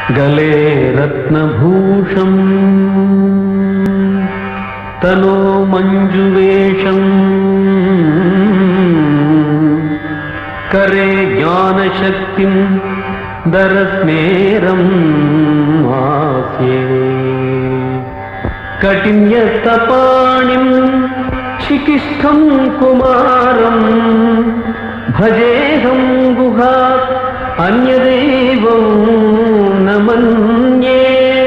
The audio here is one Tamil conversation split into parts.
गले रत्नभूषम् तनो मञ्जुवेषम् करे ज्ञानशक्तिम् दरस्मेरम् आस्ये कटिन्यस्तपाणिम् शिकिष्ठम् कुमारम् भजेऽहं गुहात् अन्यदेवं न मन्ये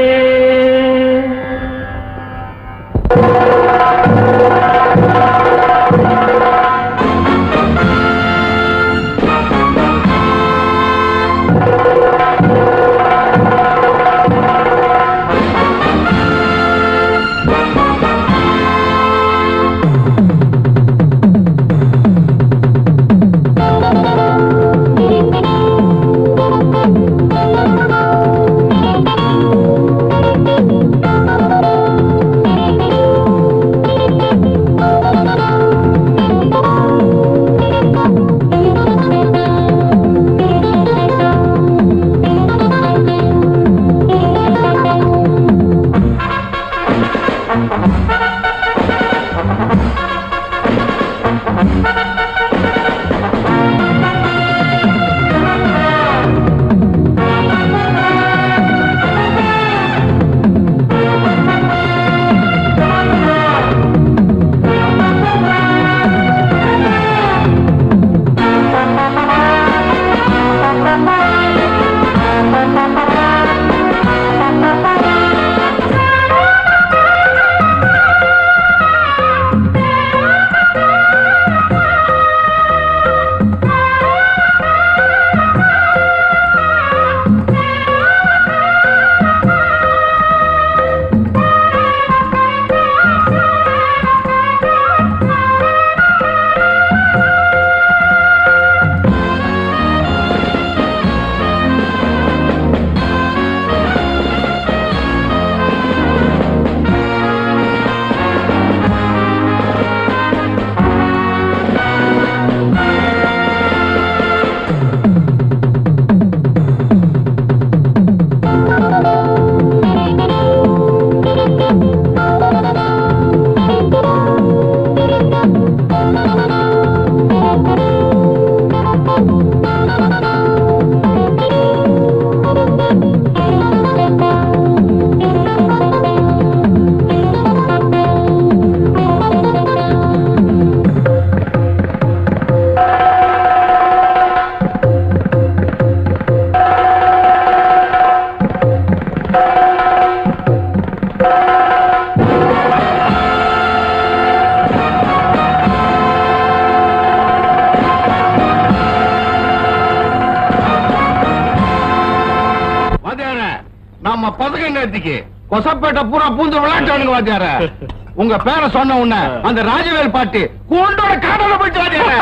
வாத்தியார நம்ம பதக்க நேரத்துக்கு கொசப்பேட்டை பூரா பூந்து விளையாட்டவனுங்க வாத்தியார உங்க பேரை சொன்ன உடனே அந்த ராஜவேல் பாட்டி கூண்டோட காடல போயிட்டு வாத்தியார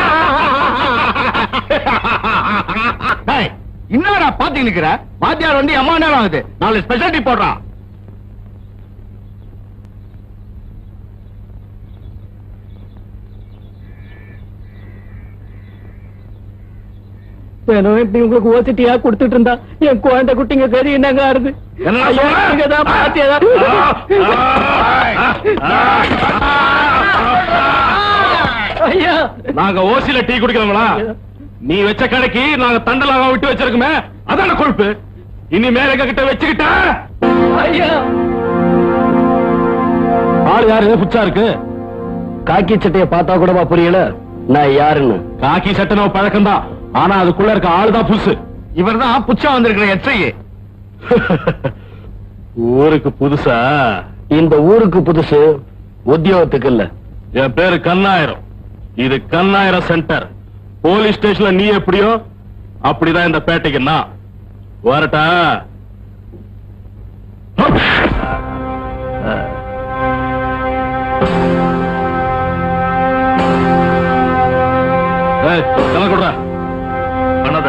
டேய், என்னடா பாத்து நிக்கிற வாத்தியார் வந்து எம்மா நேரம் ஆகுது நாலு ஸ்பெஷாலிட்டி போடுறான் தினம் இப்படி உங்களுக்கு ஓசிட்டியா கொடுத்துட்டு இருந்தா என் குழந்தை குட்டிங்க கறி என்னங்க ஆறுது என்னடா ஐயா, சொல்ற? நீங்கதான் பாத்தியா? ஐயா நாங்க ஓசில டீ குடிக்கிறோங்களா நீ வச்ச கடைக்கு நாங்க தண்டலாக விட்டு வச்சிருக்கோமே அதான கொழுப்பு இனிமேல் எங்க கிட்ட வச்சுக்கிட்ட ஐயா ஆள் யாரு புச்சா இருக்கு காக்கி சட்டைய பார்த்தா கூடவா புரியல நான் யாருன்னு காக்கி சட்டை நம்ம பழக்கம் தான் ஆனா அதுக்குள்ள இருக்க ஆள் தான் புதுசு இவர் தான் புச்சா வந்திருக்கிற எஸ்ஐ ஊருக்கு புதுசா இந்த ஊருக்கு புதுசு உத்தியோகத்துக்கு இல்ல என் பேரு கண்ணாயிரம் இது கண்ணாயிரம் சென்டர் போலீஸ் ஸ்டேஷன்ல நீ எப்படியோ அப்படிதான் இந்த பேட்டைக்கு நான் வரட்டா ஏய், கணக்கு கொடுடா. பண்ணாத.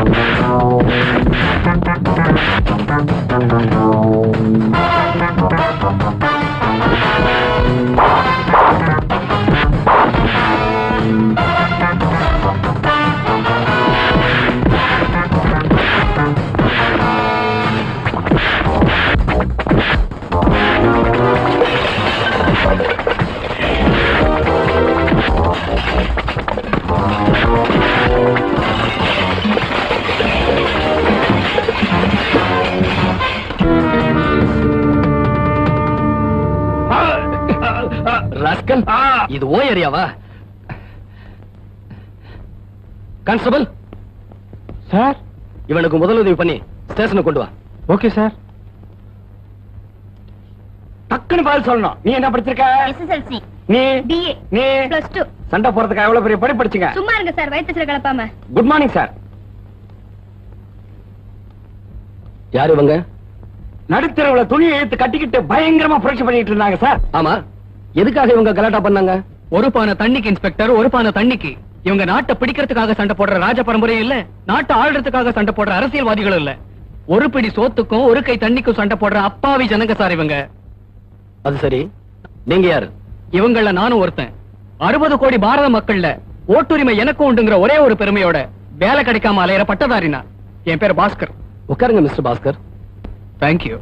ராஸ்கல் இது ஓ ஏரியாவா கான்ஸ்டபிள் சார் இவனுக்கு முதலுதவி பண்ணி ஸ்டேஷனுக்கு கொண்டு வா ஓகே சார் டக்குன்னு பதில் சொல்லணும் நீ என்ன படிச்சிருக்க எஸ்எஸ்எல்சி நீ பிஏ நீ பிளஸ் டூ சண்டை போறதுக்கு எவ்வளவு பெரிய படி படிச்சீங்க சும்மா இருங்க சார் வயிற்றுல கலப்பாம குட் மார்னிங் சார் யார் இவங்க நடுத்தரவுல துணியை எடுத்து கட்டிக்கிட்டு பயங்கரமா புரட்சி பண்ணிட்டு இருந்தாங்க சார் ஆமா எதுக்காக இவங்க கலாட்டா பண்ணாங்க ஒரு பானை தண்ணிக்கு இன்ஸ்பெக்டர் ஒரு பானை தண்ணிக்கு இவங்க நாட்டை பிடிக்கிறதுக்காக சண்டை போடுற ராஜ பரம்பரையும் இல்ல நாட்டை ஆள்றதுக்காக சண்டை போடுற அரசியல்வாதிகளும் இல்ல ஒரு பிடி சோத்துக்கும் ஒரு கை தண்ணிக்கும் சண்டை போடுற அப்பாவி ஜனங்க சார் இவங்க அது சரி நீங்க யாரு இவங்கள நானும் ஒருத்தன் அறுபது கோடி பாரத மக்கள்ல ஓட்டுரிமை எனக்கும் உண்டுங்கிற ஒரே ஒரு பெருமையோட வேலை கிடைக்காம அலையிற பட்டதாரினா என் பேர் பாஸ்கர் உட்காருங்க மிஸ்டர் பாஸ்கர் தேங்க்யூ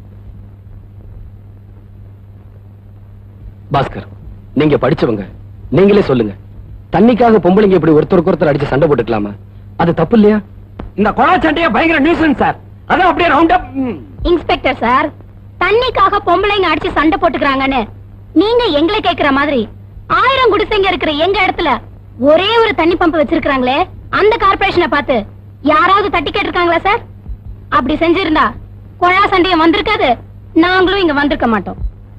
பாஸ்கர் நீங்க படிச்சவங்க நீங்களே சொல்லுங்க தண்ணிக்காக பொம்பளைங்க இப்படி ஒருத்தருக்கு ஒருத்தர் அடிச்சு சண்டை போட்டுக்கலாமா அது தப்பு இல்லையா இந்த கொலை சண்டையா பயங்கர நியூசன் சார் அதான் அப்படியே ரவுண்ட் அப் இன்ஸ்பெக்டர் சார் தண்ணிக்காக பொம்பளைங்க அடிச்சு சண்டை போட்டுக்கிறாங்கன்னு நீங்க எங்களை கேக்குற மாதிரி ஆயிரம் குடிசைங்க இருக்கிற எங்க இடத்துல ஒரே ஒரு தண்ணி பம்ப் வச்சிருக்காங்களே அந்த கார்பரேஷனை பார்த்து யாராவது தட்டி கேட்டிருக்காங்களா சார் அப்படி செஞ்சிருந்தா கொழா சண்டையம் வந்திருக்காது நாங்களும் இங்க வந்திருக்க மாட்டோம்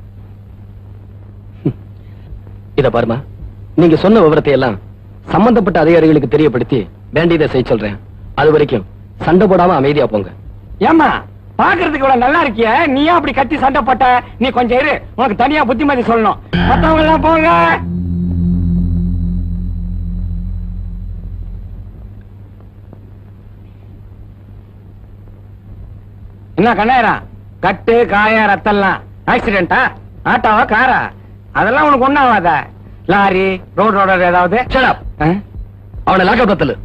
இத பாருமா நீங்க சொன்ன விவரத்தை எல்லாம் சம்பந்தப்பட்ட அதிகாரிகளுக்கு தெரியப்படுத்தி வேண்டியதை செய்ய சொல்றேன் அது வரைக்கும் சண்டை போடாம அமைதியா போங்க ஏமா பாக்குறதுக்கு இவ்வளவு நல்லா இருக்கிய நீ ஏன் அப்படி கத்தி சண்டை போட்ட நீ கொஞ்சம் இரு உனக்கு தனியா புத்திமதி சொல்லணும் மத்தவங்க எல்லாம் போங்க என்ன கண்ணாயிரம் கட்டு காய ரத்தம்லாம் ஆக்சிடென்டா ஆட்டோவா காரா அதெல்லாம் உனக்கு ஒண்ணும் ஆகாத லாரி ரோட் ரோடர் ஏதாவது Shut up. ஆ? அவனை லாக்கப் பத்தலு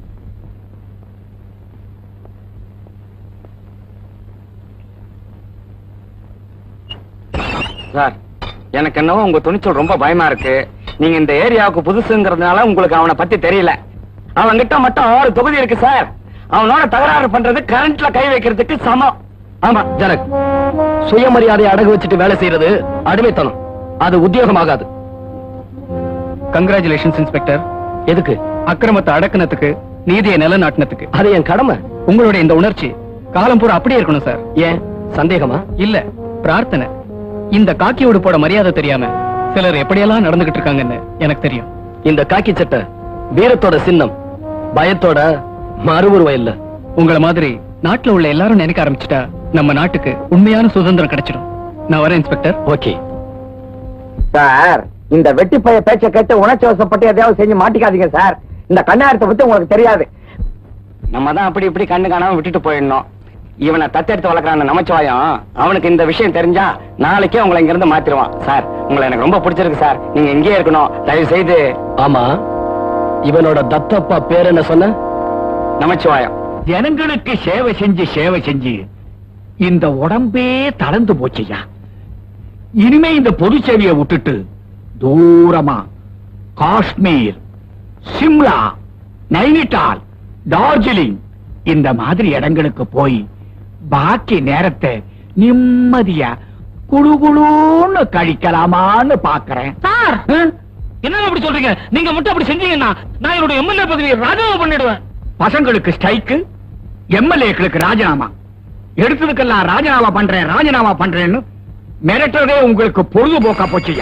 சார் எனக்கு என்னவோ உங்க துணிச்சல் ரொம்ப பயமா இருக்கு நீங்க இந்த ஏரியாவுக்கு புதுசுங்கிறதுனால உங்களுக்கு அவனை பத்தி தெரியல அவன்கிட்ட மட்டும் ஆறு தொகுதி இருக்கு சார் அவனோட தகராறு பண்றது கரண்ட்ல கை வைக்கிறதுக்கு சமம் ஆமா ஜனக் சுயமரியாதையை அடகு வச்சுட்டு வேலை செய்யறது அடிமைத்தனம் அது உத்தியோகமாகாது கங்க்ராச்சுலேஷன்ஸ் இன்ஸ்பெக்டர் எதுக்கு அக்கிரமத்தை அடக்குனதுக்கு நீதியை நிலநாட்டினதுக்கு அது என் கடமை உங்களுடைய இந்த உணர்ச்சி காலம் பூரா அப்படியே இருக்கணும் சார் ஏன் சந்தேகமா இல்ல பிரார்த்தனை இந்த காக்கி உடுப்போட மரியாதை தெரியாம சிலர் எப்படியெல்லாம் நடந்துகிட்டு இருக்காங்கன்னு எனக்கு தெரியும் இந்த காக்கி சட்டை வீரத்தோட சின்னம் பயத்தோட மறுவுருவம் இல்ல உங்கள மாதிரி நாட்டுல உள்ள எல்லாரும் நினைக்க ஆரம்பிச்சுட்டா நம்ம நாட்டுக்கு உண்மையான சுதந்திரம் கிடைச்சிடும் நான் வரேன் இன்ஸ்பெக்டர் ஓகே சார் இந்த வெட்டி பைய பேச்ச கேட்டு உணர்ச்சி வசப்பட்டு எதையாவது செஞ்சு மாட்டிக்காதீங்க சார் இந்த கண்ணாரத்தை பத்தி உங்களுக்கு தெரியாது நம்ம தான் அப்படி இப்படி கண்ணு காணாம விட்டுட்டு போயிடணும் இவனை தத்தெடுத்து வளர்க்கறான் நமச்சிவாயம் அவனுக்கு இந்த விஷயம் தெரிஞ்சா நாளைக்கே உங்களை இங்க இருந்து மாத்திருவான் சார் உங்களை எனக்கு ரொம்ப பிடிச்சிருக்கு சார் நீங்க இங்கேயே இருக்கணும் தயவு செய்து ஆமா இவனோட தத்தப்பா பேர் என்ன சொன்ன நமச்சிவாயம் ஜனங்களுக்கு சேவை செஞ்சு சேவை செஞ்சு இந்த உடம்பே தளர்ந்து போச்சுயா இனிமே இந்த பொது சேவையை விட்டுட்டு தூரமா காஷ்மீர் சிம்லா நைனிடால் டார்ஜிலிங் இந்த மாதிரி இடங்களுக்கு போய் பாக்கி நேரத்தை நிம்மதியா குழுகுழுன்னு கழிக்கலாமான்னு பாக்குறேன் சார் என்ன அப்படி சொல்றீங்க நீங்க மட்டும் அப்படி செஞ்சீங்கன்னா நான் என்னோட எம்எல்ஏ பதவியை ராஜினாமா பண்ணிடுவேன் பசங்களுக்கு ஸ்ட்ரைக்கு எம்எல்ஏக்களுக்கு ராஜினாமா எடுத்ததுக்கெல்லாம் ராஜினாமா பண்றேன் ராஜினாமா பண்றேன்னு மிரட்டுறதே உங்களுக்கு பொழுதுபோக்கா போச்சுயா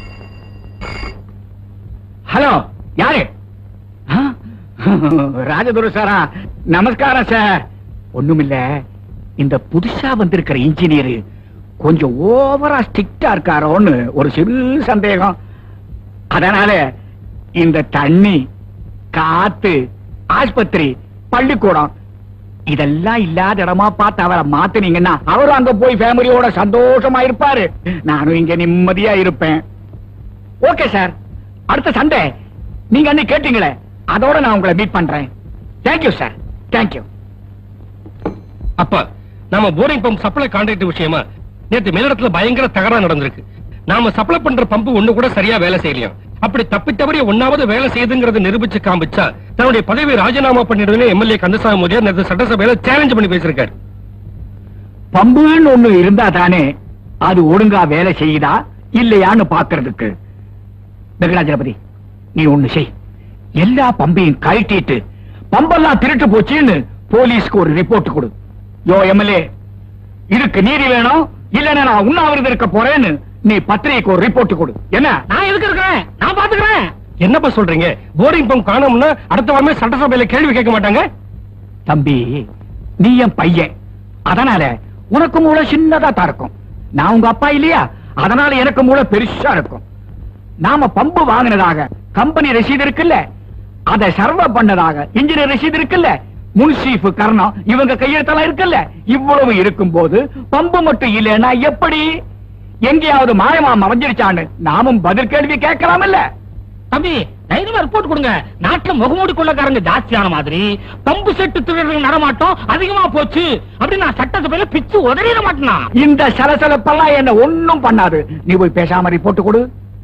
ஹலோ யாரு ஆ? ராஜதுரை சாரா நமஸ்காரம் சார் ஒண்ணுமில்ல இந்த புதுசா வந்திருக்கிற இன்ஜினியர் கொஞ்சம் ஓவரா ஸ்ட்ரிக்டா இருக்காரோன்னு ஒரு சிறு சந்தேகம் அதனால இந்த தண்ணி காத்து ஆஸ்பத்திரி பள்ளிக்கூடம் இதெல்லாம் இல்லாத இடமா பார்த்து அவரை மாத்துனீங்கன்னா அவரும் அங்க போய் ஃபேமிலியோட சந்தோஷமா இருப்பாரு நானும் இங்க நிம்மதியா இருப்பேன் ஓகே சார் அடுத்த சண்டே நீங்க அன்னைக்கு கேட்டீங்களே அதோட நான் உங்களை மீட் பண்றேன் தேங்க்யூ சார் தேங்க்யூ அப்பா நாம போரிங் பம்ப் சப்ளை கான்ட்ராக்ட் விஷயமா நேத்து மேலிடத்துல பயங்கர தகராறு நடந்திருக்கு நாம சப்ளை பண்ற பம்பு ஒண்ணு கூட சரியா வேலை செய்யலையாம் அப்படி தப்பி தவறிய ஒன்னாவது வேலை செய்யுதுங்கறத நிரூபிச்சு காமிச்சா தன்னுடைய பதவி ராஜினாமா பண்ணிடுதுன்னு எம்எல்ஏ கந்தசாமி மோதியார் நேத்து சட்டசபையில சேலஞ்ச் பண்ணி பேசியிருக்காரு பம்புன்னு ஒண்ணு இருந்தா தானே அது ஒழுங்கா வேலை செய்யுதா இல்லையான்னு பாக்குறதுக்கு வெங்கடாஜலபதி நீ ஒண்ணு செய் எல்லா பம்பையும் கழட்டிட்டு பம்பெல்லாம் திருட்டு போச்சுன்னு போலீஸ்க்கு ஒரு ரிப்போர்ட் கொடு யோ எம்எல்ஏ இதுக்கு நீதி வேணும் இல்லன்னா நான் உண்ணாவிரதம் இருக்க போறேன்னு நீ பத்திரிகைக்கு ஒரு ரிப்போர்ட் கொடு என்ன நான் எதுக்கு இருக்கிறேன் நான் பாத்துக்கிறேன் என்னப்பா சொல்றீங்க போரிங் பம்ப் காணோம்னா அடுத்த வாரமே சட்டசபையில கேள்வி கேட்க மாட்டாங்க தம்பி நீ என் பையன் அதனால உனக்கு மூளை சின்னதா தான் இருக்கும் நான் உங்க அப்பா இல்லையா அதனால எனக்கு மூளை பெருசா இருக்கும் நாம பம்பு வாங்கினதாக கம்பெனி ரசீது இருக்குல்ல அதை சர்வ பண்ணதாக இன்ஜினியர் ரசீது இருக்குல்ல முன்சீஃப் கர்ணம் இவங்க கையெழுத்தெல்லாம் இருக்குல்ல இவ்வளவு இருக்கும்போது பம்பு மட்டும் இல்லைன்னா எப்படி எங்கேயாவது மாயமா மறைஞ்சிருச்சான்னு நாமும் பதில் கேள்வி கேட்கலாம் இல்ல தம்பி தைரியமா ரிப்போர்ட் கொடுங்க நாட்டுல முகமூடி கொள்ளக்காரங்க ஜாஸ்தியான மாதிரி பம்பு செட்டு திருடுற நடமாட்டம் அதிகமா போச்சு அப்படின்னு நான் சட்டசபையில பிச்சு உதறிட மாட்டேனா இந்த சலசலப்பெல்லாம் என்ன ஒண்ணும் பண்ணாது நீ போய் பேசாம ரிப்போர்ட் கொடு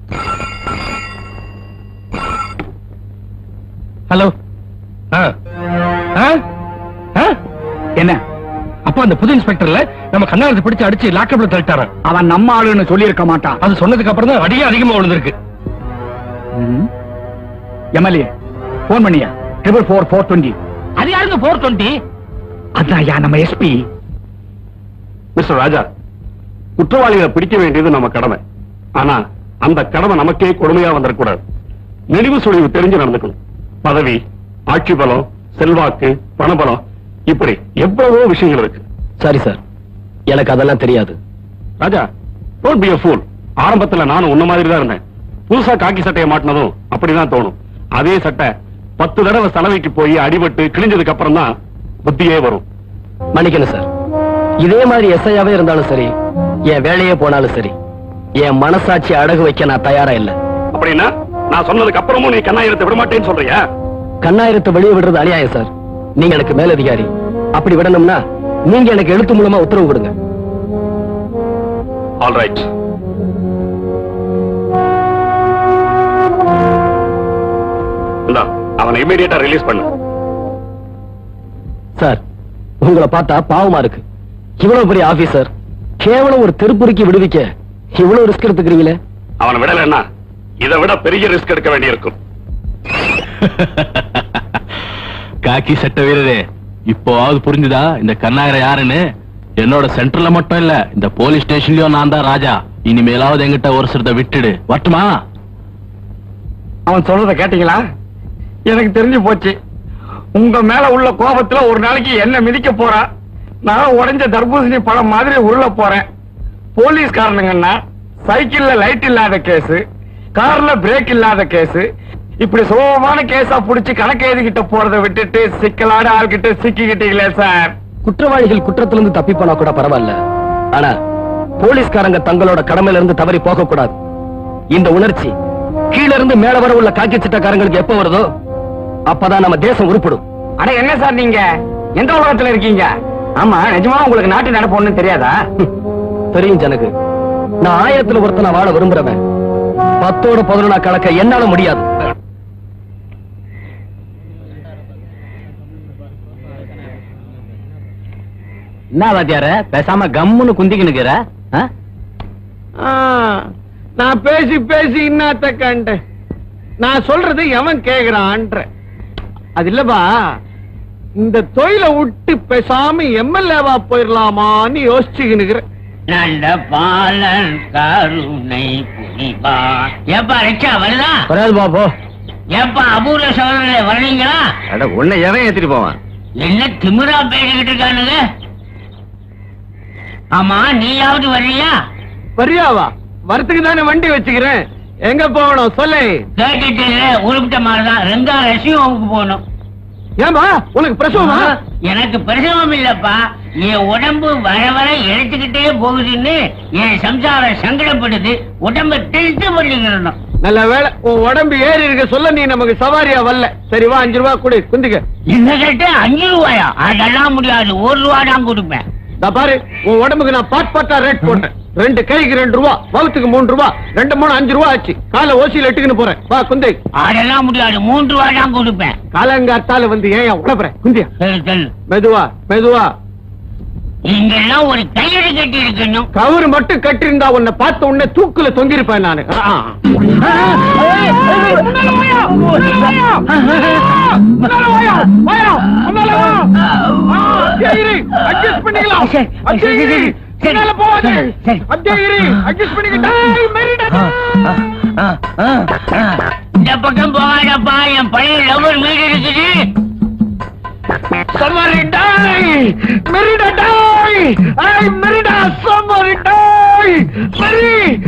ஹலோ என்ன அப்ப அந்த புது இன்ஸ்பெக்டர்ல நம்ம கண்ணாரத்தை பிடிச்சு அடிச்சு லாக்கப்ல தள்ளிட்டாராம் அவன் நம்ம ஆளுன்னு சொல்லியிருக்க மாட்டான் அது சொன்னதுக்கு அப்புறம் தான் அடியே அதிகமா விழுந்திருக்கு எம்எல்ஏ போன் பண்ணியா ட்ரிபிள் ஃபோர் ஃபோர் டுவெண்ட்டி அது யாருங்க போர் டுவெண்ட்டி அதான் யா நம்ம எஸ்பி மிஸ்டர் ராஜா குற்றவாளிகளை பிடிக்க வேண்டியது நம்ம கடமை ஆனா அந்த கடமை நமக்கே கொடுமையா வந்துடக்கூடாது நெளிவு சுழிவு தெரிஞ்சு நடந்துக்கணும் பதவி ஆட்சி பலம் செல்வாக்கு பணபலம் இப்படி எவ்வளவோ விஷயங்கள் இருக்கு சரி சார் எனக்கு அதெல்லாம் தெரியாது Raja don't be a fool ஆரம்பத்துல நானும் உன்ன மாதிரி தான் இருந்தேன் புதுசா காக்கி சட்டையை மாட்டினதும் அப்படிதான் தோணும் அதே சட்டை பத்து தடவை சலவைக்கு போய் அடிபட்டு கிழிஞ்சதுக்கு அப்புறம் தான் புத்தியே வரும் மன்னிக்கணும் சார் இதே மாதிரி எஸ்ஐயாவே இருந்தாலும் சரி என் வேலையே போனாலும் சரி என் மனசாட்சி அடகு வைக்க நான் தயாரா இல்ல அப்படின்னா நான் சொன்னதுக்கு அப்புறமும் நீ கண்ணாயிரத்தை விட மாட்டேன்னு சொல்றியா கண்ணாயிரத்தை வெளியே விடுறது அநியாயம் சார் நீங்க எனக்கு மேலதிகாரி அப்படி விடணும்னா நீங்க எனக்கு எழுத்து மூலமா உத்தரவு கொடுங்க ஆல் ரைட் அவனை இமீடியட்டா ரிலீஸ் பண்ணு சார் உங்களை பார்த்தா பாவமா இருக்கு இவ்வளவு பெரிய ஆபீசர் கேவலம் ஒரு தெருப்புரிக்கு விடுவிக்க இவ்வளவு ரிஸ்க் எடுத்துக்கிறீங்களே அவனை விடலைன்னா இதை விட பெரிய ரிஸ்க் எடுக்க வேண்டியிருக்கும் காக்கி சட்ட வீரரே இப்போவாவது புரிஞ்சுதா இந்த கண்ணாயிர யாருன்னு என்னோட சென்டர்ல மட்டும் இல்ல இந்த போலீஸ் ஸ்டேஷன்லயும் நான் தான் ராஜா இனிமேலாவது எங்கிட்ட ஒரு சிறத விட்டுடு வரட்டுமா அவன் சொல்றத கேட்டீங்களா எனக்கு தெரிஞ்சு போச்சு உங்க மேல உள்ள கோபத்துல ஒரு நாளைக்கு என்ன மிதிக்க போறா நான் உடைஞ்ச தர்பூசணி பழம் மாதிரி உருள போறேன் போலீஸ்காரனுங்கன்னா சைக்கிள்ல லைட் இல்லாத கேஸ் கார்ல பிரேக் இல்லாத கேஸ் இப்படி சுலபமான கேஸா புடிச்சு கணக்கு எழுதிக்கிட்ட போறதை விட்டுட்டு சிக்கலான ஆள்கிட்ட சிக்கிக்கிட்டீங்களே சார் குற்றவாளிகள் குற்றத்திலிருந்து தப்பி போனா கூட பரவாயில்ல ஆனா போலீஸ்காரங்க தங்களோட கடமையில இருந்து தவறி போக கூடாது இந்த உணர்ச்சி கீழ இருந்து மேல வர உள்ள காக்கி சட்டக்காரங்களுக்கு எப்ப வருதோ அப்பதான் நம்ம தேசம் உருப்படும் அட என்ன சார் நீங்க எந்த உலகத்துல இருக்கீங்க ஆமா நிஜமா உங்களுக்கு நாட்டு நடப்பு ஒண்ணும் தெரியாதா தெரியும் ஜனகு நான் ஆயிரத்துல ஒருத்தனை வாழ விரும்புறவன் பத்தோட பதினொன்னா கணக்க என்னால முடியாது என்ன வாத்தியார பேசாம கம்முன்னு குந்திக்கினுக்கிற நான் பேசி பேசி இன்னத்த கண்டேன் நான் சொல்றது எவன் கேக்குறான்ற அது இல்லப்பா இந்த தொழிலை விட்டு பேசாம எம்எல்ஏவா போயிடலாமான்னு யோசிச்சுக்கினுக்கிறேன் நல்ல பாலன் கருணை புரிவா ஏப்பா ரிக்ஷா வருதா வராது பாப்போ ஏப்பா அபூர்வ சோதனை வர்றீங்களா அட உன்னை எவன் ஏத்திட்டு போவான் என்ன திமிரா பேசிக்கிட்டு இருக்கானுங்க ஆமா நீயாவது வர்றியா வரியாவா வரத்துக்கு தானே வண்டி வச்சுக்கிறேன் எங்க போகணும் சொல்லு கேட்டுட்டு உருப்பிட்ட மாதிரிதான் ரெங்கா ரசிகமுக்கு போகணும் ஏன்பா உனக்கு பிரசவமா எனக்கு பிரசவம் இல்லப்பா என் உடம்பு வர வர இழைச்சுக்கிட்டே போகுதுன்னு என் சம்சாரம் சங்கடப்படுது உடம்ப டெல்ட் பண்ணிக்கிறணும் நல்ல வேளை உன் உடம்பு ஏறி இருக்க சொல்ல நீ நமக்கு சவாரியா வரல சரி வா அஞ்சு ரூபா கொடு குந்திக்க என்ன கேட்ட அஞ்சு ரூபாயா அதெல்லாம் முடியாது ஒரு ரூபா தான் கொடுப்பேன் இதோ பாரு உன் உடம்புக்கு நான் பாட் பாட்டா ரேட் போட்டேன் ரெண்டு கைக்கு ரெண்டு ரூபா வகுத்துக்கு மூணு ரூபா ரெண்டு மூணு அஞ்சு ரூபா ஆச்சு காலை ஓசியில் எட்டுக்குன்னு போறேன் வா குந்தை அதெல்லாம் முடியாது மூன்று ரூபா தான் கொடுப்பேன் காலங்காத்தால வந்து ஏன் உடப்புறேன் குந்தியா சரி சொல்லு மெதுவா மெதுவா இங்கெல்லாம் ஒரு கயிறு கட்டி இருக்கணும் கவுரு மட்டும் கட்டிருந்தா உன்னை பார்த்த உடனே தூக்குல தொங்கிருப்பேன் நானு ஆ, ஆ. முன்னால வாயா, வாயா, முன்னால வா. ஆ, அப்படியே இரு, adjust பண்ணிக்கலாம். அப்படியே இரு, முன்னால போகாத. அப்படியே இரு, adjust பண்ணிக்கிட்டா, மெரிடா. இந்த பக்கம் போகாதப்பா என் பழைய லவர் வீடு இருக்குது Somebody die! Merida die! Hey, Merida, somebody die! Meri!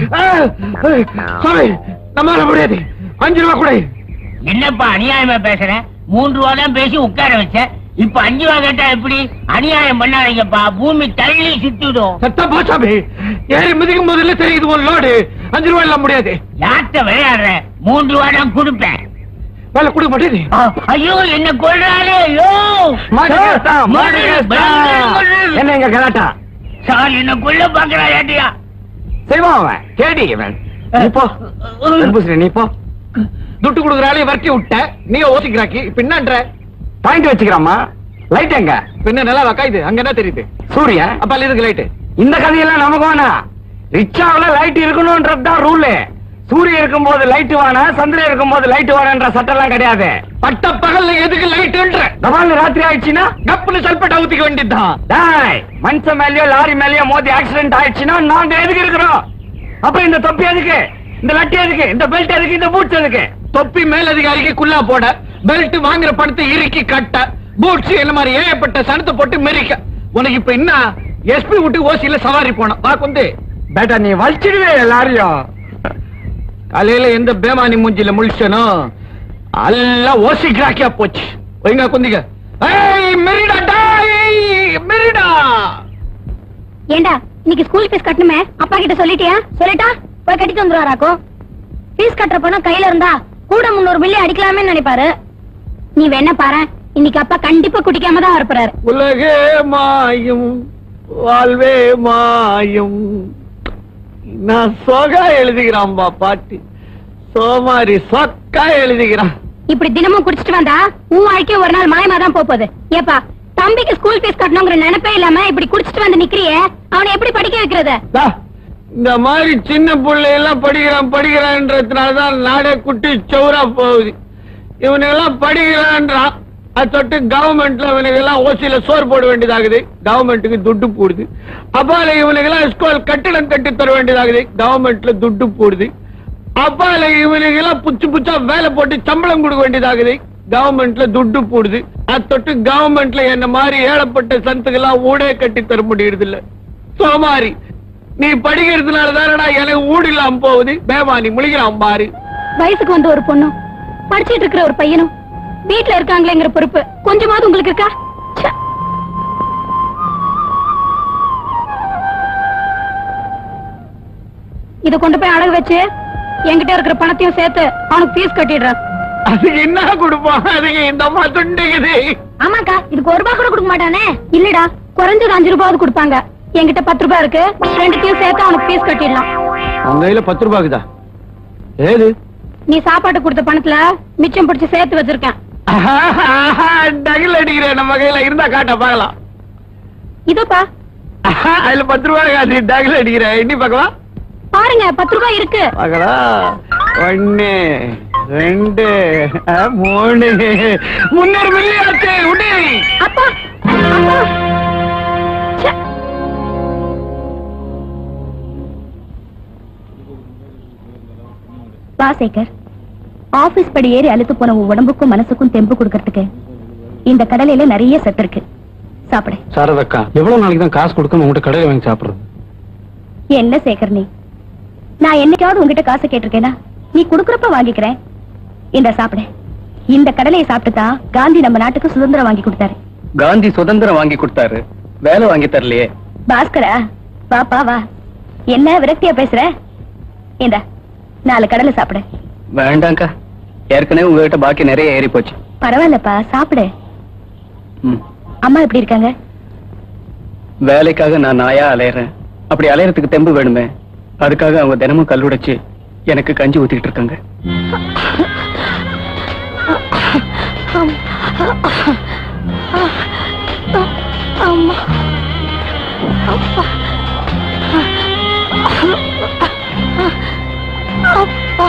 சாமி நம்மால முடியாது அஞ்சு ரூபா கூட என்னப்பா அநியாயமா பேசுற மூன்று ரூபா தான் பேசி உட்கார வச்ச இப்ப அஞ்சு ரூபா கேட்டா எப்படி அநியாயம் பண்ணாதீங்கப்பா பூமி தள்ளி சுத்திடும் சத்தம் போ சாமி ஏறி மிதிக்கும் போதுல தெரியுது ஒரு லோடு அஞ்சு ரூபா எல்லாம் முடியாது யார்கிட்ட விளையாடுற மூன்று ரூபா தான் கொடுப்பேன் வேலை கொடுக்க மாட்டேது ஐயோ என்ன கொள்றாரு ஐயோ என்ன எங்க கலாட்டா சார் என்ன கொல்ல பாக்குறா ஏட்டியா செய்வான் அவன் கேடி இவன் நீ போ தர்பூசணி, நீ போ துட்டு கொடுக்குறாலே வர்க்கி விட்ட நீ ஓசிக்கிறாக்கி பின்னன்ற பாயிண்ட் வச்சுக்கிறாமா லைட் எங்க பின்ன நல்லா வக்கா இது அங்க என்ன தெரியுது சூரியன் அப்ப அல்ல இதுக்கு லைட்டு இந்த கதையெல்லாம் நமக்கு வேணாம் ரிச்சாவுல லைட் இருக்கணும்ன்றது தான் ரூல் சூரியன் இருக்கும்போது லைட் வேணாம் சந்திரன் இருக்கும்போது லைட் வேணான்ற சட்டம் எல்லாம் கிடையாது பட்ட பகல்ல எதுக்கு லைட்டுன்ற தபால் ராத்திரி ஆயிடுச்சுன்னா கப்புனு சல்பேட் ஊத்திக்க வேண்டியதுதான் டேய் மனுஷன் மேலயோ லாரி மேலயோ மோதி ஆக்சிடென்ட் ஆயிடுச்சுன்னா நாங்க எதுக்கு இருக்கிறோம் அப்ப இந்த தொப்பி எதுக்கு இந்த லட்டி எதுக்கு இந்த பெல்ட் எதுக்கு இந்த பூட்ஸ் எதுக்கு தொப்பி மேலதிகாரிக்கு குல்லா போட பெல்ட் வாங்குற பணத்தை இறுக்கி கட்ட பூட்ஸ் என்ன மாதிரி ஏகப்பட்ட சனத்தை போட்டு மெரிக்க உனக்கு இப்ப என்ன எஸ்பி விட்டு ஓசியில சவாரி போனோம் வா குந்து பேட்டா நீ வலிச்சிடுவே எல்லாரையும் காலையில எந்த பேமானி மூஞ்சில முழிச்சனோ எல்லாம் ஓசி கிராக்கியா போச்சு வைங்க குந்திங்க ஏய் மெரிடா டாய் மெரிடா ஏண்டா இன்னைக்கு ஸ்கூல் ஃபீஸ் கட்டணுமே அப்பா கிட்ட சொல்லிட்டியா சொல்லிட்டா போய் கட்டிட்டு வந்துருவாராக்கோ ஃபீஸ் கட்டுற பணம் கையில இருந்தா கூட முன்னூறு மில்லி அடிக்கலாமே நினைப்பாரு நீ வேணா பாரு இன்னைக்கு அப்பா கண்டிப்பா குடிக்காம தான் வரப்போறாரு உலகே மாயும் வாழ்வே மாயும் நான் சொகா எழுதுகிறான்பா பாட்டு சோமாரி சொக்கா எழுதுகிறான் இப்படி தினமும் குடிச்சிட்டு வந்தா உன் வாழ்க்கை ஒரு நாள் மாயமா தான் போகுது ஏப்பா தம்பிக்கு ஸ்கூல் ஃபீஸ் கட்டணுங்கிற நினைப்பே இல்லாம இப்படி குடிச்சிட்டு வந்து நிக்கிறியே அவனை எப்படி படிக்க வைக்கிறது தா, இந்த மாதிரி சின்ன பிள்ளை எல்லாம் படிக்கிறான் படிக்கிறான்றதுனாலதான் நாடே குட்டி சௌரா போகுது இவனுங்க எல்லாம் படிக்கிறான்றான் அது தொட்டு கவர்மெண்ட்ல இவனுக்கு எல்லாம் ஓசியில சோறு போட வேண்டியதாகுது கவர்மெண்ட்டுக்கு துட்டு போடுது அப்பால இவனுக்கு எல்லாம் ஸ்கூல் கட்டிடம் கட்டி தர வேண்டியதாகுது கவர்மெண்ட்ல துட்டு போடுது அப்பால இவனுக்கு எல்லாம் புச்சு புச்சா வேலை போட்டு சம்பளம் கொடுக்க வேண்டியதாகுது கவர்மெண்ட்ல துட்டு போடுது அது தொட்டு கவர்மெண்ட்ல என்ன மாதிரி ஏழப்பட்ட சனத்துக்கு எல்லாம் ஊடே கட்டி தர முடியறது இல்ல சோமாரி நீ படிக்கிறதுனால தானடா எனக்கு ஊடு இல்லாம போகுது பேமானி முழிக்கிறான் பாரு வயசுக்கு வந்த ஒரு பொண்ணும் படிச்சிட்டு இருக்கிற ஒரு பையனும் வீட்டுல இருக்காங்களேங்கிற பொறுப்பு கொஞ்சமாவது உங்களுக்கு இருக்கா ச்சே. இத கொண்டு போய் அடகு வச்சு என்கிட்ட இருக்கிற பணத்தையும் சேர்த்து அவனுக்கு ஃபீஸ் கட்டிடுறேன் அதுக்கு என்ன கொடுப்பான் அதுக்கு இந்த அம்மா துண்டுக்குது ஆமாக்கா இதுக்கு ஒரு ரூபாய் கூட கொடுக்க மாட்டானே இல்லடா குறைஞ்சது அஞ்சு ரூபாவது கொடுப்பாங்க என்கிட்ட பத்து ரூபாய் இருக்கு ரெண்டுத்தையும் சேர்த்து அவனுக்கு ஃபீஸ் கட்டிடலாம் உங்க கையில பத்து ரூபாய்க்குதா ஏது நீ சாப்பாட்டு கொடுத்த பணத்துல மிச்சம் பிடிச்சு சேர்த்து வச்சிருக்கேன் டகில் அடிக்கிறேன் நம்ம கையில இருந்தா காட்ட பார்க்கலாம் இதோப்பா அதுல பத்து ரூபாய் காசு டகில் அடிக்கிறேன் எண்ணி பார்க்கலாம் பாருங்க பத்து ரூபாய் இருக்கு பார்க்கலாம் ஒன்னு ரெண்டு அஹ், மூணு முன்னூறு மில்லி ஆச்சு உடனே அப்பா அப்பா ச்சே. வா சேகர் ஆபீஸ் படி ஏறி அழுத்து போன உன் உடம்புக்கும் மனசுக்கும் தெம்பு கொடுக்கறதுக்கு இந்த கடலையில நிறைய சத்து இருக்கு சாப்பிடு சாரதக்கா எவ்வளவு நாளைக்கு தான் காசு கொடுக்காம உங்ககிட்ட கடையில வாங்கி சாப்பிடுறது என்ன சேகர் நீ நான் என்னைக்காவது உன்கிட்ட காசு கேட்டிருக்கேனா நீ குடுக்கறப்ப வாங்கிக்கிறேன் இந்த சாப்பிடு இந்த கடலையை சாப்பிட்டு தான் காந்தி நம்ம நாட்டுக்கு சுதந்திரம் வாங்கி கொடுத்தாரு காந்தி சுதந்திரம் வாங்கி கொடுத்தாரு வேலை வாங்கி தரலையே பாஸ்கரா வாப்பா வா என்ன விரக்தியா பேசுற இந்த நாலு கடலை சாப்பிடு வேண்டாம்க்கா ஏற்கனவே உங்ககிட்ட பாக்கி நிறைய ஏறி போச்சு பரவாயில்லப்பா சாப்பிடு ம். அம்மா எப்படி இருக்காங்க வேலைக்காக நான் நாயா அலையறேன் அப்படி அலையறதுக்கு தெம்பு வேணுமே அதுக்காக அவங்க தினமும் கல்லுடைச்சு எனக்கு கஞ்சி ஊத்திக்கிட்டு இருக்காங்க அம்மா அப்பா அப்பா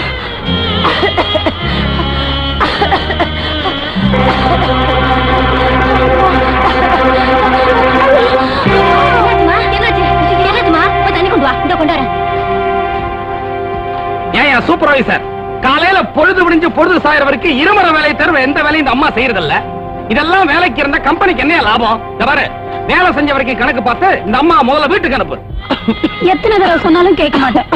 என்னாச்சுமா போய் தண்ணி கொண்டு வா இந்த கொண்டு வரேன் ஏன் சூப்பர்வைசர் காலையில பொழுது விடிஞ்சு பொழுது சாயற வரைக்கும் இருமர வேலையை தவிர எந்த வேலையும் இந்த அம்மா செய்யறதில்ல இதெல்லாம் வேலைக்கு இருந்தா கம்பெனிக்கு என்ன லாபம் இந்த பாரு வேலை செஞ்ச வரைக்கும் கணக்கு பார்த்து இந்த அம்மா முதல்ல வீட்டுக்கு அனுப்பு எத்தனை தடவை சொன்னாலும் கேட்க மாட்டேன்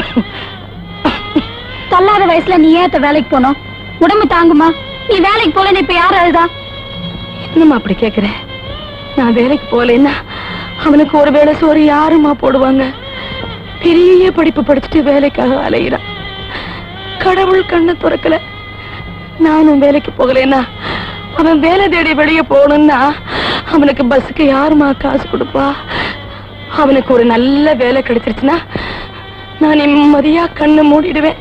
தள்ளாத வயசுல நீ ஏத்த வேலைக்கு போனோம் உடம்பு தாங்குமா நீ வேலைக்கு போல இப்ப யார் அழுதா என்னம்மா அப்படி கேக்குற நான் வேலைக்கு போகலைன்னா அவனுக்கு ஒரு வேளை சோறு யாருமா போடுவாங்க பெரிய படிப்பு படிச்சுட்டு வேலைக்காக அலையிறான் கடவுள் கண்ணை துறக்கல நானும் வேலைக்கு போகலைன்னா அவன் வேலை தேடி வெளியே போகணும்னா அவனுக்கு பஸ்ஸுக்கு யாருமா காசு கொடுப்பா அவனுக்கு ஒரு நல்ல வேலை கிடைச்சிருச்சுன்னா நான் நிம்மதியா கண்ணை மூடிடுவேன்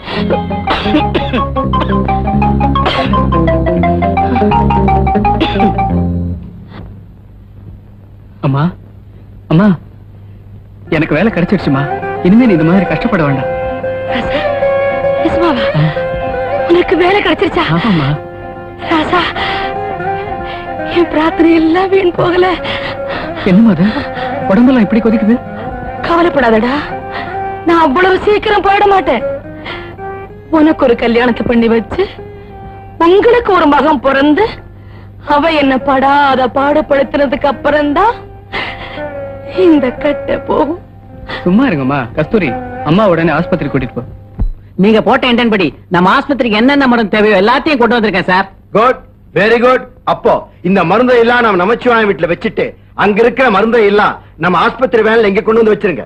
அம்மா அம்மா எனக்கு வேலை கிடைச்சிடுச்சுமா இனிமே நீ இந்த மாதிரி கஷ்டப்பட வேண்டாம் நிஜமாவா? உனக்கு வேலை கிடைச்சிருச்சா ஆமாம்மா ராசா என் பிரார்த்தனை எல்லாம் வீண் போகல என்னம்மா அது உடம்பெல்லாம் இப்படி கொதிக்குது கவலைப்படாதடா நான் அவ்வளவு சீக்கிரம் போயிட மாட்டேன் உனக்கு ஒரு கல்யாணத்தை பண்ணி வச்சு உங்களுக்கு ஒரு மகன் பிறந்து அவ என்ன படாத பாடுபடுத்தினதுக்கு அப்புறம்தான் இந்த கட்டை போகும் சும்மா இருங்கம்மா கஸ்தூரி அம்மா உடனே ஆஸ்பத்திரி கூட்டிட்டு போ நீங்க போட்ட இன்டென் படி நம்ம ஆஸ்பத்திரிக்கு என்னென்ன மருந்து தேவையோ எல்லாத்தையும் கொண்டு வந்திருக்கேன் சார் குட் வெரி குட் அப்போ இந்த மருந்தை எல்லாம் நம்ம நமச்சிவாயம் வீட்டுல வச்சுட்டு அங்க இருக்கிற மருந்தை எல்லாம் நம்ம ஆஸ்பத்திரி வேன்ல இங்க கொண்டு வந்து வச்சிருங்க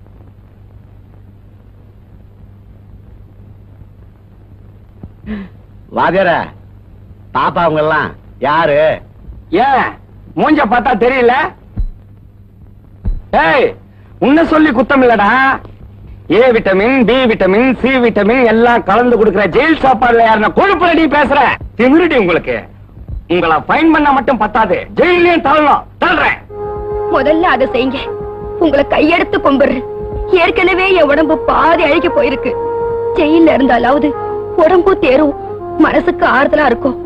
வாதியர பாப்பா அவங்க எல்லாம் யாரு ஏன் மூஞ்ச பார்த்தா தெரியல ஏய் உன்ன சொல்லி குத்தம் இல்லடா A vitamin B vitamin C vitamin எல்லாம் கலந்து கொடுக்கிற ஜெயில் சாப்பாடுல யாருன கொழுப்பு ரெடி பேசுற திமிருடி உங்களுக்கு உங்களை ஃபைன் பண்ண மட்டும் பத்தாது ஜெயிலையும் தள்ளணும் தள்ளுறேன் முதல்ல அதை செய்யுங்க உங்களை கையெடுத்து கும்பிடுறேன் ஏற்கனவே என் உடம்பு பாதி அழுகி போயிருக்கு ஜெயில இருந்தாலாவது உடம்பு தேரும் மனசுக்கு ஆறுதலா இருக்கும்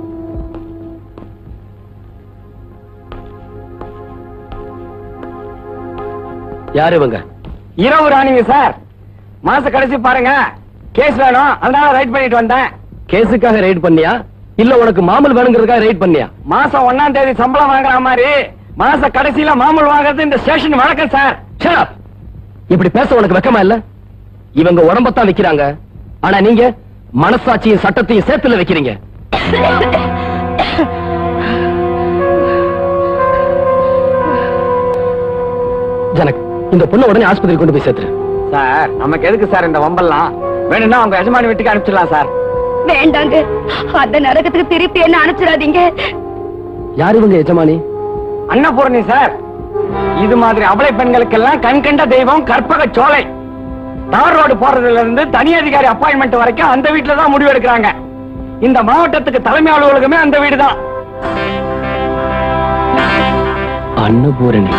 யாரு இவங்க இரவு ராணிங்க சார் மாச கடைசி பாருங்க கேஸ் வேணும் அதனால ரைட் பண்ணிட்டு வந்தேன் கேஸுக்காக ரைட் பண்ணியா இல்ல உனக்கு மாமல் வேணுங்கிறதுக்காக ரைட் பண்ணியா மாசம் ஒண்ணாம் தேதி சம்பளம் வாங்குற மாதிரி மாச கடைசியில மாமூல் வாங்குறது இந்த ஸ்டேஷன் வழக்கம் சார் Shut up. இப்படி பேச உனக்கு வெக்கமா இல்ல இவங்க உடம்பத்தான் விக்கிறாங்க ஆனா நீங்க மனசாட்சியும் சட்டத்தையும் சேர்த்துல வைக்கிறீங்க ஜனக் இந்த பொண்ணு உடனே ஆஸ்பத்திரி கொண்டு போய் சேர்த்துரு சார் நமக்கு எதுக்கு சார் இந்த வம்பெல்லாம் வேணும்னா அவங்க எஜமானி வீட்டுக்கு அனுப்பிச்சிடலாம் சார் வேண்டாங்க அந்த நரகத்துக்கு திருப்பி என்ன அனுப்பிச்சிடாதீங்க யார் இவங்க எஜமானி அன்னபூர்ணி சார் இது மாதிரி அபலை பெண்களுக்கெல்லாம் கண் கண்ட தெய்வம் கற்பக சோலை தார் ரோடு போறதுல இருந்து தனி அதிகாரி அப்பாயின்மெண்ட் வரைக்கும் அந்த வீட்டுல தான் முடிவு எடுக்கிறாங்க இந்த மாவட்டத்துக்கு தலைமை அலுவலகமே அந்த வீடு தான் அன்னபூரணி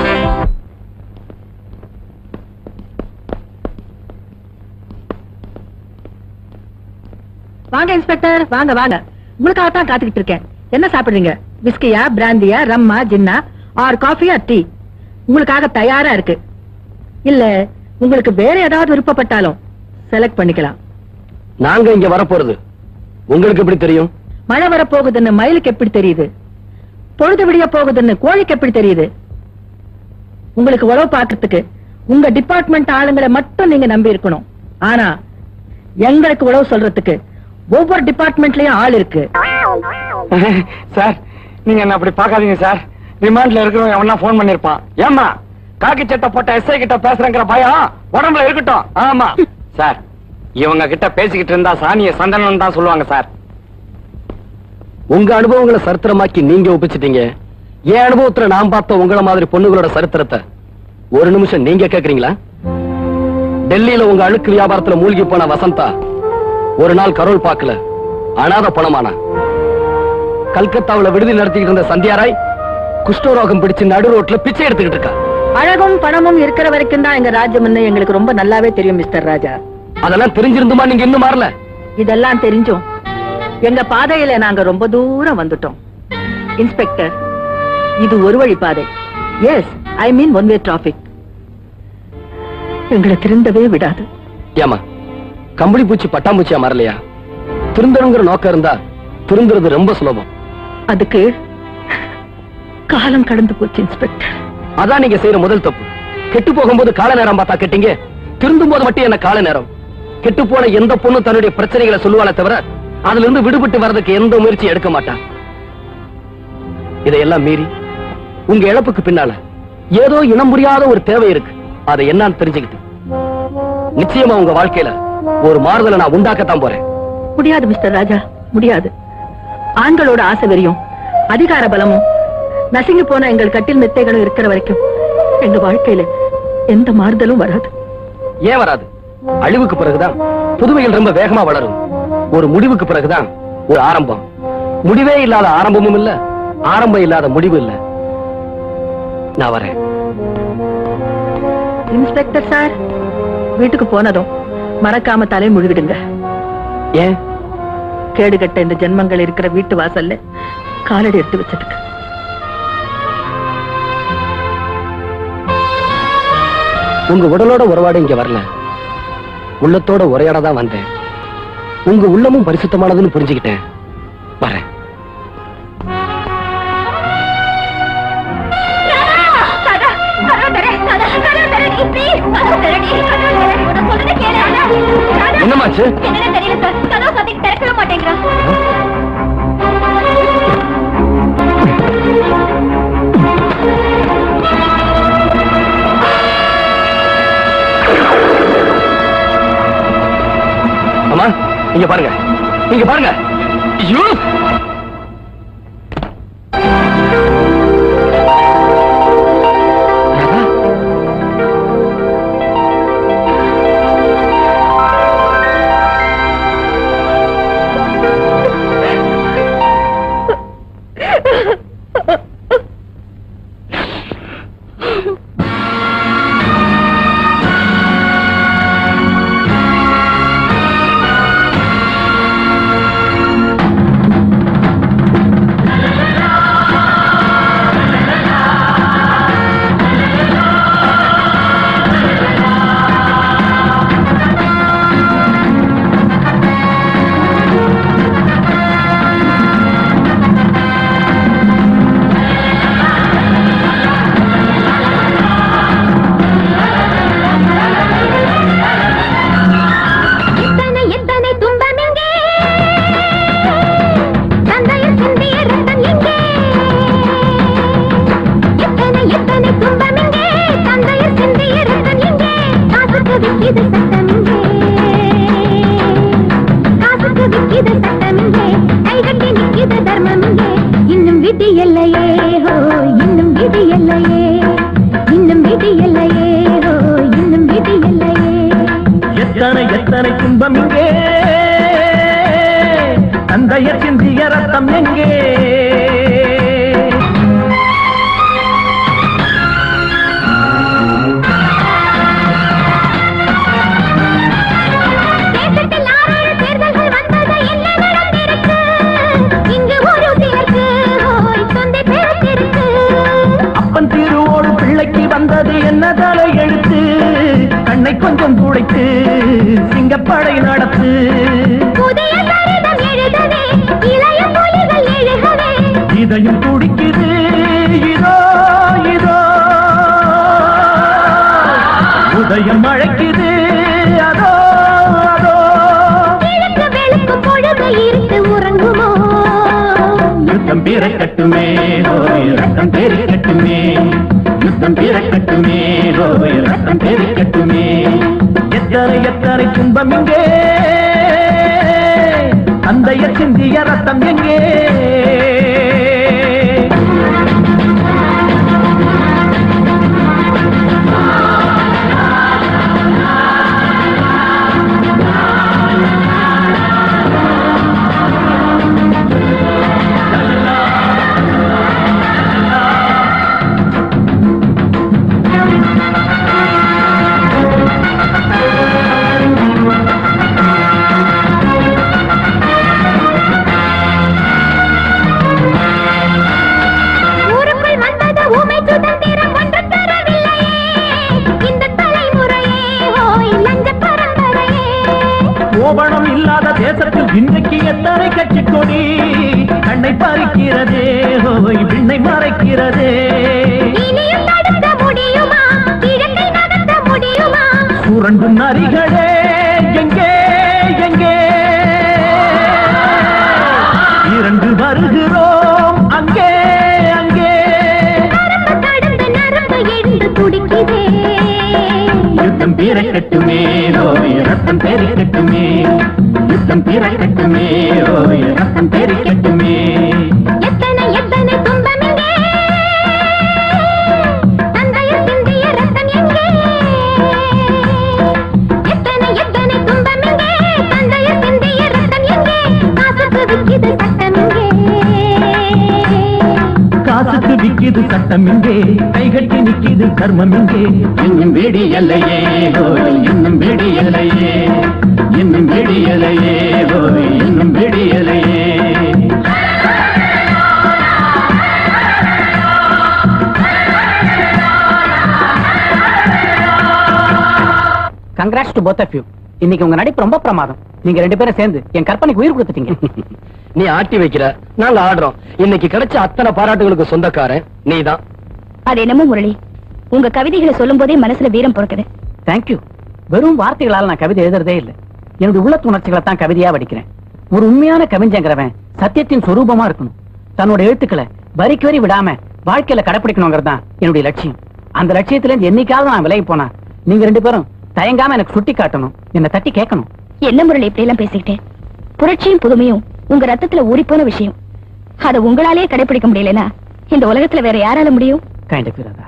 வாங்க இன்ஸ்பெக்டர் வாங்க வாங்க உங்களுக்காக தான் காத்துக்கிட்டு இருக்கேன் என்ன சாப்பிடுறீங்க விஸ்கியா பிராந்தியா ரம்மா ஜின்னா ஆர் காஃபியா டீ உங்களுக்காக தயாரா இருக்கு இல்ல உங்களுக்கு வேற ஏதாவது விருப்பப்பட்டாலும் செலக்ட் பண்ணிக்கலாம் நாங்க இங்க வரப்போறது உங்களுக்கு எப்படி தெரியும் மழை வர போகுதுன்னு மயிலுக்கு எப்படி தெரியுது பொழுது விடிய போகுதுன்னு கோழிக்கு எப்படி தெரியுது உங்களுக்கு உழவு பார்க்கறதுக்கு உங்க டிபார்ட்மெண்ட் ஆளுங்களை மட்டும் நீங்க நம்பி இருக்கணும் ஆனா எங்களுக்கு உழவு சொல்றதுக்கு ஒவ்வொரு டிபார்ட்மெண்ட்லயும் ஆள் இருக்கு சார் நீங்க என்ன அப்படி பாக்காதீங்க சார் ரிமாண்ட்ல இருக்கிறவங்க எவனா போன் பண்ணிருப்பான் ஏமா காக்கி சட்டை போட்ட எஸ்ஐ கிட்ட பேசுறேங்கிற பயம் உடம்புல இருக்கட்டும் ஆமா சார் இவங்க கிட்ட பேசிக்கிட்டு இருந்தா சாணிய சந்தனம் தான் சொல்லுவாங்க சார் உங்க அனுபவங்களை சரித்திரமாக்கி நீங்க ஒப்பிச்சிட்டீங்க என் அனுபவத்துல நான் பார்த்த உங்கள மாதிரி பொண்ணுகளோட சரித்திரத்தை ஒரு நிமிஷம் நீங்க கேக்குறீங்களா டெல்லியில உங்க அழுக்கு வியாபாரத்துல மூழ்கி போன வசந்தா ஒரு நாள் கரோல் பார்க்கல அனாத பணமானா கல்கத்தாவுல விடுதி நடத்திக்கிட்டு இருந்த சந்தியாராய் குஷ்டரோகம் பிடிச்சு நடு ரோட்ல பிச்சை எடுத்துக்கிட்டு இருக்கா அழகும் பணமும் இருக்கிற வரைக்கும் தான் எங்க ராஜ்யம்னு எங்களுக்கு ரொம்ப நல்லாவே தெரியும் மிஸ்டர் ராஜா அதெல்லாம் தெரிஞ்சிருந்துமா நீங்க இன்னும் மாறல இதெல்லாம் தெரிஞ்சும் எங்க பாதையில நாங்க ரொம்ப தூரம் வந்துட்டோம் இன்ஸ்பெக்டர் இது ஒரு வழி பாதை yes I mean one way traffic எங்களை திருந்தவே விடாது ஏமா கம்பளி பூச்சி பட்டாம்பூச்சியா மாறலையா திருந்தணுங்கிற நோக்கம் இருந்தா திருந்துறது ரொம்ப சுலபம் அதுக்கு காலம் கடந்து போச்சு இன்ஸ்பெக்டர் அதான் நீங்க செய்யற முதல் தப்பு கெட்டு போகும்போது கால நேரம் பார்த்தா கெட்டீங்க திருந்தும் போது மட்டும் என்ன கால நேரம் கெட்டு போன எந்த பொண்ணு தன்னுடைய பிரச்சனைகளை சொல்லுவாளே தவிர அதுல இருந்து விடுபட்டு வர்றதுக்கு எந்த முயற்சி எடுக்க மாட்டான் இதையெல்லாம் மீறி உங்க இழப்புக்கு பின்னால ஏதோ இனம் புரியாத ஒரு தேவை இருக்கு அதை என்னன்னு தெரிஞ்சுக்கிட்டு நிச்சயமா உங்க வாழ்க்கையில ஒரு மாறுதலை நான் உண்டாக்கத்தான் போறேன் முடியாது மிஸ்டர் ராஜா முடியாது ஆண்களோட ஆசை வெறியும் அதிகார பலமும் நசுங்கி போன எங்கள் கட்டில் மெத்தைகளும் இருக்கிற வரைக்கும் எங்க வாழ்க்கையில எந்த மாறுதலும் வராது ஏன் வராது அழிவுக்கு பிறகுதான் புதுமைகள் ரொம்ப வேகமா வளரும் ஒரு முடிவுக்கு பிறகுதான் ஒரு ஆரம்பம் முடிவே இல்லாத ஆரம்பமும் இல்ல ஆரம்பம் இல்லாத முடிவு இல்ல நான் வரேன் இன்ஸ்பெக்டர் சார் வீட்டுக்கு போனதும் மறக்காம தலை முழுகிடுங்க ஏன் கேடுகட்ட இந்த ஜென்மங்கள் இருக்கிற வீட்டு வாசல்ல காலடி எடுத்து வச்சதுக்கு உங்க உடலோட உறவாட இங்க வரல உள்ளத்தோட உரையாட தான் வந்தேன் உங்க உள்ளமும் பரிசுத்தமானதுன்னு புரிஞ்சுக்கிட்டேன் வரேன் என்னமாச்சு என்னன்னு தெரியல சார் கதவு சாத்தி திறக்கவே மாட்டேங்கிறான் அம்மா இங்க பாருங்க இங்க பாருங்க ஐயோ! ராதா? எத்தனை எத்தனை துன்பம் எங்கே தந்தையில் சிந்திய ரத்தம் எங்கே எத்தனை எத்தனை துன்பம் எங்கே தந்தையில் சிந்திய ரத்தம் எங்கே காசுக்கு விக்கிது சட்டம் எங்கே காசுக்கு விக்கிது சட்டம் எங்கே கைகட்டி நிக்கிது தர்மம் எங்கே இன்னும் விதி இல்லையே ஹோ இன்னும் விதி இல்லையே இன்னும் விதி இல்லையே ஹோ இன்னும் விதி இல்லையே எத்தனை எத்தனை துன்பம் இங்கே தந்தைய சிந்திய ரத்தம் எங்கே தேசத்தில் ஆறாறு தேர்தல்கள் வந்தது என்ன நடந்திருக்கு இங்கு ஒரு சிலருக்கு ஓய் சொந்தை பிறந்திருக்கு அப்பன் திருவோடு பிள்ளைக்கு வந்தது என்ன தலை எழுத்து கண்ணை கொஞ்சம் துடைத்து சிங்கப்படை நடத்து புதிய சரிதம் எழுதவே இளைய புலிகள் எழுகவே இதயம் துடிக்குது இதோ இதோ உதயம் அழைக்குது அதோ அதோ கிழக்கு வெளுக்கும் பொழுது இருட்டு உறங்குமோ யுத்தம் பிறக்கட்டுமே ஓய் ரத்தம் பெருக்கட்டுமே யுத்தம் பிறக்கட்டுமே ஓய் ரத்தம் பெருக்கட்டுமே எத்தனை எத்தனை துன்பம் இங்கே தந்தைய சிந்திய ரத்தம் எங்கே ஊருக்குள் வந்தது ஊமை சுதந்திரம் ஒன்றும் தரவில்லையே இந்த தலைமுறையே ஓய் லஞ்ச பரம்பரையே கோபணம் இல்லாத தேசத்தில் இன்றைக்கு எத்தனை கட்சி கொடி கண்ணை பறிக்கிறதே ஓய் விண்ணை மறைக்கிறதே இனியும் நடத்த முடியுமா கிழக்கை நடத்த முடியுமா சுரண்டும் நரிகளே எங்கே எங்கே இரண்டு வருகிறோம் அங்கே அங்கே நரம்பு கடந்து நரம்பு எழுந்து துடிக்குதே யுத்தம் பிறக்கட்டுமே ஓய் ரத்தம் பெருக்கட்டுமே யுத்தம் பிறக்கட்டுமே ஓய் ரத்தம் பெருக்கட்டுமே எத்தனை எத்தனை துன்பம் எங்கே தந்தையர் சிந்திய ரத்தம் எங்கே எத்தனை எத்தனை துன்பம் எங்கே தந்தையர் சிந்திய ரத்தம் எங்கே காசுக்கு விக்கிது சட்டம் எங்கே காசுக்கு விக்கிது சட்டம் இங்கே கைகட்டி நிக்கிது கர்மம் இங்கே இன்னும் வெடி எல்லையே ஓய் இன்னும் வெடி எல்லையே இன்னும் வெடி எல்லையே ஓய் இன்னும் வெடி எல்லையே congrats to both of you இன்னைக்கு உங்க நடிப்பு ரொம்ப பிரமாதம் நீங்க ரெண்டு பேரும் சேர்ந்து என் கற்பனைக்கு உயிர் கொடுத்துட்டீங்க நீ ஆட்டி வைக்கிற நாங்க ஆடுறோம் இன்னைக்கு கிடைச்ச அத்தனை பாராட்டுகளுக்கு சொந்தக்காரன் நீதான் அது என்னமோ முரளி உங்க கவிதைகளை சொல்லும் போதே மனசுல வீரம் பிறக்குது தேங்க்யூ வெறும் வார்த்தைகளால நான் கவிதை எழுதுறதே இல்ல என்னுடைய உள்ளத்து உணர்ச்சிகளை தான் கவிதையா வடிக்கிறேன் ஒரு உண்மையான கவிஞங்கிறவன் சத்தியத்தின் சொரூபமா இருக்கணும் தன்னோட எழுத்துக்களை வரிக்கு வரி விடாம வாழ்க்கையில கடைப்பிடிக்கணுங்கிறது தான் என்னுடைய லட்சியம் அந்த லட்சியத்துல இருந்து என்னைக்காவது நான் விலகி போனா நீங்க ரெண்டு பேரும் தயங்காம எனக்கு சுட்டி காட்டணும் என்னை தட்டி கேட்கணும் என்ன முரளி இப்படி எல்லாம் பேசிக்கிட்டு புரட்சியும் புதுமையும் உங்க ரத்தத்துல ஊறிப்போன விஷயம் அத உங்களாலே கடைபிடிக்க முடியலனா இந்த உலகத்துல வேற யாரால முடியும் கைண்ட் ஆஃப் ராதா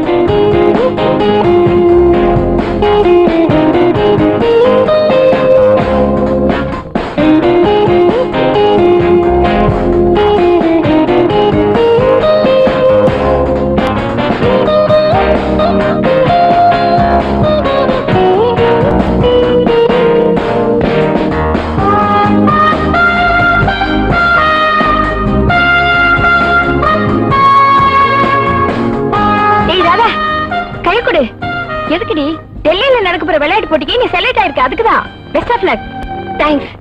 ஏய் ராதா கை கொடு எதுக்குடி டெல்லியில நடக்க போற விளையாட்டு போட்டிக்கு நீ செலக்ட் ஆயிருக்க அதுக்குதான் best of luck thanks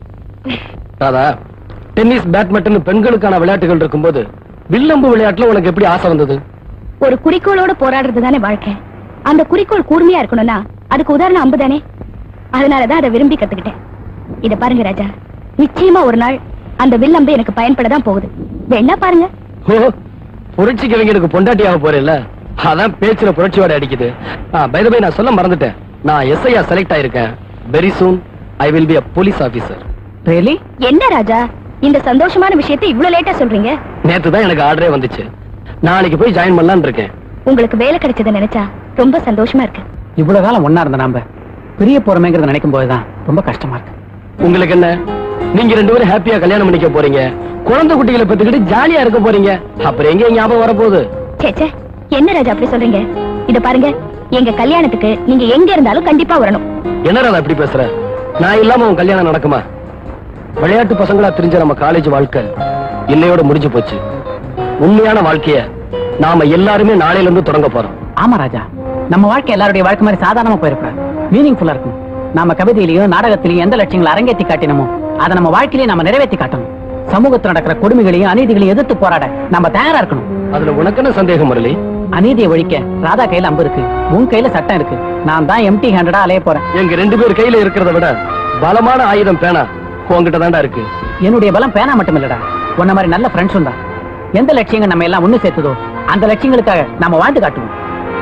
Radha tennis badminton பெண்களுக்கான விளையாட்டுகள் இருக்கும்போது வில்லம்பு விளையாட்டுல உனக்கு எப்படி ஆசை வந்தது ஒரு குறிக்கோளோட போராடுறது தானே வாழ்க்கை அந்த குறிக்கோள் கூர்மையா இருக்கணும்னா அதுக்கு உதாரணம் அம்பு தானே அதனாலதான் அதை விரும்பி கத்துக்கிட்டேன் இத பாருங்க ராஜா நிச்சயமா ஒரு நாள் அந்த வில்லம்பு எனக்கு பயன்படதான் போகுது வேணா பாருங்க ஓ புரட்சி கவிஞருக்கு பொண்டாட்டியாக போறேல்ல அதான் பேச்சுல புரட்சியோட அடிக்குது பை பை நான் சொல்ல மறந்துட்டேன் நான் எஸ்ஐயா செலக்ட் ஆயிருக்கேன் very soon I will be a police officer really என்ன ராஜா இந்த சந்தோஷமான விஷயத்தை இவ்வளவு லேட்டா சொல்றீங்க நேத்து தான் எனக்கு ஆர்டரே வந்துச்சு நாளைக்கு போய் ஜாயின் பண்ணலாம்னு இருக்கேன் உங்களுக்கு வேலை கிடைச்சதை நினைச்சா ரொம்ப சந்தோஷமா இருக்கு இவ்வளவு காலம் ஒன்னா இருந்த நாம பிரிய போறமேங்கிறத நினைக்கும் போதுதான் ரொம்ப கஷ்டமா இருக்கு உங்களுக்கு என்ன நீங்க ரெண்டு பேரும் ஹாப்பியா கல்யாணம் பண்ணிக்க போறீங்க குழந்தை குட்டிகளை பெத்துக்கிட்டு ஜாலியா இருக்க போறீங்க அப்புறம் எங்க ஞாபகம் வரப்போகுது ச்சே ச்சே என்ன ராஜா அப்படி சொல்றீங்க இத பாருங்க எங்க கல்யாணத்துக்கு நீங்க எங்க இருந்தாலும் கண்டிப்பா வரணும் என்ன ராதா இப்படி பேசுற நான் இல்லாம உன் கல்யாணம் நடக்குமா விளையாட்டு பசங்களா தெரிஞ்ச நம்ம காலேஜ் வாழ்க்கை இன்னையோட முடிஞ்சு போச்சு உண்மையான வாழ்க்கைய நாம எல்லாருமே நாளையில இருந்து தொடங்க போறோம் ஆமா ராஜா நம்ம வாழ்க்கை எல்லாருடைய வாழ்க்கை மாதிரி சாதாரணமா போயிருக்கூடாது மீனிங்ஃபுல்லா இருக்கும் நாம கவிதையிலையும் நாடகத்திலையும் எந்த லட்சியங்களை அரங்கேத்தி காட்டினமோ அதை நம்ம வாழ்க்கையிலேயே நாம நிறைவேற்றி காட்டணும் சமூகத்தில் நடக்கிற கொடுமைகளையும் அநீதிகளையும் எதிர்த்து போராட நம்ம தயாரா இருக்கணும் அதுல உனக்கு என்ன சந்தேகம் முரளி அநீதியை ஒழிக்க ராதா கையில அம்பு இருக்கு உன் கையில சட்டம் இருக்கு நான் தான் எம்டி ஹேண்டடா அலைய போறேன் எங்க ரெண்டு பேர் கையில இருக்கிறத விட பலமான ஆயுதம் பேனா உன்கிட்ட தான்டா இருக்கு என்னுடைய பலம் பேனா மட்டும் இல்லடா உன்ன மாதிரி நல்ல ஃப்ரெண்ட்ஸும் தான் எந்த லட்சியங்கள் நம்ம எல்லாம் ஒண்ணு சேர்த்ததோ அந்த லட்சியங்களுக்காக நாம வாழ்ந்து காட்டுவோம்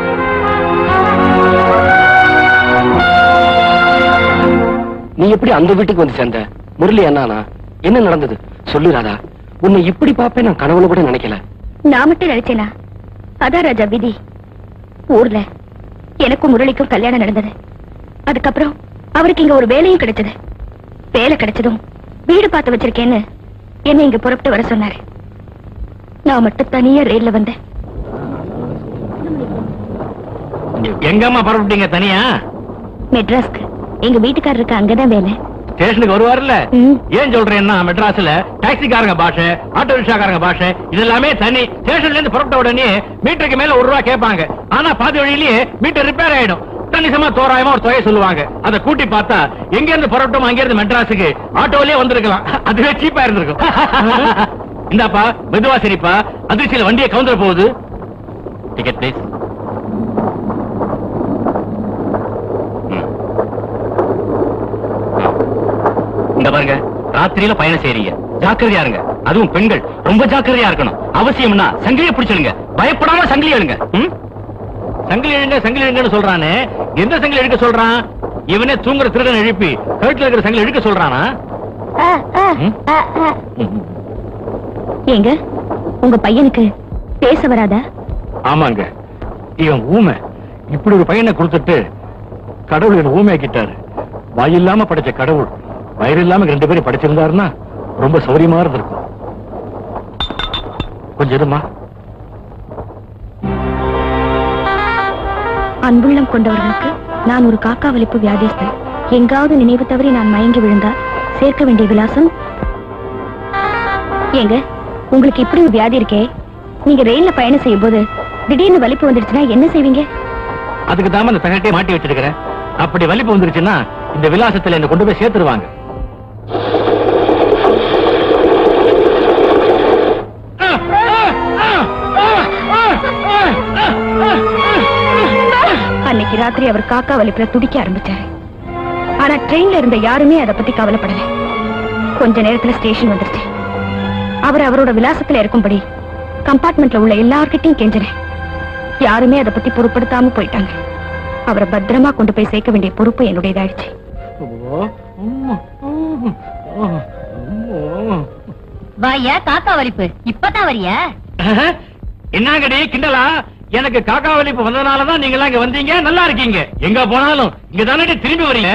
நீ எப்படி அந்த வீட்டுக்கு வந்து சேர்ந்த முரளி அண்ணானா என்ன நடந்தது சொல்லு ராதா உன்னை இப்படி பாப்பேன் நான் கனவுல கூட நினைக்கல நான் மட்டும் நினைச்சேனா அதான் ராஜா விதி ஊர்ல எனக்கும் முரளிக்கும் கல்யாணம் நடந்தது அதுக்கப்புறம் அவருக்கு இங்க ஒரு வேலையும் கிடைச்சது வேலை கிடைச்சதும் வீடு பார்த்து வச்சிருக்கேன்னு என்ன இங்க புறப்பட்டு வர சொன்னாரு நான் மட்டும் தனியா ரயில்ல வந்தேன் எங்கம்மா பரப்பிட்டீங்க தனியா மெட்ராஸ்க்கு எங்க வீட்டுக்காரருக்கு அங்கதான் வேலை ஸ்டேஷனுக்கு வருவாருல்ல ஏன் சொல்றேன்னா மெட்ராஸ்ல டாக்ஸிக்காரங்க பாஷை ஆட்டோ ரிக்ஷாக்காரங்க பாஷை இதெல்லாமே தனி ஸ்டேஷன்ல இருந்து புறப்பட்ட உடனே மீட்டருக்கு மேல ஒரு ரூபா கேட்பாங்க ஆனா பாதி வழியிலேயே மீட்டர் ரிப்பேர் ஆயிடும் கணிசமா தோராயமா ஒரு தொகை சொல்லுவாங்க அதை கூட்டி பார்த்தா எங்க இருந்து புறப்பட்டோம் அங்க இருந்து மெட்ராஸுக்கு ஆட்டோலயே வந்திருக்கலாம் அதுவே சீப்பா இருந்திருக்கும் இந்தாப்பா மெதுவா சரிப்பா அதிர்ச்சியில வண்டியை கவுந்துற போகுது டிக்கெட் பிளீஸ் இந்த பாருங்க ராத்திரியில பயணம் செய்றீங்க ஜாக்கிரதையா இருங்க அதுவும் பெண்கள் ரொம்ப ஜாக்கிரதையா இருக்கணும் அவசியம்னா சங்கிலியை பிடிச்சிருங்க பயப்படாம சங்கிலி எழுங்க ம்? சங்கிலி எழுங்க சங்கிலி எழுங்கன்னு சொல்றானே எந்த சங்கிலி எடுக்க சொல்றான் இவனே தூங்குற திருடன் எழுப்பி கழுத்துல இருக்கிற சங்கிலி எடுக்க சொல்றானா ஏங்க உங்க பையனுக்கு பேச வராதா ஆமாங்க இவன் ஊமை இப்படி ஒரு பையனை கொடுத்துட்டு கடவுள் என்ன ஊமையாக்கிட்டாரு வாயில்லாம படைச்ச கடவுள் வயிறு இல்லாம ரெண்டு பேரும் படைச்சிருந்தாருன்னா ரொம்ப சௌரியமா இருந்திருக்கும் கொஞ்சம் இருமா அன்புள்ளம் கொண்டவர்களுக்கு நான் ஒரு காக்கா வலிப்பு வியாதிஸ்தன் எங்காவது நினைவு தவறி நான் மயங்கி விழுந்தால் சேர்க்க வேண்டிய விலாசம் ஏங்க உங்களுக்கு இப்படி ஒரு வியாதி இருக்கே நீங்க ரயில்ல பயணம் செய்யும் போது திடீர்னு வலிப்பு வந்துடுச்சுன்னா என்ன செய்வீங்க அதுக்கு தாம அந்த தகட்டே மாட்டி வச்சிருக்கிறேன் அப்படி வலிப்பு வந்துருச்சுன்னா இந்த விலாசத்துல என்ன கொண்டு போய் சேர்த்துருவாங்க அன்னைக்கு ராத்திரி அவர் காக்கா வலிப்புல துடிக்க ஆரம்பிச்சாரு ஆனா ட்ரெயின்ல இருந்த யாருமே அதை பத்தி கவலைப்படல கொஞ்ச நேரத்துல ஸ்டேஷன் வந்துருச்சு அவர் அவரோட விலாசத்துல இருக்கும்படி கம்பார்ட்மெண்ட்ல உள்ள எல்லார்கிட்டயும் கெஞ்சினேன் யாருமே அதை பத்தி பொருட்படுத்தாம போயிட்டாங்க அவரை பத்திரமா கொண்டு போய் சேர்க்க வேண்டிய பொறுப்பு என்னுடையதாயிடுச்சு வாயா காக்கா வலிப்பு இப்பதான் வரியா என்னங்கடி கிண்டலா எனக்கு காக்கா வலிப்பு வந்ததுனாலதான் நீங்க எல்லாம் இங்க வந்தீங்க நல்லா இருக்கீங்க எங்க போனாலும் இங்க தானே திரும்பி வரீங்க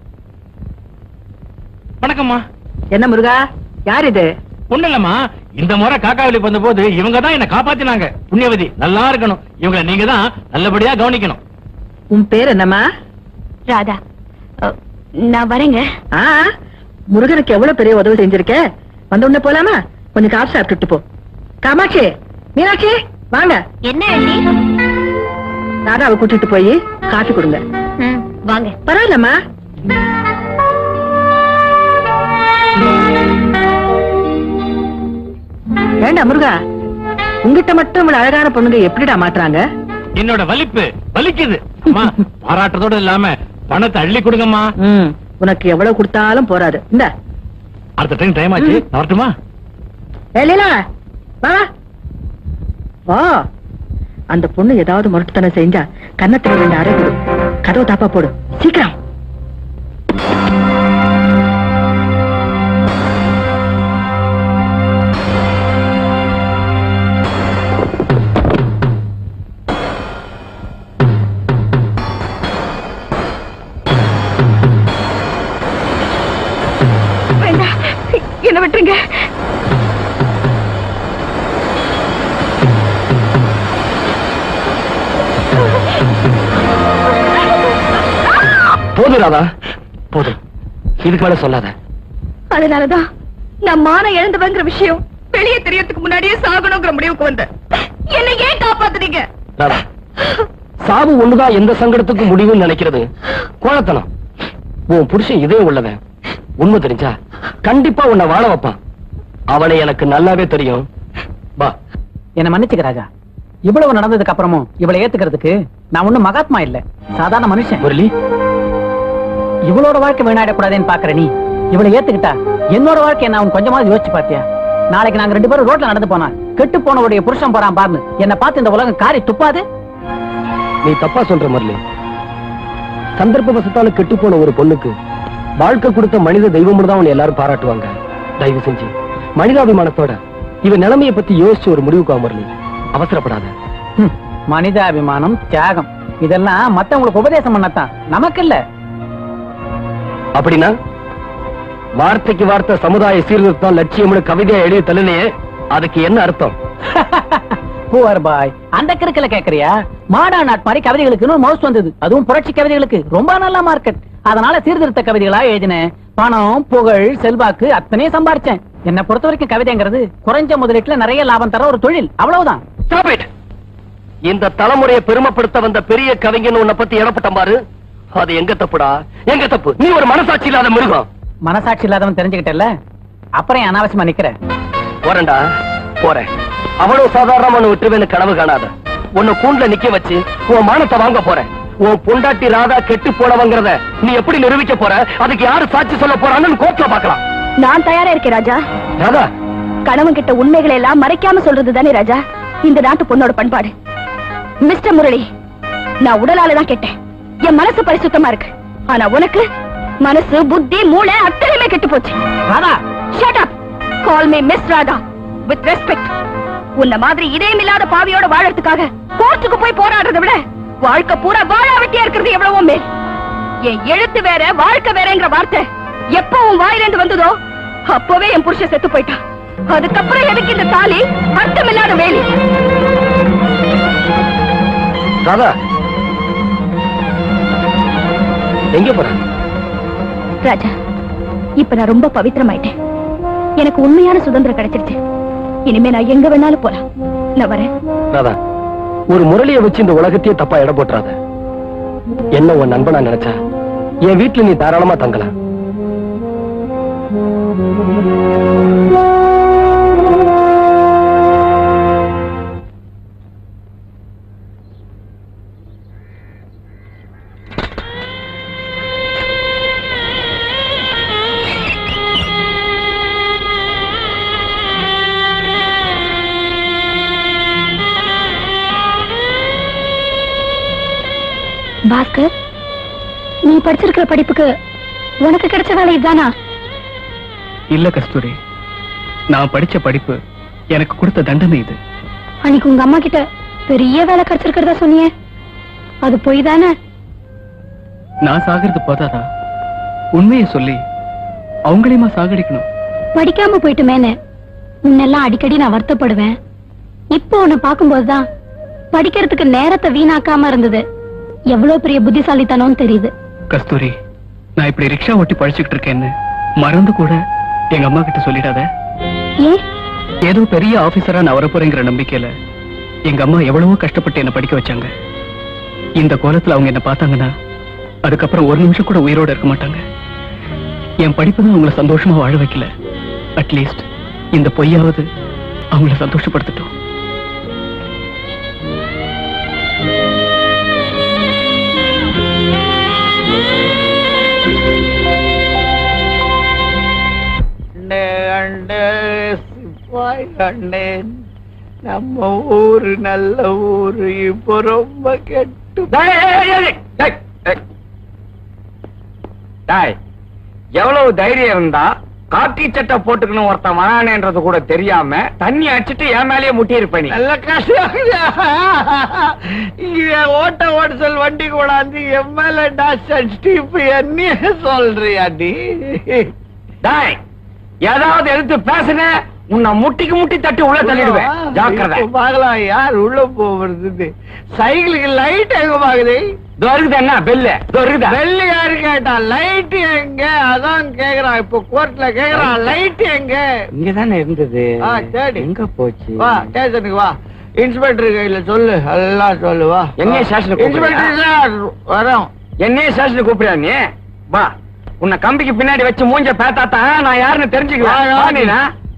வணக்கம்மா என்ன முருகா யார் இது ஒண்ணு இல்லம்மா இந்த முறை காக்கா வலிப்பு வந்த போது இவங்க தான் என்ன காப்பாத்தினாங்க புண்ணியவதி நல்லா இருக்கணும் இவங்களை நீங்க தான் நல்லபடியா கவனிக்கணும் உன் பேர் என்னம்மா ராதா அ, நான் வரேங்க ஆ முருகனுக்கு எவ்வளவு பெரிய உதவி செஞ்சிருக்க வந்த உடனே போலாமா கொஞ்சம் காசு சாப்பிட்டுட்டு போ காமாட்சி மீனாட்சி வாங்க என்ன அண்ணி ராதாவை கூட்டிட்டு போய் காஃபி கொடுங்க ம், வாங்க பரவாயில்லம்மா வேண்டாம் முருகா உங்கிட்ட மட்டும் இவ்வளவு அழகான பொண்ணுங்க எப்படிடா மாட்டுறாங்க என்னோட வலிப்பு வலிக்குது அம்மா, பாராட்டுறதோட இல்லாம பணத்தை அள்ளி கொடுங்கம்மா ம், உனக்கு எவ்வளவு கொடுத்தாலும் போறாது இந்த அடுத்த டைம் டைம் ஆச்சு நான் வரட்டுமா லீலா வா வா அந்த பொண்ணு ஏதாவது முரட்டுத்தனம் செஞ்சா கன்னத்துல ரெண்டு அறை கொடு கதவை தாப்பா போடு சீக்கிரம் வேண்டாம் என்ன விட்டுருங்க போதும் ராதா போதும் இதுக்கு மேல சொல்லாத அதனாலதான் நான் மானம் இழந்தவங்கிற விஷயம் வெளியே தெரியறதுக்கு முன்னாடியே சாகணுங்கிற முடிவுக்கு வந்தேன் என்னை ஏன் காப்பாத்துறீங்க ராதா சாவு ஒண்ணுதான் எந்த சங்கடத்துக்கும் முடிவுன்னு நினைக்கிறது கோழத்தனம் உன் புருஷன் இதே உள்ளவன் உண்மை தெரிஞ்சா கண்டிப்பா உன்னை வாழ வைப்பான் அவனை எனக்கு நல்லாவே தெரியும் வா என்ன மன்னிச்சுக்க ராஜா இவ்வளவு நடந்ததுக்கு அப்புறமும் இவளை ஏத்துக்கிறதுக்கு நான் ஒண்ணும் மகாத்மா இல்ல சாதாரண மனுஷன் முரளி இவளோட வாழ்க்கை வீணாயிடக்கூடாதுன்னு பாக்குற நீ இவளை ஏத்துக்கிட்டா என்னோட வாழ்க்கை நான் கொஞ்சமாவது யோசிச்சு பாத்தியா நாளைக்கு நாங்க ரெண்டு பேரும் ரோட்ல நடந்து போனா கெட்டு போனவுடைய புருஷன் போறான் பாருன்னு என்ன பார்த்து இந்த உலகம் காரி துப்பாது நீ தப்பா சொல்ற முரளி சந்தர்ப்ப வசத்தால கெட்டு போன ஒரு பொண்ணுக்கு வாழ்க்கை கொடுத்த மனித தெய்வம் தான் உன்னை எல்லாரும் பாராட்டுவாங்க தயவு செஞ்சு மனிதாபிமானத்தோட இவன் நிலைமைய பத்தி யோசிச்சு ஒரு முடிவுக்கு வா முரளி அவசரப்படாத ஹம், மனிதாபிமானம் தியாகம் இதெல்லாம் மத்தவங்களுக்கு உபதேசம் பண்ணத்தான் நமக்கு இல்ல அப்படின்னா வார்த்தைக்கு வார்த்தை சமுதாய சீர்திருத்தம் லட்சியம்னு கவிதையா எழுதி தள்ளினையே அதுக்கு என்ன அர்த்தம் பூவர் பாய் அந்த கிறுக்கல கேக்குறியா மாடா நாட் மாதிரி கவிதைகளுக்கு மவுஸ் வந்தது அதுவும் புரட்சி கவிதைகளுக்கு ரொம்ப நல்ல மார்க்கெட் அதனால சீர்திருத்த கவிதைகளா எழுதினேன் பணம் புகழ் செல்வாக்கு அத்தனையும் சம்பாரிச்சேன் என்ன பொறுத்த வரைக்கும் கவிதைங்கிறது குறைஞ்ச முதலீட்டுல நிறைய லாபம் தர ஒரு தொழில் அவ்வளவுதான் Stop it! இந்த தலைமுறையை பெருமைப்படுத்த வந்த பெரிய கவிஞன் உன்னை பத்தி இடப்பட்டம் பாரு அது எங்க தப்புடா எங்க தப்பு நீ ஒரு மனசாட்சி இல்லாத மிருகம் மனசாட்சி இல்லாதவன் தெரிஞ்சுக்கிட்டல அப்புறம் ஏன் அனாவசியமா நிக்கிற போறேன்டா போறேன் அவ்வளவு சாதாரணமா உன்னை விட்டுருவேன்னு கனவு காணாத உன்னை கூண்டுல நிக்க வச்சு உன் மானத்தை வாங்க போறேன் உன் பொண்டாட்டி ராதா கெட்டு போனவங்கிறத நீ எப்படி நிரூபிக்க போற அதுக்கு யாரு சாட்சி சொல்ல போறான்னு கோர்ட்ல பாக்கலாம் நான் தயாரா இருக்கேன் ராஜா ராதா கணவன் கிட்ட உண்மைகளை எல்லாம் மறைக்காம சொல்றது தானே ராஜா இந்த நாட்டு பொண்ணோட பண்பாடு மிஸ்டர் முரளி நான் உடலால தான் கேட்டேன் என் மனசு பரிசுத்தமா இருக்கு ஆனா உனக்கு மனசு புத்தி மூளை அத்தனையுமே கெட்டு போச்சு Radha shut up call me miss Radha with respect உன்ன மாதிரி இதயமில்லாத பாவியோட வாழறதுக்காக கோர்ட்டுக்கு போய் போராடுறதை விட வாழ்க்கை பூரா வாழா வெட்டியா இருக்கிறது எவ்வளவோ மேல் என் எழுத்து வேற வாழ்க்கை வேறங்கிற வார்த்தை எப்போ உன் வாயிலிருந்து வந்ததோ அப்பவே என் புருஷன் செத்து போயிட்டான் அதுக்கப்புறம் எதுக்கு இந்த தாலி அர்த்தமில்லாத வேலி ராதா எங்க போற ராஜா இப்ப நான் ரொம்ப பவித்திரமாயிட்டேன் எனக்கு உண்மையான சுதந்திரம் கிடைச்சிருச்சு இனிமே நான் எங்க வேணாலும் போலாம் நான் வரேன் ராதா ஒரு முரளிய வச்சு இந்த உலகத்தையே தப்பா இட போட்டுறாத என்ன உன் நண்பனா நினைச்சா என் வீட்டுல நீ தாராளமா தங்கலாம் பாஸ்கர் நீ படிச்சிருக்கிற படிப்புக்கு உனக்கு கிடைச்ச வேலை இதுதானா இல்ல கஸ்தூரி நான் படிச்ச படிப்பு எனக்கு கொடுத்த தண்டனை இது அன்னைக்கு உங்க அம்மா கிட்ட பெரிய வேலை கிடைச்சிருக்கிறதா சொன்னியே அது பொய் தானே நான் சாகிறது போதாதா உண்மையை சொல்லி அவங்களையுமா சாகடிக்கணும் படிக்காம போயிட்டுமேனு முன்னெல்லாம் அடிக்கடி நான் வருத்தப்படுவேன் இப்போ உன்னை பார்க்கும்போதுதான் படிக்கிறதுக்கு நேரத்தை வீணாக்காம இருந்தது எவ்வளவு பெரிய புத்திசாலித்தனம்னு தெரியுது கஸ்தூரி நான் இப்படி ரிக்ஷா ஓட்டி பழிச்சுக்கிட்டு இருக்கேன்னு மறந்து கூட எங்க அம்மா கிட்ட சொல்லிடாத ஏன் ஏதோ பெரிய ஆபீசரா நான் வரப்போறேங்கிற நம்பிக்கையில எங்க அம்மா எவ்வளவோ கஷ்டப்பட்டு என்ன படிக்க வச்சாங்க இந்த கோலத்துல அவங்க என்ன பார்த்தாங்கன்னா அதுக்கப்புறம் ஒரு நிமிஷம் கூட உயிரோட இருக்க மாட்டாங்க என் படிப்பு தான் அவங்கள சந்தோஷமா வாழ வைக்கல அட்லீஸ்ட் இந்த பொய்யாவது அவங்கள சந்தோஷப்படுத்தட்டும் அண்ணே அண்ணே சிப்பாய் அண்ணே நம்ம ஊரு நல்ல ஊரு இப்போ ரொம்ப கெட்டு டாய் எவ்வளவு தைரியம் இருந்தா காக்கி சட்டை போட்டுக்கணும் ஒருத்தன் வரானேன்றது கூட தெரியாம தண்ணி அடிச்சிட்டு என் மேலேயே முட்டி இருப்ப நீ நல்ல கஷ்டம் இங்க ஓட்ட ஓட்டல் வண்டி கூடாந்து எம்எல்ஏ டாஸ் அடிச்சுட்டு இப்ப என்ன சொல்றியா நீ டாய் ஏதாவது எடுத்து பேசுன உன்னை முட்டிக்கு முட்டி தட்டி உள்ள தள்ளிடுவேன் ஜாக்கிரதை இப்ப பார்க்கலாம் யார் உள்ள போறது சைக்கிளுக்கு லைட் எங்க பாக்குது இதோ இருக்குது என்ன பெல்லு இதோ இருக்குதா வெள்ளி யாரு கேட்டா லைட் எங்க அதான் கேக்குறான் இப்ப கோர்ட்ல கேக்குறான் லைட் எங்க இங்கதானே இருந்தது ஆ, தேடி. எங்க போச்சு வா ஸ்டேஷனுக்கு வா இன்ஸ்பெக்டர் கையில சொல்லு எல்லாம் சொல்லு வா என்னைய ஸ்டேஷனுக்கு இன்ஸ்பெக்டர் சார் வரோம் என்னைய ஸ்டேஷனுக்கு கூப்பிடுறியா நீ வா உன்னை கம்பிக்கு பின்னாடி வச்சு மூஞ்ச பேத்தாத்தான் நான் யாருன்னு தெரிஞ்சுக்கலாம் வா, வா வா. நீனா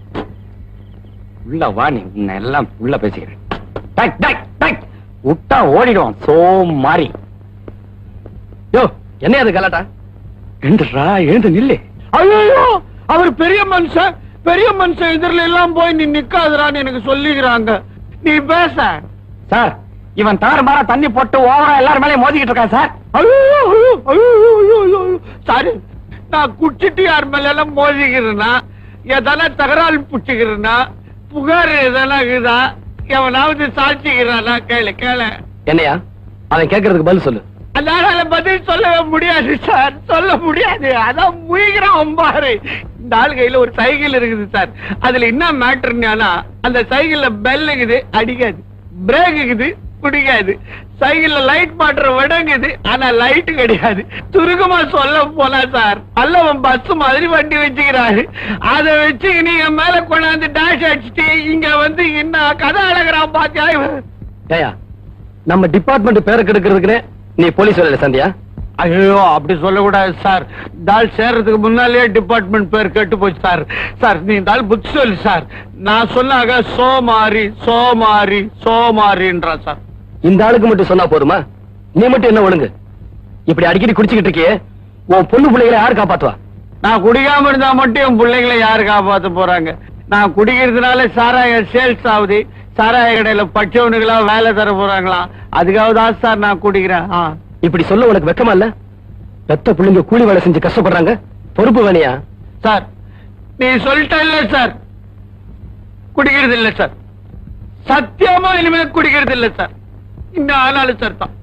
உள்ள வா நீ உன்னை எல்லாம் உள்ள பேசிக்கிறேன் டக், டக், டக். விட்டா ஓடிடுவான் சோ மாறி யோ என்ன அது கலாட்டா எழுந்துடுறா எழுந்து நில்லு ஐயோ அவர் பெரிய மனுஷன் பெரிய மனுஷன் எதிரில எல்லாம் போய் நீ நிக்காதரான்னு எனக்கு சொல்லிக்கிறாங்க நீ பேச சார் இவன் தாறுமாறா தண்ணி போட்டு ஓவரா எல்லாரும் மேலயும் மோதிக்கிட்டு இருக்கான் சார் ஐயோ, ஐயோ, ஐயோ, ஐயோ, ஐயோ. சாரி நான் குடிச்சிட்டு யார் மேல எல்லாம் மோதிக்கிறேன்னா எதனா தகராறு புடிச்சுக்கிறேன்னா புகார் எதனா இருக்குதா எவனாவது சாட்சிக்கிறானா கேளு கேளு என்னையா அவன் கேட்கறதுக்கு பதில் சொல்லு அதனால பதில் சொல்லவே முடியாது சார் சொல்ல முடியாது அதான் முயகிறான் பாரு இந்த ஆள் கையில ஒரு சைக்கிள் இருக்குது சார் அதுல என்ன மேட்டர்னா அந்த சைக்கிள்ல பெல் இருக்குது அடிக்காது பிரேக் இருக்குது குடிக்காது சைக்கிள்ல லைட் மாட்டுற விடங்குது ஆனா லைட் கிடையாது சுருக்கமா சொல்ல போனா சார் அல்லவன் பஸ் மாதிரி வண்டி வச்சுக்கிறாரு அதை வச்சு நீங்க மேல கொண்டாந்து டேஷ் அடிச்சுட்டு இங்க வந்து என்ன கதை அழகிறான் பாத்தியா இவன் ஏயா நம்ம டிபார்ட்மெண்ட் பேரை கெடுக்கிறதுக்குன்னு நீ போலீஸ் வேலையில சந்தியா ஐயோ அப்படி சொல்லக்கூடாது சார் தால் சேர்றதுக்கு முன்னாலேயே டிபார்ட்மெண்ட் பேர் கெட்டு போச்சு சார் சார் நீ தால் புத்தி சொல்லு சார் நான் சொன்னாக சோமாரி சோமாரி சோமாரின்றா சார் இந்த ஆளுக்கு மட்டும் சொன்னா போதுமா நீ மட்டும் என்ன ஒழுங்கு இப்படி அடிக்கடி குடிச்சுக்கிட்டு இருக்கியே உன் பொண்ணு பிள்ளைகளை யாரு காப்பாத்துவா நான் குடிக்காம இருந்தா மட்டும் என் பிள்ளைங்களை யாரு காப்பாத்த போறாங்க நான் குடிக்கிறதுனால சாராய சேல்ஸ் ஆகுது சாராய கடையில பச்சவனுங்களா வேலை தர போறாங்களாம் அதுக்காக தான் சார் நான் குடிக்கிறேன் ஆ. இப்படி சொல்ல உனக்கு வெக்கமா இல்ல பெத்த பிள்ளைங்க கூலி வேலை செஞ்சு கஷ்டப்படுறாங்க பொறுப்பு வேணையா சார் நீ சொல்லிட்ட இல்ல சார் குடிக்கிறது இல்ல சார் சத்தியமா இனிமே குடிக்கிறது இல்ல சார் இன்னும் ஆனாலும் சார் தான்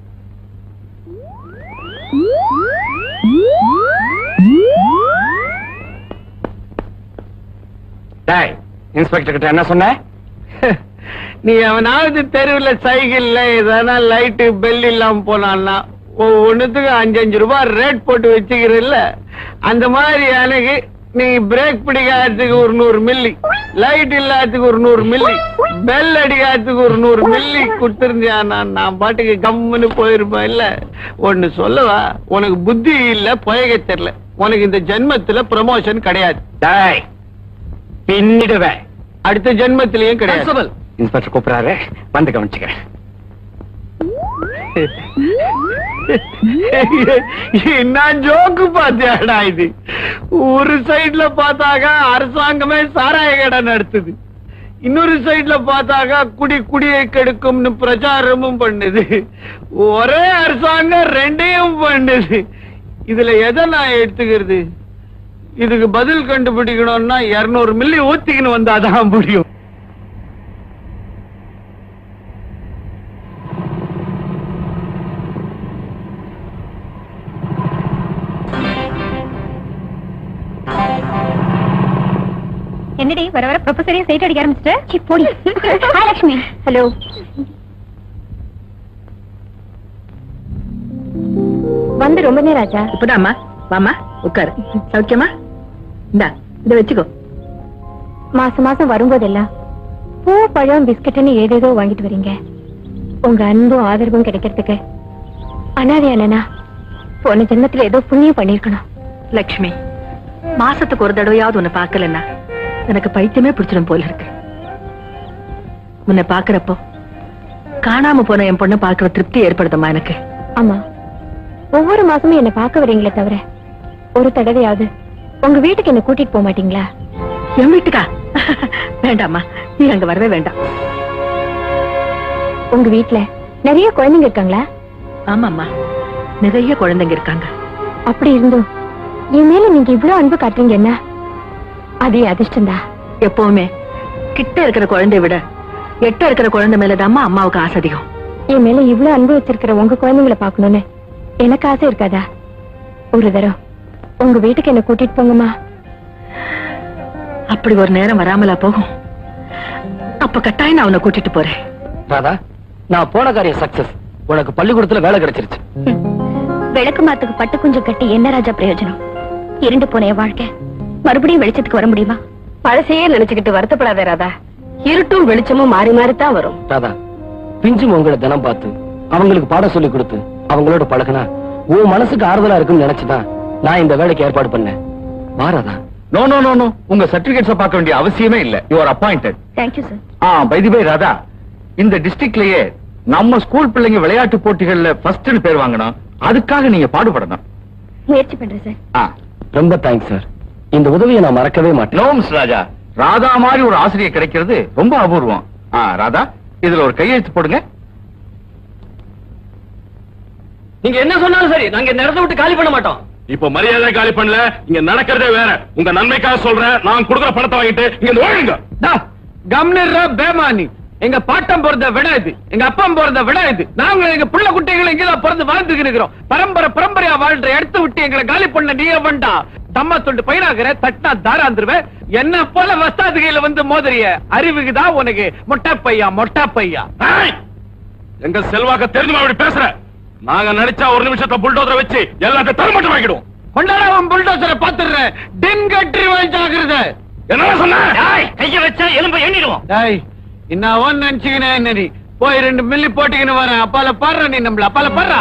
டேய் இன்ஸ்பெக்டர் கிட்ட என்ன சொன்ன நீ அவனாவது தெருவுல சைக்கிள்ல எதனா லைட்டு பெல் இல்லாம போனான்னா ஒவ்வொன்னுத்துக்கு அஞ்சு அஞ்சு ரூபாய் ரேட் போட்டு வச்சுக்கிறல்ல அந்த மாதிரி எனக்கு நீ பிரேக் பிடிக்காததுக்கு ஒரு நூறு மில்லி லைட் இல்லாததுக்கு ஒரு நூறு மில்லி பெல் அடிக்காததுக்கு ஒரு நூறு மில்லி கொடுத்திருந்தியா நான் நான் பாட்டுக்கு கம்முன்னு போயிருப்பேன் இல்ல ஒண்ணு சொல்லவா உனக்கு புத்தி இல்ல புயக தெரியல உனக்கு இந்த ஜென்மத்துல ப்ரமோஷன் கிடையாது டேய் பின்னிடுவேன் அடுத்த ஜென்மத்திலயும் கிடையாது இன்ஸ்பெக்டர் கூப்பிடுறாரு வந்து கவனிச்சுக்கிறேன் என்ன ஜோக்கு பாத்தியாடா இது ஒரு சைடுல பார்த்தாக்க அரசாங்கமே சாராய கடை நடத்துது இன்னொரு சைடுல பார்த்தாக்க குடி குடியை கெடுக்கும்னு பிரச்சாரமும் பண்ணுது ஒரே அரசாங்கம் ரெண்டையும் பண்ணுது இதுல எதை நான் எடுத்துக்கிறது இதுக்கு பதில் கண்டுபிடிக்கணும்னா இருநூறு மில்லி ஊத்திக்கின்னு வந்தாதான் முடியும் என்னடி வர வர ப்ரொஃபஸரையும் சைட் அடிக்க ஆரம்பிச்சிட்டு போடி ஹாய் லட்சுமி ஹலோ வந்து ரொம்ப நேரம் ஆச்சா இப்பதாம்மா வாமா உட்காரு சௌக்கியமா இந்தா இத வச்சுக்கோ மாசம் மாசம் வரும்போதெல்லாம் பூ பழம் பிஸ்கட்னு ஏதேதோ வாங்கிட்டு வரீங்க உங்க அன்பும் ஆதரவும் கிடைக்கிறதுக்கு அனாதையானா போன ஜென்மத்துல ஏதோ புண்ணியம் பண்ணிருக்கணும் லக்ஷ்மி மாசத்துக்கு ஒரு தடவையாவது உன்னை பார்க்கலன்னா எனக்கு பைத்தியமே பிடிச்சிடும் போல இருக்கு உன்னை பாக்குறப்போ காணாம போன என் பொண்ணை பார்க்கிற திருப்தி ஏற்படுதம்மா எனக்கு ஆமா ஒவ்வொரு மாசமும் என்ன பார்க்க வரீங்களே தவிர ஒரு தடவையாவது உங்க வீட்டுக்கு என்ன கூட்டிட்டு போக மாட்டீங்களா என் வீட்டுக்கா வேண்டாம்மா நீ அங்க வரவே வேண்டாம் உங்க வீட்ல நிறைய குழந்தைங்க இருக்காங்களா ஆமாம்மா நிறைய குழந்தைங்க இருக்காங்க அப்படி இருந்தும் என் மேல நீங்க இவ்வளவு அன்பு காட்டுறீங்க என்ன அதே அதிர்ஷ்டம்தா எப்பவுமே கிட்ட இருக்கிற குழந்தைய விட எட்ட இருக்கிற குழந்தை மேலதாம்மா அம்மாவுக்கு ஆசை அதிகம் என் மேல இவ்வளவு அன்பு வச்சிருக்கிற உங்க குழந்தைங்களை பார்க்கணும்னு எனக்கு ஆசை இருக்காதா ஒரு தரம் உங்க வீட்டுக்கு என்ன கூட்டிட்டு போங்கம்மா அப்படி ஒரு நேரம் வராமலா போகும் அப்ப கட்டாயம் நான் உன்னை கூட்டிட்டு போறேன் ராதா நான் போன காரியம் சக்சஸ் உனக்கு பள்ளிக்கூடத்துல வேலை கிடைச்சிருச்சு விளக்கு மாத்துக்கு பட்டு குஞ்சம் கட்டி என்ன ராஜா பிரயோஜனம் இருண்டு போன என் வாழ்க்கை மறுபடியும் வெளிச்சத்துக்கு வர முடியுமா பழசையே நினைச்சுக்கிட்டு வருத்தப்படாத ராதா இருட்டும் வெளிச்சமும் மாறி மாறித்தான் வரும் ராதா பிஞ்சு உங்களை தினம் பார்த்து அவங்களுக்கு பாடம் சொல்லி கொடுத்து அவங்களோட பழகுனா உன் மனசுக்கு ஆறுதலா இருக்கும்னு நினைச்சுதான் நான் இந்த வேலைக்கு ஏற்பாடு பண்ணேன் வா Radha no no no no உங்க சர்டிபிகேட்ஸ் பார்க்க வேண்டிய அவசியமே இல்ல you are appointed thank you sir ஆ பைதி பை ராதா இந்த டிஸ்ட்ரிக்ட்லயே நம்ம ஸ்கூல் பிள்ளைங்க விளையாட்டு போட்டிகள்ல ஃபர்ஸ்ட்னு பேர் வாங்கணும் அதுக்காக நீங்க பாடுபடணும் முயற்சி பண்றேன் சார் ஆ ரொம்ப தேங்க்ஸ் சார் இந்த உதவியை நான் மறக்கவே மாட்டேன் நோ மிஸ் ராஜா ராதா மாதிரி ஒரு ஆசிரியர் கிடைக்கிறது ரொம்ப அபூர்வம் ஆ, ராதா இதுல ஒரு கையெழுத்து போடுங்க நீங்க என்ன சொன்னாலும் சரி நாங்க இந்த இடத்த விட்டு காலி பண்ண மாட்டோம் இப்ப மரியாதை காலி பண்ணல இங்க நடக்கிறதே வேற உங்க நன்மைக்காக சொல்றேன் நான் கொடுக்குற பணத்தை வாங்கிட்டு இங்க இருந்து ஓடுங்க கம்னிடுற பேமானி எங்க பாட்டம் பிறந்த விட இது எங்க அப்பம் பிறந்த விட இது நாங்களும் எங்க புள்ள குட்டிகள் இங்கதான் பிறந்து வாழ்ந்துட்டு இருக்கிறோம் பரம்பரை பரம்பரையா வாழ்ற இடத்த விட்டு எங்களை காலி பண்ண நீ வேண்டா தம்மா சொல்லிட்டு பயிராகிற தட்டினா தாராந்துருவேன் என்ன போல வஸ்தாதுகையில வந்து மோதிரிய அறிவுக்குதான் உனக்கு மொட்டை பையா மொட்டை பையா ஏய்! எங்க செல்வாக்க தெரிஞ்சுமா அப்படி பேசுற நாங்க நினைச்சா ஒரு நிமிஷத்துல புல்டோதரை வச்சு எல்லாத்தையும் தரமட்டம் வாங்கிடுவோம் கொண்டாடாம புல்டோசரை பாத்துடுறேன் டின் கட்டி வாங்கிச்சாக்குறத என்ன சொன்ன கைய வச்சா எலும்ப எண்ணிடுவோம் டேய் என்னவோ நினைச்சுக்கினே என்ன நீ போய் ரெண்டு மில்லி போட்டுக்கின்னு வரேன் அப்பால பாடுற நீ நம்மள அப்பால பாடுறா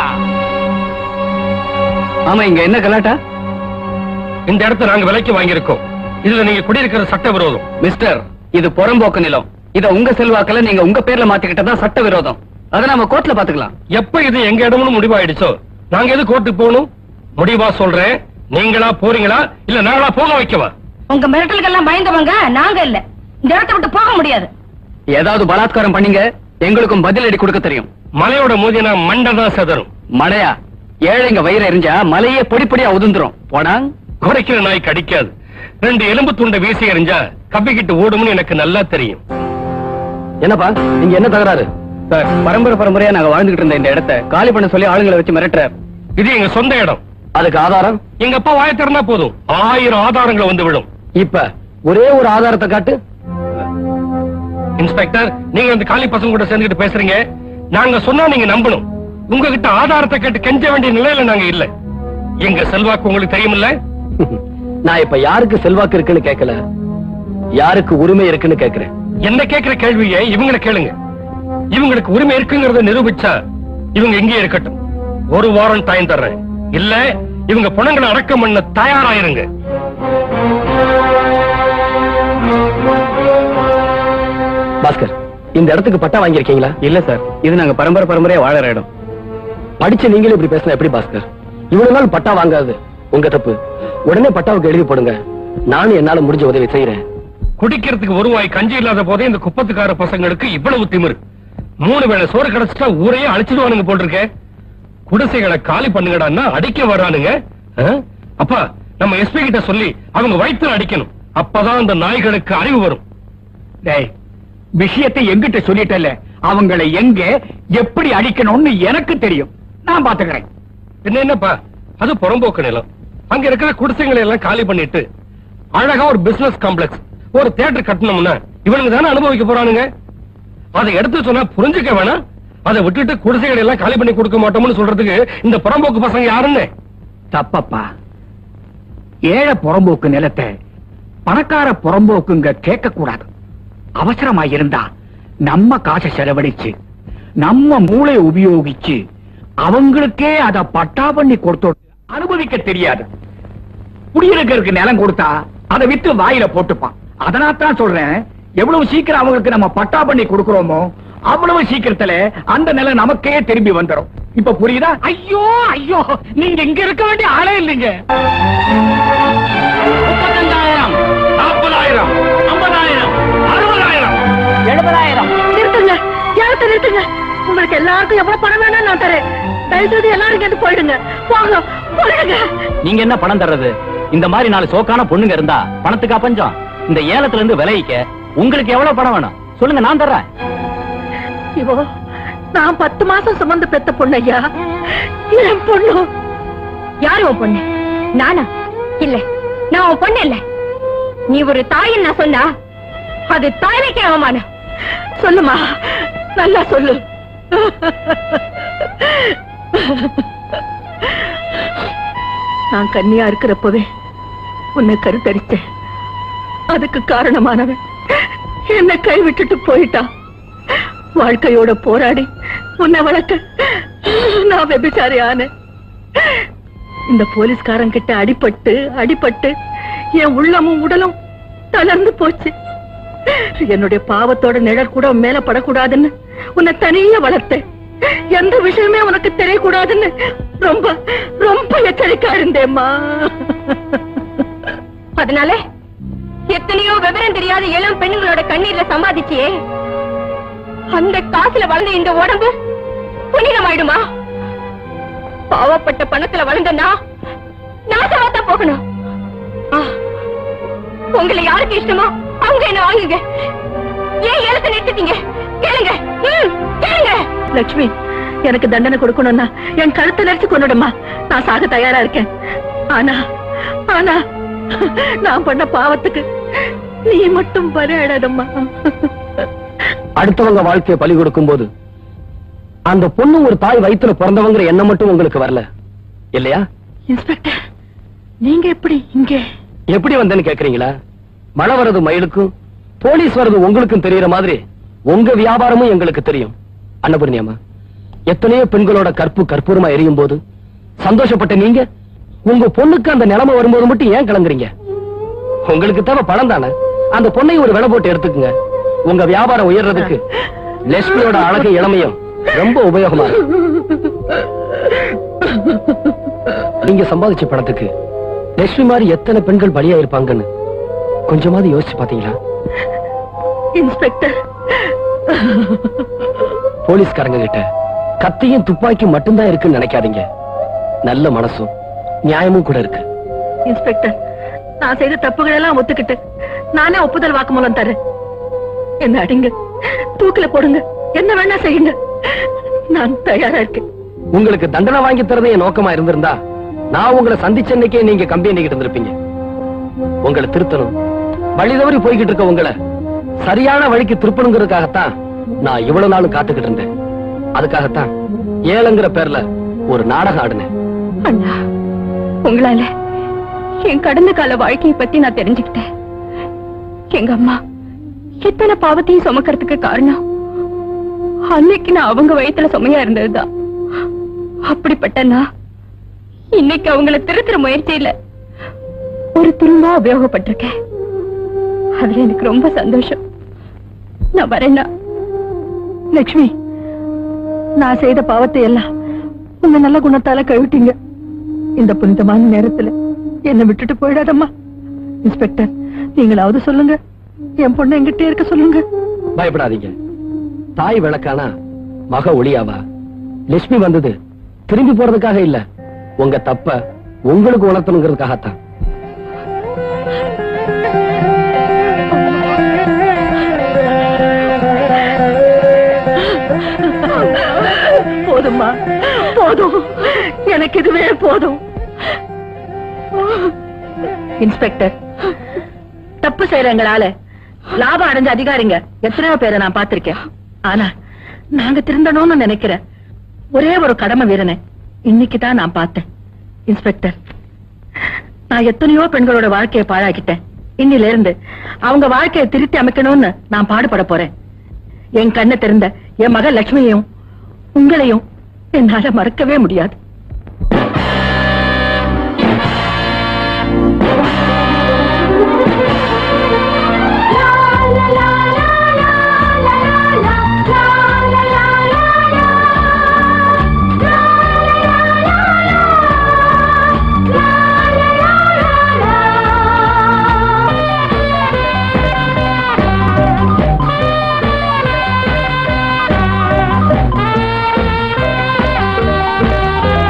ஆமா இங்க என்ன கலாட்டா இந்த இடத்தை நாங்க விலைக்கு வாங்கியிருக்கோம் இதுல நீங்க குடியிருக்கிற சட்ட விரோதம் மிஸ்டர் இது புறம்போக்கு நிலம் இத உங்க செல்வாக்குல நீங்க உங்க பேர்ல மாத்திக்கிட்டதா சட்ட விரோதம் அத நாம கோர்ட்ல பாத்துக்கலாம் எப்ப இது எங்க இடம்னு முடிவாயிடுச்சோ நாங்க எது கோர்ட்டுக்கு போகணும் முடிவா சொல்றேன் நீங்களா போறீங்களா இல்ல நாங்களா போக வைக்கவா உங்க மிரட்டலுக்கெல்லாம் பயந்தவங்க நாங்க இல்ல இந்த இடத்தை விட்டு போக முடியாது ஏதாவது பலாத்காரம் பண்ணீங்க எங்களுக்கும் பதிலடி கொடுக்க தெரியும் மலையோட மோதினா மண்டை தான் செதறும் மழையா ஏழைங்க வயிறு எரிஞ்சா மலையே பொடி பொடியா உதிர்ந்துரும் போடாங் குறைக்கிற நாய் கடிக்காது ரெண்டு எலும்பு துண்டை வீசி எறிஞ்சா கப்பிக்கிட்டு ஓடும்னு எனக்கு நல்லா தெரியும் என்னப்பா நீங்க என்ன தகராறு சார் பரம்பரை பரம்பரையா நாங்க வாழ்ந்துகிட்டு இருந்த இந்த இடத்தை காலி பண்ண சொல்லி ஆளுங்களை வச்சு மிரட்டுறார் இது எங்க சொந்த இடம் அதுக்கு ஆதாரம் எங்க அப்பா வாய திறந்தா போதும் ஆயிரம் ஆதாரங்கள் வந்து விடும் இப்ப ஒரே ஒரு ஆதாரத்தை காட்டு இன்ஸ்பெக்டர் நீங்க இந்த காலி பசங்க கூட சேர்ந்துக்கிட்டு பேசுறீங்க நாங்க சொன்னா நீங்க நம்பணும் உங்ககிட்ட ஆதாரத்தை கேட்டு கெஞ்ச வேண்டிய நிலையில நாங்க இல்ல எங்க செல்வாக்கு உங்களுக்கு தெரியுமில்ல நான் இப்ப யாருக்கு செல்வாக்கு இருக்குன்னு கேட்கல யாருக்கு உரிமை இருக்குன்னு கேக்குறேன் என்ன கேக்குற கேள்வியை இவங்களை கேளுங்க இவங்களுக்கு உரிமை இருக்குங்கிறத நிரூபிச்சா இவங்க இங்கே இருக்கட்டும் ஒரு வாரம் டைம் தர்றேன் இல்ல இவங்க பணங்களை அடக்கம் பண்ண தயாராயிருங்க பாஸ்கர் இந்த இடத்துக்கு பட்டா வாங்கியிருக்கீங்களா இல்ல சார் இது நாங்க பரம்பரை பரம்பரையா வாழற இடம் படிச்ச நீங்களும் இப்படி பேசினா எப்படி பாஸ்கர் இவ்வளவு நாள் பட்டா வாங்காது உங்க தப்பு உடனே பட்டாவுக்கு எழுதி போடுங்க நானும் என்னால முடிஞ்ச உதவி செய்யறேன் குடிக்கிறதுக்கு ஒரு வாய் கஞ்சி இல்லாத போதே இந்த குப்பத்துக்கார பசங்களுக்கு இவ்வளவு திமிரு மூணு வேளை சோறு கிடைச்சிட்டா ஊரையே அழிச்சிடுவானுங்க போட்டிருக்க குடிசைகளை காலி பண்ணுங்கடான்னா அடிக்க வரானுங்க ஆ? அப்பா நம்ம எஸ்பி கிட்ட சொல்லி அவங்க வயித்துல அடிக்கணும் அப்பதான் அந்த நாய்களுக்கு அறிவு வரும் டேய் விஷயத்தை எங்கிட்ட சொல்லிட்டல அவங்களை எங்க எப்படி அடிக்கணும்னு எனக்கு தெரியும் நான் பாத்துக்கிறேன் என்ன என்னப்பா அது புறம்போக்கு நிலம் அங்க இருக்கிற குடிசைகளை எல்லாம் காலி பண்ணிட்டு அழகா ஒரு பிசினஸ் காம்ப்ளெக்ஸ் ஒரு தியேட்டர் கட்டணும்னா இவனுங்க தானே அனுபவிக்க போறானுங்க அதை எடுத்து சொன்னா புரிஞ்சுக்க வேணாம் அதை விட்டுட்டு குடிசைகளை எல்லாம் காலி பண்ணி கொடுக்க மாட்டோம்னு சொல்றதுக்கு இந்த புறம்போக்கு பசங்க யாருன்னு தப்பப்பா ஏழை புறம்போக்கு நிலத்தை பணக்கார புறம்போக்குங்க கேட்க கூடாது அவசரமா இருந்தா நம்ம காசை செலவழிச்சு நம்ம மூளை உபயோகிச்சு அவங்களுக்கே அத பட்டா பண்ணி கொடுத்தோம் அனுபவிக்க தெரியாது குடியிருக்கிறதுக்கு நிலம் கொடுத்தா அதை வித்து வாயில போட்டுப்பான் அதனாத்தான் சொல்றேன் எவ்வளவு சீக்கிரம் அவங்களுக்கு நம்ம பட்டா பண்ணி கொடுக்கிறோமோ அவ்வளவு சீக்கிரத்துல அந்த நிலம் நமக்கே திரும்பி வந்துரும் இப்ப புரியுதா ஐயோ ஐயோ நீங்க இங்க இருக்க வேண்டிய ஆளே இல்லைங்க முப்பத்தஞ்சாயிரம் நாற்பதாயிரம் ஐம்பதாயிரம் அறுபதாயிரம் எழுபதாயிரம் நிறுத்துங்க ஏகத்தை நிறுத்துங்க உங்களுக்கு எல்லாருக்கும் எவ்வளவு பணம் வேணும் நான் தரேன் தயவு செய்து எல்லாரும் இங்க இருந்து போயிடுங்க போங்க போயிடுங்க நீங்க என்ன பணம் தர்றது இந்த மாதிரி நாலு சோக்கான பொண்ணுங்க இருந்தா பணத்துக்கா பஞ்சம் இந்த ஏலத்துல இருந்து விளைவிக்க உங்களுக்கு எவ்வளவு பணம் வேணும் சொல்லுங்க நான் தர்றேன் இவோ நான் பத்து மாசம் சுமந்து பெத்த பொண்ணு ஐயா என் பொண்ணு யாரு உன் பொண்ணு நானா இல்ல நான் உன் பொண்ணு இல்ல நீ ஒரு தாயின் நான் சொன்னா அது தாய்மைக்கு அவமானம் சொல்லுமா நல்லா சொல்லு நான் கன்னியா இருக்கிறப்பவே உன்னை கருத்தரித்தேன் அதுக்கு காரணமானவன் என்னை கைவிட்டுட்டு போயிட்டான் வாழ்க்கையோட போராடி உன்னை வளர்க்க நான் வெபிச்சாரி ஆனேன் இந்த போலீஸ்காரன் கிட்ட அடிபட்டு அடிபட்டு என் உள்ளமும் உடலும் தளர்ந்து போச்சு என்னுடைய பாவத்தோட நிழல் கூட உன் மேல படக்கூடாதுன்னு உன்னை தனியா வளர்த்தேன் எந்த விஷயமே உனக்கு தெரியக்கூடாதுன்னு ரொம்ப ரொம்ப எச்சரிக்கா இருந்தேம்மா அதனால எத்தனையோ விவரம் தெரியாத இளம் பெண்களோட கண்ணீர்ல சம்பாதிச்சியே அந்த காசுல வளர்ந்த இந்த உடம்பு புனிதமாயிடுமா பாவப்பட்ட பணத்துல வளர்ந்தனா நாசமாத்தான் போகணும் ஆ, உங்களை யாருக்கு இஷ்டமோ அவங்க என்ன வாங்குங்க ஏன் எழுத்த நிறுத்திட்டீங்க கேளுங்க ம், கேளுங்க லட்சுமி எனக்கு தண்டனை கொடுக்கணும்னா என் கழுத்தை நெரிச்சு கொண்டுடுமா நான் சாக தயாரா இருக்கேன் ஆனா ஆனா நான் பண்ண பாவத்துக்கு நீ மட்டும் பலியாடாதம்மா அடுத்தவங்க வாழ்க்கையை பலி கொடுக்கும் போது அந்த பொண்ணு ஒரு தாய் வயித்துல பிறந்தவங்கிற எண்ணம் மட்டும் உங்களுக்கு வரல இல்லையா இன்ஸ்பெக்டர் நீங்க எப்படி இங்க எப்படி வந்தேன்னு கேக்குறீங்களா மழை வர்றது மயிலுக்கும் போலீஸ் வர்றது உங்களுக்கும் தெரியற மாதிரி உங்க வியாபாரமும் எங்களுக்கு தெரியும் அன்னபூர்ணி அம்மா எத்தனையோ பெண்களோட கற்பு கற்பூரமா எரியும் போது சந்தோஷப்பட்ட நீங்க உங்க பொண்ணுக்கு அந்த நிலைமை வரும்போது மட்டும் ஏன் கலங்குறீங்க உங்களுக்கு தேவை பணம் தானே அந்த பொண்ணை ஒரு விலை போட்டு எடுத்துக்குங்க உங்க வியாபாரம் உயர்றதுக்கு லட்சுமியோட அழகு இளமையும் ரொம்ப உபயோகமா இருக்கு. நீங்க சம்பாதிச்ச பணத்துக்கு லட்சுமி மாதிரி எத்தனை பெண்கள் பலியா இருப்பாங்கன்னு கொஞ்சமாவது யோசிச்சு பாத்தீங்களா இன்ஸ்பெக்டர் போலீஸ்காரங்க கிட்ட கத்தியும் துப்பாக்கியும் மட்டும்தான் இருக்குன்னு நினைக்காதீங்க நல்ல மனசும் நியாயமும் கூட இருக்கு இன்ஸ்பெக்டர் நான் செய்த தப்புகள் எல்லாம் ஒத்துக்கிட்டு நானே ஒப்புதல் வாக்குமூலம் தரேன் என்ன அடிங்க தூக்கில போடுங்க என்ன வேணா செய்யுங்க நான் தயாரா இருக்கேன் உங்களுக்கு தண்டனை வாங்கி தரதே என் நோக்கமா இருந்திருந்தா நான் உங்களை சந்திச்ச அன்னைக்கே நீங்க கம்பி எண்ணிக்கிட்டு இருந்திருப்பீங்க உங்களை திருத்தணும் வழி தவறி போய்கிட்டு இருக்க உங்களை சரியான வழிக்கு திருப்பணுங்கிறதுக்காகத்தான் நான் இவ்வளவு நாளும் காத்துக்கிட்டு இருந்தேன் அதுக்காகத்தான் ஏழைங்கிற பேர்ல ஒரு நாடகம் ஆடினேன் அண்ணா உங்களால என் கடந்த கால வாழ்க்கையை பத்தி நான் தெரிஞ்சுக்கிட்டேன் எங்க அம்மா எத்தனை பாவத்தையும் சுமக்கிறதுக்கு காரணம் அன்னைக்கு நான் அவங்க வயித்துல சுமையா இருந்ததுதான் அப்படிப்பட்ட நான் இன்னைக்கு அவங்கள திருத்துற முயற்சியில ஒரு துரும்பா உபயோகப்பட்டிருக்கேன் அதுல எனக்கு ரொம்ப சந்தோஷம் நான் வரேன்னா லட்சுமி நான் செய்த பாவத்தை எல்லாம் உங்க நல்ல குணத்தால கழுவிட்டீங்க இந்த புனிதமான நேரத்துல என்னை விட்டுட்டு போயிடாதம்மா இன்ஸ்பெக்டர் நீங்களாவது சொல்லுங்க என் பொண்ணு எங்கிட்டே இருக்க சொல்லுங்க பயப்படாதீங்க தாய் விளக்கானா மக ஒளியாவா லட்சுமி வந்தது திரும்பி போறதுக்காக இல்ல உங்க தப்ப உங்களுக்கு உணர்த்தணுங்கிறதுக்காகத்தான் போதும்மா போதும் எனக்கு இதுவே போதும் இன்ஸ்பெக்டர் தப்பு செய்யறவங்களால லாபம் அடைஞ்ச அதிகாரிங்க எத்தனையோ பேரை நான் பார்த்திருக்கேன் ஆனா நாங்க திருந்தணும்னு நினைக்கிறேன் ஒரே ஒரு கடமை வீரனை இன்னைக்கு தான் நான் பார்த்தேன் இன்ஸ்பெக்டர் நான் எத்தனையோ பெண்களோட வாழ்க்கையை பாழாக்கிட்டேன் இன்னில இருந்து அவங்க வாழ்க்கையை திருத்தி அமைக்கணும்னு நான் பாடுபட போறேன் என் கண்ணை திறந்த என் மக லட்சுமியையும் உங்களையும் என்னால மறக்கவே முடியாது Thank you.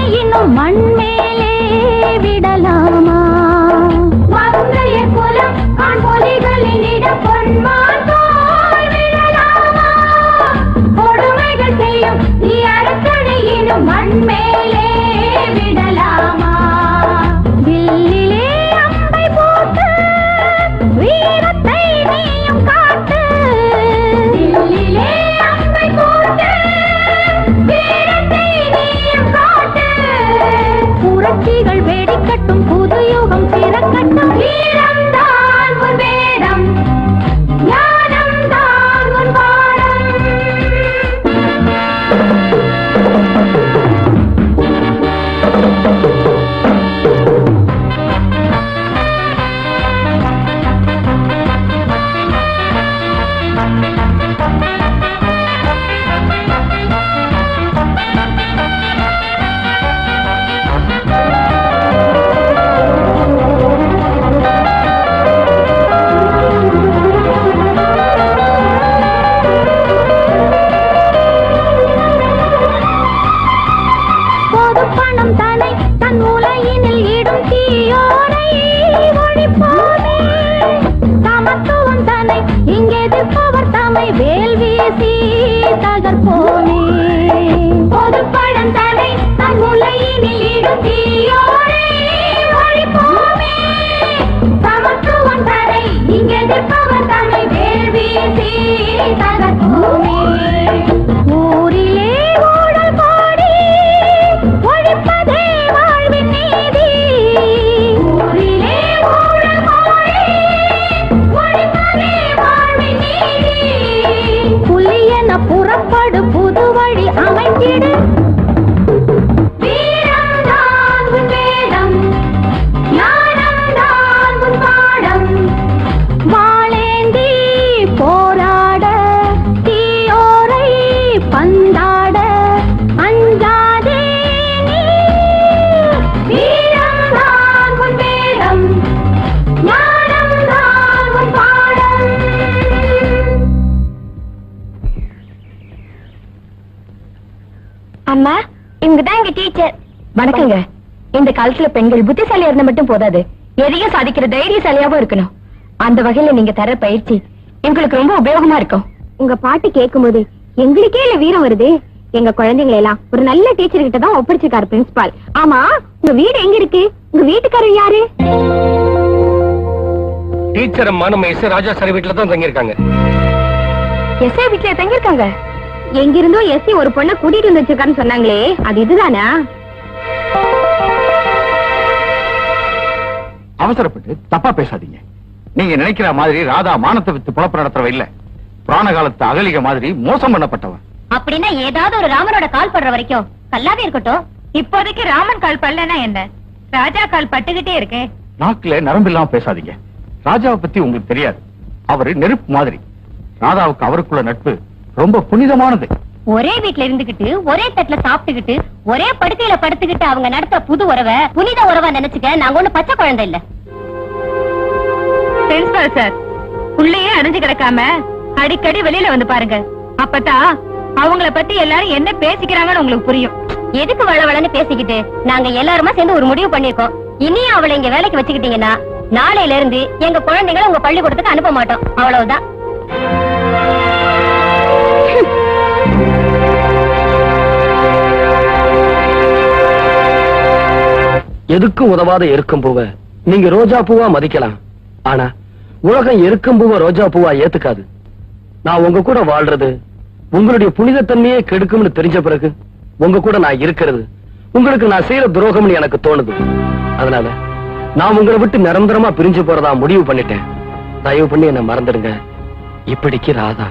இன்னும் மண் மேலே விடலாமா மந்தைய குலம் ஆண் பொலிகளினிடம் பொன்மான் போல் விழலாமா கொடுமைகள் செய்யும் நீ அரசனை இன்னும் மண் மேலே விடலாமா வில்லிலே அம்பை போட்டு வீரத்தை நீயும் காட்டு வில்லிலே அம்பை போட்டு வீரத்தை நீயும் காட்டு புரட்சிகள் வெடிக்கட்டும் புது யுகம் பிறக்கட்டும் வீரம் தான் உன் வேதம் ஞானம் தான் உன் பாடம் பொது பணம் தனை தன் உலையினில் இடும் தீயோரை ஒழிப்போமே சமத்துவம் தன்னை இங்கே எதிர்ப்பவர் தம்மை வேல் வீசி தகர்ப்போமே பொது பணம் தனை தன் உலையினில் இடும் தீயோரை ஒழிப்போமே சமத்துவம் தன்னை இங்கே எதிர்ப்பவர் தம்மை வேல் வீசி தகர்ப்போமே ஊரிலே ஊழல் பாடி ஒழிப்பதே வாழ்வின் நீதி ஊரிலே ஊழல் பாடி ஒழிப்பதே வாழ்வின் நீதி புலி என புறப்படு புது வழி அமைந்திடு வீரம் தான் உன் வேதம் ஞானம் தான் உன் பாடம் வாளேந்தி போராட தீயோரை பந்தாட அஞ்சாதே நீ வீரம் தான் உன் வேதம் ஞானம் தான் உன் பாடம் அம்மா இவங்க தான் எங்க டீச்சர் வணக்கங்க இந்த காலத்துல பெண்கள் புத்திசாலியா இருந்தா மட்டும் போதாது எதையும் சாதிக்கிற தைரியசாலியாவும் இருக்கணும் அந்த வகையில நீங்க தர பயிற்சி எங்களுக்கு ரொம்ப உபயோகமா இருக்கும் உங்க பாட்டு கேட்கும்போது எங்களுக்கே இல்ல வீரம் வருது எங்க குழந்தைங்களை எல்லாம் ஒரு நல்ல டீச்சர் கிட்ட தான் ஒப்படைச்சிருக்காரு பிரின்சிபால் ஆமா உங்க வீடு எங்க இருக்கு உங்க வீட்டுக்காரர் யாரு டீச்சர் அம்மா நம்ம எஸ் ராஜா சார் வீட்டுல தான் தங்கியிருக்காங்க எஸ்ஐ வீட்டுல தங்கியிருக்காங்க எங்கிருந்தோ எஸ்ஐ ஒரு பொண்ணை கூட்டிட்டு வந்து வச்சிருக்காருன்னு சொன்னாங்களே அது இதுதானா அவசரப்பட்டு தப்பா பேசாதீங்க நீங்க நினைக்கிற மாதிரி ராதா மானத்தை வித்து பொழப்பு நடத்துறவ இல்ல புராண காலத்து அகலிக மாதிரி மோசம் பண்ணப்பட்டவன் அப்படின்னா ஏதாவது ஒரு ராமனோட கால் படுற வரைக்கும் கல்லாவே இருக்கட்டும் இப்போதைக்கு ராமன் கால் பல்லனா என்ன ராஜா கால் பட்டுக்கிட்டே இருக்கே நாக்குல நரம்பு இல்லாம பேசாதீங்க ராஜாவை பத்தி உங்களுக்கு தெரியாது அவரு நெருப்பு மாதிரி ராதாவுக்கு அவருக்குள்ள நட்பு ரொம்ப புனிதமானது ஒரே வீட்ல இருந்துகிட்டு ஒரே தட்டுல சாப்பிட்டுக்கிட்டு ஒரே படுக்கையில படுத்துக்கிட்டு அவங்க நடத்த புது உறவை புனித உறவா நினைச்சுக்க நாங்க ஒண்ணு பச்சை குழந்தை இல்ல பிரின்சிபால் சார் உள்ளேயே அடைஞ்சு கிடக்காம அடிக்கடி வெளியில வந்து பாருங்க அப்பதான் அவங்கள பத்தி எல்லாரும் என்ன பேசிக்கிறாங்கன்னு உங்களுக்கு புரியும் எதுக்கு வளவளன்னு பேசிக்கிட்டு நாங்க எல்லாருமா சேர்ந்து ஒரு முடிவு பண்ணிருக்கோம் இனியும் அவளை இங்க வேலைக்கு வச்சுக்கிட்டீங்கன்னா நாளையில இருந்து எங்க குழந்தைகளை உங்க பள்ளிக்கூடத்துக்கு அனுப்ப மாட்டோம் அவ்வளவுதான் எதுக்கும் உதவாத எருக்கும் பூவை நீங்க ரோஜா பூவா மதிக்கலாம் ஆனா உலகம் எருக்கும் பூவை ரோஜா பூவா ஏத்துக்காது நான் உங்க கூட வாழ்றது உங்களுடைய புனிதத்தன்மையே கெடுக்கும்னு தெரிஞ்ச பிறகு உங்க கூட நான் இருக்கிறது உங்களுக்கு நான் செய்யற துரோகம்னு எனக்கு தோணுது அதனால நான் உங்களை விட்டு நிரந்தரமா பிரிஞ்சு போறதா முடிவு பண்ணிட்டேன் தயவு பண்ணி என்ன மறந்துடுங்க இப்படிக்கு ராதா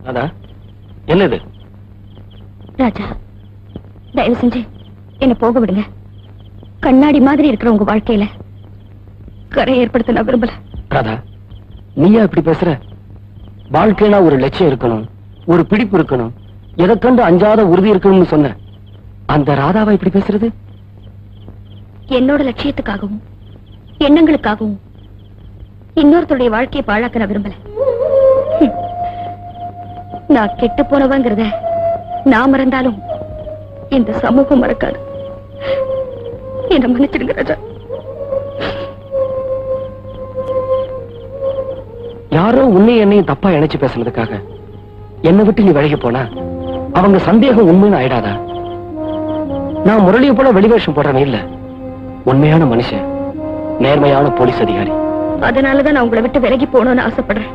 அதா என்னது ராஜா தயவு செஞ்சு என்ன போக விடுங்க கண்ணாடி மாதிரி இருக்கிற உங்க வாழ்க்கையில கரை ஏற்படுத்த நான் விரும்பல ராதா நீயா இப்படி பேசுற வாழ்க்கைனா ஒரு லட்சியம் இருக்கணும் ஒரு பிடிப்பு இருக்கணும் எதை கண்டு அஞ்சாத உறுதி இருக்கணும்னு சொன்ன அந்த ராதாவா இப்படி பேசுறது என்னோட லட்சியத்துக்காகவும் எண்ணங்களுக்காகவும் இன்னொருத்தருடைய வாழ்க்கையை பாழாக்க நான் விரும்பல ஹம். நான் கெட்டு போனவங்கிறத நான் மறந்தாலும் இந்த சமூகம் மறக்காது என்ன மன்னிச்சிடுங்க ராஜா யாரோ உன்னை என்னையும் தப்பா இணைச்சு பேசுனதுக்காக என்னை விட்டு நீ விலகி போனா அவங்க சந்தேகம் உண்மைன்னு ஆயிடாதா நான் முரளியை போல வெளிவேஷம் போடுறவன் இல்ல உண்மையான மனுஷன் நேர்மையான போலீஸ் அதிகாரி அதனாலதான் நான் உங்களை விட்டு விலகி போகணும்னு ஆசைப்படுறேன்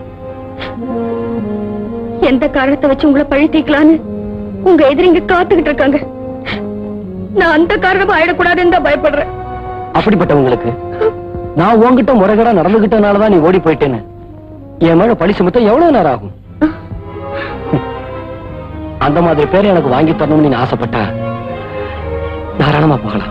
எந்த காரணத்தை வச்சு உங்களை பழி தீக்கலான்னு உங்க எதிரிங்க காத்துக்கிட்டு இருக்காங்க நான் அந்த காரணமா ஆயிடக்கூடாதுன்னு தான் பயப்படுறேன் அப்படிப்பட்டவங்களுக்கு நான் உன்கிட்ட முறைகேடா நடந்துகிட்டனாலதான் நீ ஓடி போயிட்டேன்னு என் மேல பழி சுமத்த எவ்வளவு நேரம் ஆகும் அந்த மாதிரி பேரை எனக்கு வாங்கி தரணும்னு நீ ஆசைப்பட்டா தாராளமா போகலாம்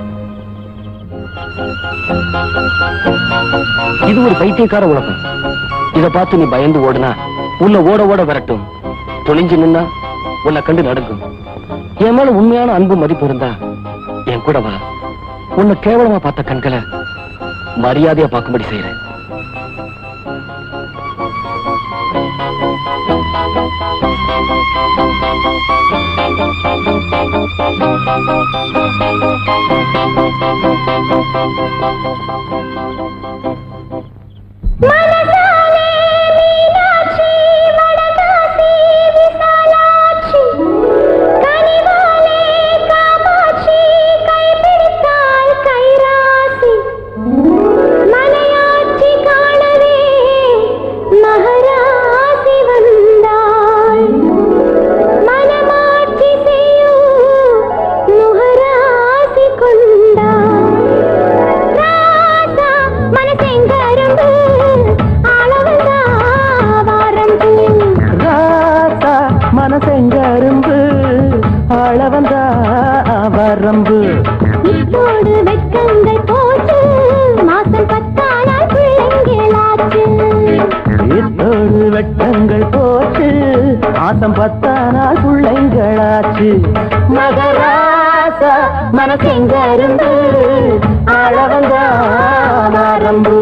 இது ஒரு பைத்தியக்கார உலகம் இத பார்த்து நீ பயந்து ஓடுனா உன்னை ஓட ஓட விரட்டும் துணிஞ்சு நின்னா உன்னை கண்டு நடுங்கும் என் மேல உண்மையான அன்பு மதிப்பு இருந்தா என் கூட வா உன்னை கேவலமா பார்த்த கண்களை மரியாதையா பார்க்கும்படி செய்யறேன் மகராசி வந்தாள் மனமாட்சி செய்யும் முகராசி கொண்டாள் ராசா மனசெங்கரும்பு அளவுதா வாரம்பு ராசா மனசெங்கரும்பு அளவந்தா வரம்பு இப்போது வெட்கங்கள் போச்சு மாசம் பத்தானால் பிள்ளைங்களாச்சு இத்தோடு வெட்டங்கள் போச்சு ஆசம் பத்தானால் பிள்ளைங்களாச்சு மகராசா மனசெங்கரும்பு அளவந்தா வாரம்பு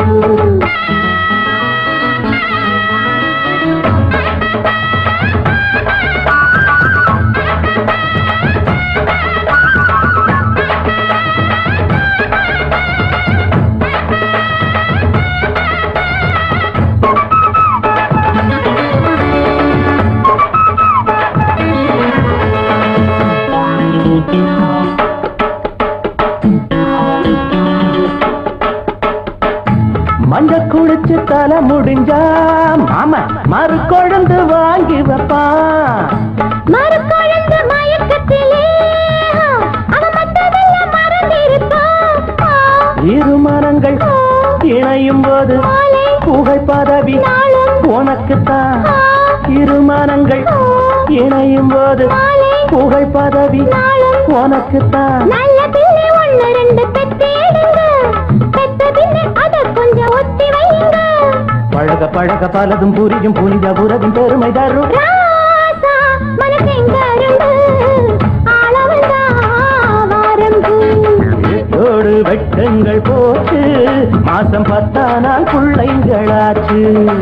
மஞ்ச குளிச்சு தலை முடிஞ்சா மாமா மறு கொழுந்து வாங்கி வைப்பான் மறுக்குழந்த மயக்கத்திலே அவன் மற்றதெல்லாம் மறந்திருப்பான் இரு மரங்கள் இணையும் போது புகழ் பதவி உனக்குத்தான் இரு மரங்கள் இணையும் போது புகழ் பதவி உனக்குத்தான் நல்ல பிள்ளை ஒண்ணு ரெண்டு பெத்தேடுங்க பெத்த பிள்ளை அத கொஞ்சம் ஒத்தி வைங்க பழக பழக பலதும் புரியும் புனித உறவின் பெருமை தரும் ராசா மனசெங்கரும்பு அளவந்தா வாரம்பு தோடு வெட்டங்கள் போச்சு மாசம் பத்தானால் பிள்ளைங்களாச்சு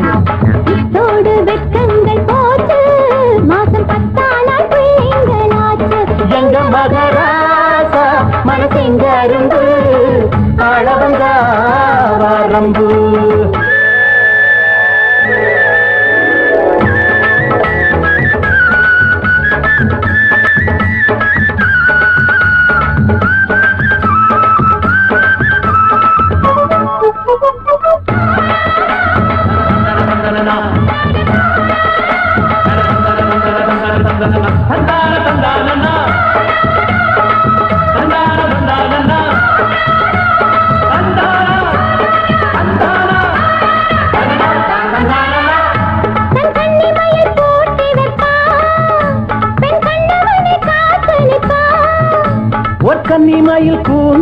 தோடு வெட்கங்கள் போச்சு மாசம் பத்தானால் பிள்ளைங்களாச்சு எங்க மகராசா மனசெங்கரும்பு அளவந்தா வரம்பு தன் கண்ணிமையில் போட்டி வைப்பான்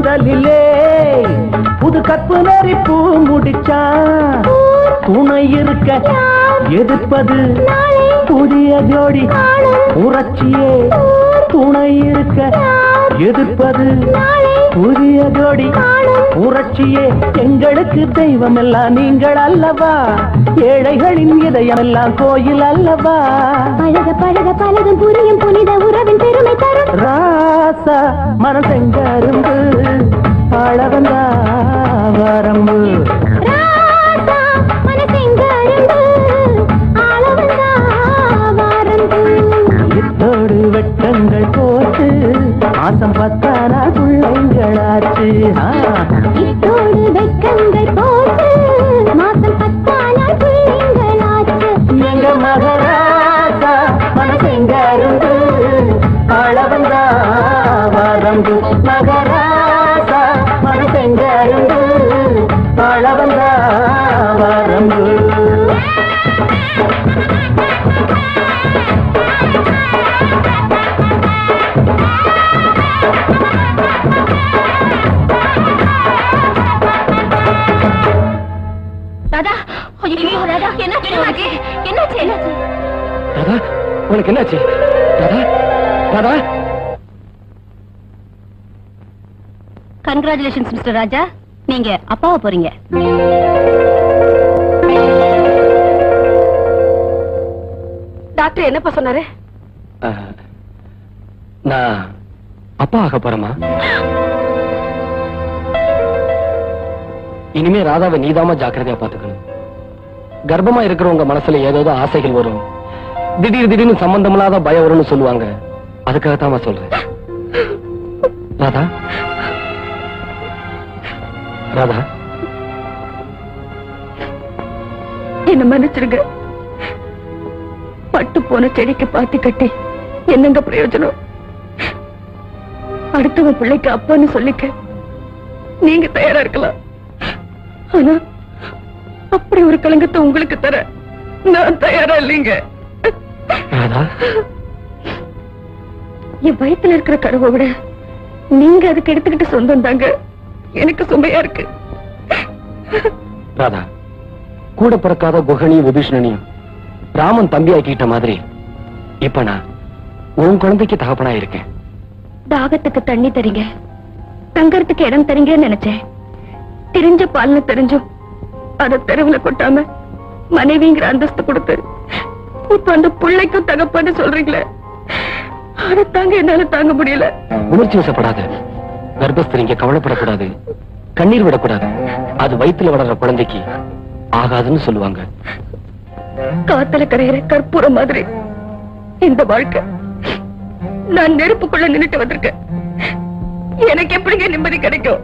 காதலிலே புது கற்பு நெறி பூ முடிச்சா துணை இருக்க எதிர்ப்பது புதிய ஜோடி புரட்சியே துணை இருக்க எதிர்ப்பது புதிய ஜோடி புரட்சியே எங்களுக்கு தெய்வம் எல்லாம் நீங்கள் அல்லவா ஏழைகளின் இதயம் எல்லாம் கோயில் அல்லவா பழக பழக பழகும் புரியும் புனித உறவின் பெருமை தரும் ராசா மனசெங்கரும்பு ஆளவந்தா வரம்பு ராசா மனசெங்கரும்பு ஆளவந்தா வாரந்து இத்தோடு வெட்டங்கள் போட்டு மாசம் பத்தானா பிள்ளைங்களாச்சு ஆ. இத்தோடு வெட்கங்கள் போட்டு மாசம் பத்தானால் பிள்ளைங்களாச்சு எங்க மகராசா மனசெங்கரும்பு ஆளவந்தா வரம்பு மகராசா மனசெங்கரும்பு ஆளவந்தா வரம்பு ராதா ஐயோ ராதா என்னாச்சு என்னாச்சு என்னாச்சு என்னாச்சு ராதா உனக்கு என்னாச்சு ராதா ராதா கங்க்ராச்சுலேஷன்ஸ் மிஸ்டர் ராஜா நீங்க அப்பாவை போறீங்க டாக்டர் என்னப்பா சொன்னாரு அஹ், நான் அப்பா ஆக போறேமா இனிமே ராதாவை நீதாமா ஜாக்கிரதையா பாத்துக்கணும் கர்ப்பமா இருக்கிறவங்க மனசுல ஏதோ ஆசைகள் வரும் திடீர் திடீர்னு சம்பந்தமில்லாத பயம் வரும்னு சொல்லுவாங்க அதுக்காகத்தான் சொல்றேன் ராதா ராதா என்ன மன்னிச்சிருங்க பட்டு போன செடிக்கு பாத்தி கட்டி என்னங்க பிரயோஜனம் அடுத்தவன் பிள்ளைக்கு அப்பான்னு சொல்லிக்க நீங்க தயாரா இருக்கலாம் ஆனா அப்படி ஒரு கலங்கத்தை உங்களுக்கு தர நான் தயாரா இல்லைங்க ராதா என் வயித்துல இருக்கிற கருவை விட நீங்க அதுக்கு எடுத்துக்கிட்டு சொந்தம் தாங்க எனக்கு சுமையா இருக்கு ராதா கூட பிறக்காத குகனியும் விபீஷணனையும் ராமன் தம்பி ஆக்கிட்ட மாதிரி இப்ப நான் உன் குழந்தைக்கு தகப்பனா இருக்கேன் தாகத்துக்கு தண்ணி தரீங்க தங்கறதுக்கு இடம் தரீங்கன்னு நினைச்சேன் தெரிஞ்ச பால்னு தெரிஞ்சும் அத தெருவுல கொட்டாம மனைவிங்கிற அந்தஸ்து கொடுத்து இப்ப அந்த பிள்ளைக்கும் தகப்பன்னு சொல்றீங்களே அதை தாங்க என்னால தாங்க முடியல உணர்ச்சி வசப்படாத கர்ப்பஸ்திரிங்க கவலைப்படக்கூடாது கண்ணீர் விடக்கூடாது அது வயித்துல வளர்ற குழந்தைக்கு ஆகாதுன்னு சொல்லுவாங்க காத்துல கரையிற கற்பூரம் மாதிரி இந்த வாழ்க்கை நான் நெருப்புக்குள்ள நின்னுட்டு வந்திருக்கேன் எனக்கு எப்படிங்க நிம்மதி கிடைக்கும்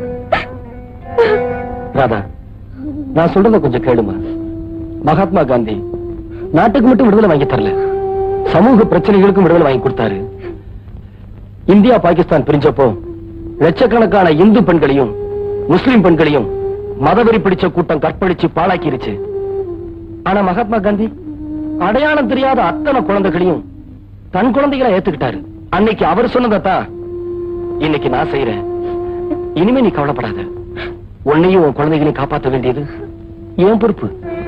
ராதா நான் சொல்றத கொஞ்சம் கேளுமா மகாத்மா காந்தி நாட்டுக்கு மட்டும் விடுதலை வாங்கி தரல சமூக பிரச்சனைகளுக்கும் விடுதலை வாங்கி கொடுத்தாரு இந்தியா பாகிஸ்தான் பிரிஞ்சப்போ லட்சக்கணக்கான இந்து பெண்களையும் முஸ்லிம் பெண்களையும் மதவெறி பிடிச்ச கூட்டம் கற்பழிச்சு பாழாக்கிருச்சு ஆனா மகாத்மா காந்தி அடையாளம் தெரியாத அத்தனை குழந்தைகளையும் தன் குழந்தைகளை ஏத்துக்கிட்டாரு அன்னைக்கு அவர் சொன்னதைத்தான் இன்னைக்கு நான் செய்யறேன் இனிமே நீ கவலைப்படாத உன்னையும் உன் குழந்தைகளையும் காப்பாற்ற வேண்டியது என் பொறுப்பு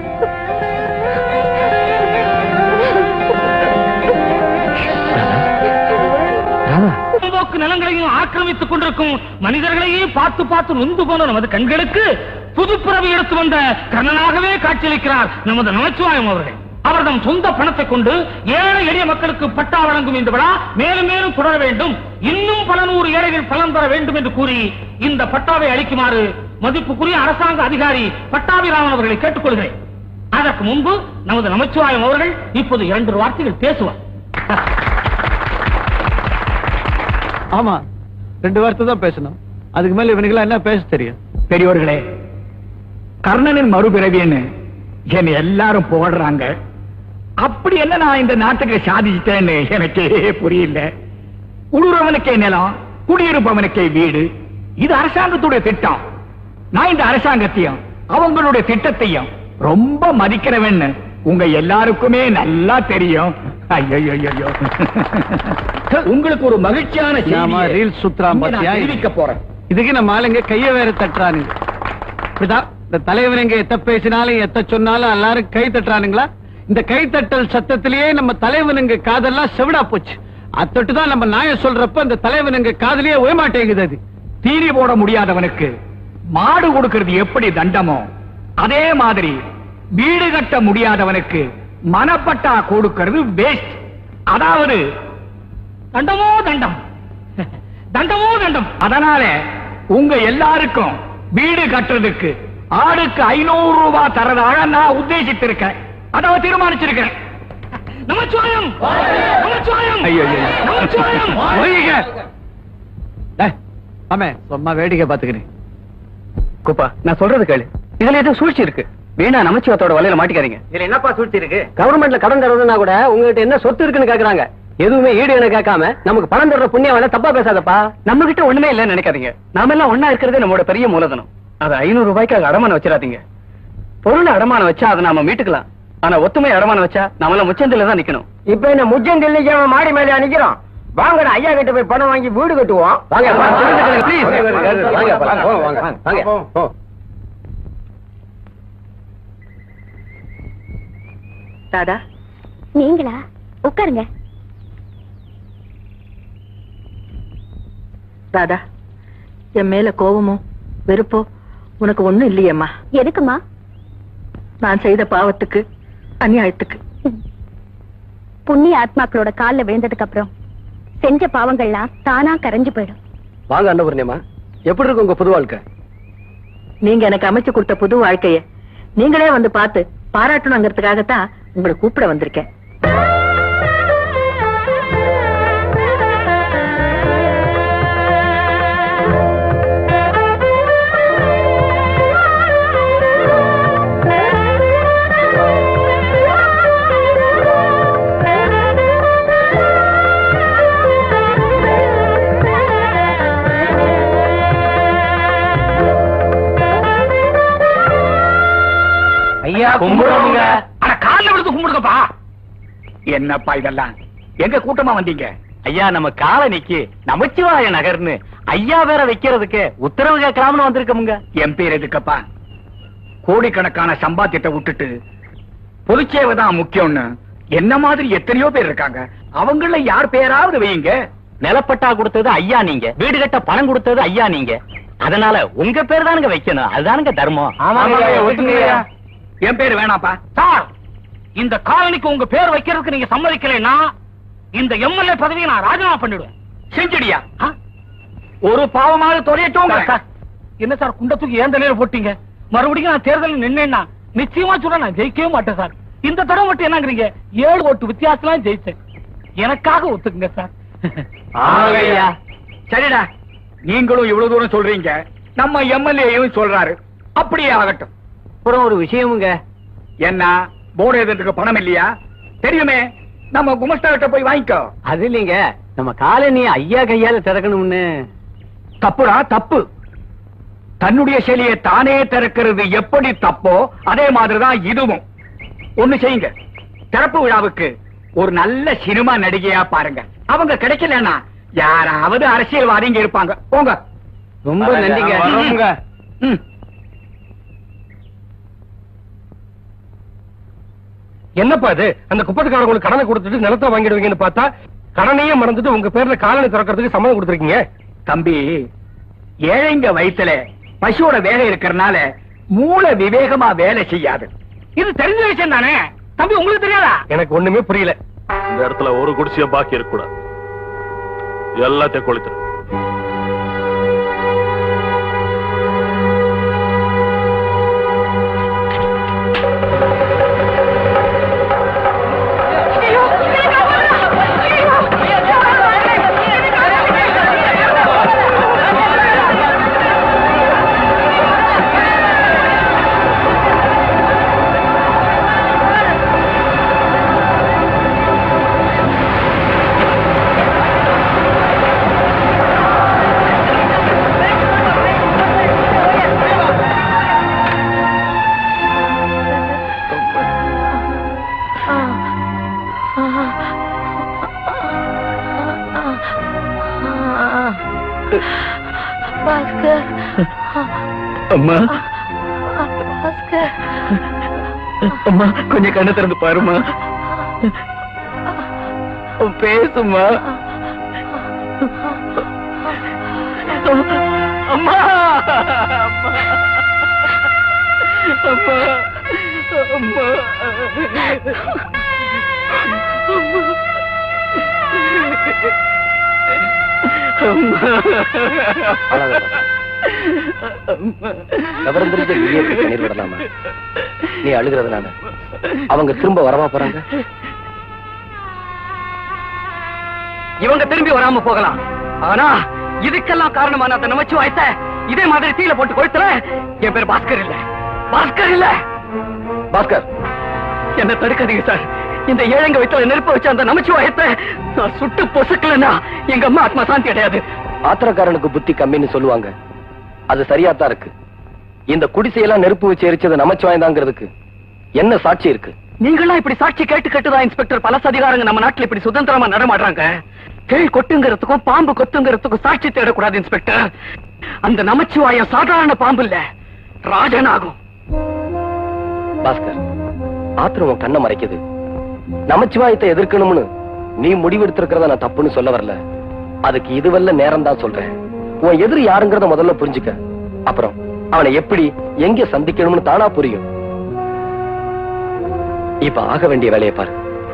புறம்போக்கு நிலங்களையும் ஆக்கிரமித்துக் கொண்டிருக்கும் மனிதர்களையே பார்த்து பார்த்து நொந்து போன நமது கண்களுக்கு புது பிறவி எடுத்து வந்த கர்ணனாகவே காட்சியளிக்கிறார் நமது நமச்சிவாயம் அவர்கள் அவர் தம் சொந்த பணத்தை கொண்டு ஏழை எளிய மக்களுக்கு பட்டா வழங்கும் இந்த விழா மேலும் மேலும் தொடர வேண்டும் இன்னும் பல நூறு ஏழைகள் பலன் பெற வேண்டும் என்று கூறி இந்த பட்டாவை அளிக்குமாறு மதிப்புக்குரிய அரசாங்க அதிகாரி பட்டாபிராமன் அவர்களை கேட்டுக்கொள்கிறேன் அதற்கு முன்பு நமது நமச்சிவாயம் அவர்கள் இப்போது இரண்டு வார்த்தைகள் பேசுவார் ஆமா ரெண்டு வார்த்தை தான் பேசணும் அதுக்கு மேல இவனுக்கு என்ன பேச தெரியும் பெரியோர்களே கர்ணனின் மறுபிறவின்னு என்னை எல்லாரும் போடுறாங்க அப்படி என்ன நான் இந்த நாட்டுக்கு சாதிச்சிட்டேன்னு எனக்கே புரியல உழுறவனுக்கே நிலம் குடியிருப்பவனுக்கே வீடு இது அரசாங்கத்துடைய திட்டம் நான் இந்த அரசாங்கத்தையும் அவங்களுடைய திட்டத்தையும் ரொம்ப மதிக்கிறவன்னு உங்க எல்லாருக்குமே நல்லா தெரியும் ஐயோ உங்களுக்கு ஒரு மகிழ்ச்சியான நாம செய்தியை ரீல்ஸ் சுத்துறான் இங்க நான் பாத்தியா? தெரிவிக்க போறேன் இதுக்கு நம்ம ஆளுங்க கைய வேற தட்டுறானுங்க இப்படிதான் இந்த தலைவனுங்க எத்த பேசினாலும் எத்த சொன்னாலும் எல்லாரும் கை தட்டுறானுங்களா இந்த கைத்தட்டல் சத்தத்திலேயே நம்ம தலைவனுங்க காதெல்லாம் செவிடா போச்சு அத்தொட்டு தான் நம்ம நாய சொல்றப்ப இந்த தலைவனுங்க காதலியே ஓயமாட்டேங்குது அது தீனி போட முடியாதவனுக்கு மாடு கொடுக்கிறது எப்படி தண்டமோ அதே மாதிரி வீடு கட்ட முடியாதவனுக்கு மனப்பட்டா கொடுக்கிறது வேஸ்ட் அதாவது தண்டமோ தண்டம் தண்டமோ தண்டம் அதனால உங்க எல்லாருக்கும் வீடு கட்டுறதுக்கு ஆளுக்கு ஐநூறு ரூபாய் தரதாக நான் உத்தேசித்திருக்கேன் அதாவது தீர்மானிச்சிருக்கேன் நமச்சிவாயம் நமச்சிவாயம் ஐயோ நமச்சிவாயம் ஒழிங்க. டேய், ஆமே சும்மா வேடிக்கை பாத்துக்கிறேன் குப்பா நான் சொல்றது கேளு இதுல ஏதோ சூழ்ச்சி இருக்கு வீணா நமச்சிவத்தோட வலையில மாட்டிக்காதீங்க இதுல என்னப்பா சூழ்ச்சி இருக்கு கவர்மெண்ட்ல கடன் தருவதுன்னா கூட உங்ககிட்ட என்ன சொத்து இருக்குன்னு கேக்குறாங்க எதுவுமே ஈடு என கேட்காம நமக்கு பணம் தர்ற புண்ணியம் வேலை தப்பா பேசாதப்பா நம்ம கிட்ட ஒண்ணுமே இல்லைன்னு நினைக்காதீங்க நாம எல்லாம் ஒண்ணா இருக்கிறதே நம்மளோட பெரிய மூலதனம் அது ஐநூறு ரூபாய்க்கு அடமானம் வச்சிடாதீங்க பொருளை அடமானம் வச்சா அதை நாம மீட்டுக்கலாம் ஆனா ஒத்துமை அடமானம் வச்சா நம்மள முச்சந்தில தான் நிக்கணும் இப்ப என்ன முஜ்ஜம் நிக்காம மாடி மேல நிக்கிறோம் வாங்கடா ஐயா கிட்ட போய் பணம் வாங்கி வீடு கட்டுவோம் வாங்க, வாங்க, சொல்லுங்க, please. வாங்க, வாங்க, வாங்க, வாங்க, வாங்க. தாதா நீங்களா உட்காருங்க தாதா என் மேல கோபமோ வெறுப்போ உனக்கு ஒண்ணும் இல்லையேம்மா எதுக்குமா நான் செய்த பாவத்துக்கு அநியாயத்துக்கு புண்ணிய ஆத்மாக்களோட கால்ல விழுந்ததுக்கு அப்புறம் செஞ்ச பாவங்கள்லாம் தானா கரைஞ்சு போயிடும் வாங்க அன்னபூர்ணியம்மா எப்படி இருக்கு உங்க புது வாழ்க்கை நீங்க எனக்கு அமைச்சு கொடுத்த புது வாழ்க்கைய நீங்களே வந்து பார்த்து பாராட்டணுங்கிறதுக்காகத்தான் உங்களை கூப்பிட வந்திருக்கேன் ஐயா கும்பிடுங்க அட கால்ல விழுந்து கும்பிடுங்கப்பா என்னப்பா இதெல்லாம் எங்க கூட்டமா வந்தீங்க ஐயா நம்ம காலனிக்கு நமச்சிவாய நகர்னு ஐயா வேற வைக்கிறதுக்கு உத்தரவு கேட்கலாம்னு வந்திருக்கோமுங்க என் பேர் எதுக்கப்பா கோடிக்கணக்கான சம்பாத்தியத்தை விட்டுட்டு பொதுச்சேவை தான் முக்கியம்னு என்ன மாதிரி எத்தனையோ பேர் இருக்காங்க அவங்கள யார் பேராவது வையுங்க நிலப்பட்டா கொடுத்தது ஐயா நீங்க வீடு கட்ட பணம் கொடுத்தது ஐயா நீங்க அதனால உங்க பேர் தானுங்க வைக்கணும் அதுதானுங்க தர்மம் என் பேர் வேணாப்பா சார் இந்த காலனிக்கு உங்க பேர் வைக்கிறதுக்கு நீங்க சம்மதிக்கலைன்னா இந்த எம்எல்ஏ பதவியை நான் ராஜினாமா பண்ணிடுவேன் செஞ்சுடியா ஒரு பாவமாவது தொலையட்டும் என்ன சார் குண்ட தூக்கி ஏன் தலையில போட்டீங்க மறுபடியும் நான் தேர்தலில் நின்னேன்னா நிச்சயமா சொல்ல நான் ஜெயிக்கவே மாட்டேன் சார் இந்த தடவை மட்டும் என்னங்கிறீங்க ஏழு ஓட்டு வித்தியாசம் ஜெயிச்சேன் எனக்காக ஒத்துக்குங்க சார் ஆகையா. சரிடா நீங்களும் இவ்வளவு தூரம் சொல்றீங்க நம்ம எம்எல்ஏயும் சொல்றாரு அப்படியே ஆகட்டும் அப்புறம் ஒரு விஷயமுங்க என்ன போர்டு எழுதுறதுக்கு பணம் இல்லையா தெரியுமே நம்ம குமஸ்தா கிட்ட போய் வாங்கிக்கோ அது இல்லைங்க நம்ம காலனி ஐயா கையால திறக்கணும்னு தப்புடா தப்பு தன்னுடைய சிலையை தானே திறக்கிறது எப்படி தப்போ அதே மாதிரிதான் இதுவும் ஒண்ணு செய்யுங்க திறப்பு விழாவுக்கு ஒரு நல்ல சினிமா நடிகையா பாருங்க அவங்க கிடைக்கலன்னா யாராவது அரசியல்வாதிங்க இருப்பாங்க போங்க ரொம்ப நன்றிங்க வரோங்க. ம். என்னப்பா இது அந்த குப்பத்துக்காரங்களுக்கு கடனை கொடுத்துட்டு நிலத்தை வாங்கிடுவீங்கன்னு பார்த்தா கடனையே மறந்துட்டு உங்க பேர்ல காலனி திறக்கிறதுக்கு சம்மதம் கொடுத்துருக்கீங்க தம்பி ஏழைங்க வயித்துல பசுவோட வேலை இருக்கிறனால மூளை விவேகமா வேலை செய்யாது இது தெரிஞ்ச விஷயம் தானே தம்பி உங்களுக்கு தெரியாதா எனக்கு ஒண்ணுமே புரியல இந்த இடத்துல ஒரு குடிசையும் பாக்கி இருக்க கூடாது எல்லாத்தையும் கொளுத்துரு பாஸ்கர் அம்மா பாஸ்கர் அம்மா கொஞ்சம் கண்ணை திறந்து பாருமா பேசுமா அம்மா அம்மா அம்மா அம்மா விவரம் தெரிஞ்ச நீயே இப்படி கண்ணீர் விடலாமா நீ அழுகிறதுனால அவங்க திரும்ப வரவா போறாங்க இவங்க திரும்பி வராம போகலாம் ஆனா இதுக்கெல்லாம் காரணமான அந்த நமச்சிவாயத்த இதே மாதிரி தீல போட்டு கொளுத்துல என் பேர் பாஸ்கர் இல்ல பாஸ்கர் இல்ல பாஸ்கர் என்ன தடுக்காதீங்க சார் இந்த ஏழைங்க வயிற்றுல நெருப்பு வச்ச அந்த நமச்சிவாயத்தை நான் சுட்டு பொசுக்கலன்னா எங்க அம்மா ஆத்மா சாந்தி அடையாது ஆத்திரக்காரனுக்கு புத்தி கம்மின்னு சொல்லுவாங்க அது சரியாத்தான் இருக்கு இந்த குடிசையெல்லாம் நெருப்பு வச்சு எரிச்சது நமச்சிவாயந்தாங்கிறதுக்கு என்ன சாட்சி இருக்கு நீங்களாம் இப்படி சாட்சி கேட்டு கேட்டுதான் இன்ஸ்பெக்டர் பலச அதிகாரங்க நம்ம நாட்டுல இப்படி சுதந்திரமா நடமாடுறாங்க தேள் கொட்டுங்கிறதுக்கும் பாம்பு கொத்துங்கிறதுக்கும் சாட்சி தேடக்கூடாது இன்ஸ்பெக்டர் அந்த நமச்சிவாயம் சாதாரண பாம்பு இல்ல ராஜனாகும் பாஸ்கர் ஆத்திரம் உன் கண்ணை மறைக்குது நமச்சிவாயத்தை எதிர்க்கணும்னு நீ முடிவெடுத்திருக்கிறத நான் தப்புன்னு சொல்ல வரல அதுக்கு இதுவல்ல நேரம் தான் சொல்றேன் உன் எதிரி யாருங்கிறத முதல்ல புரிஞ்சுக்க அப்புறம் அவனை எப்படி எங்க சந்திக்கணும்னு தானா புரியும் இப்ப ஆக வேண்டிய வேலையை பாரு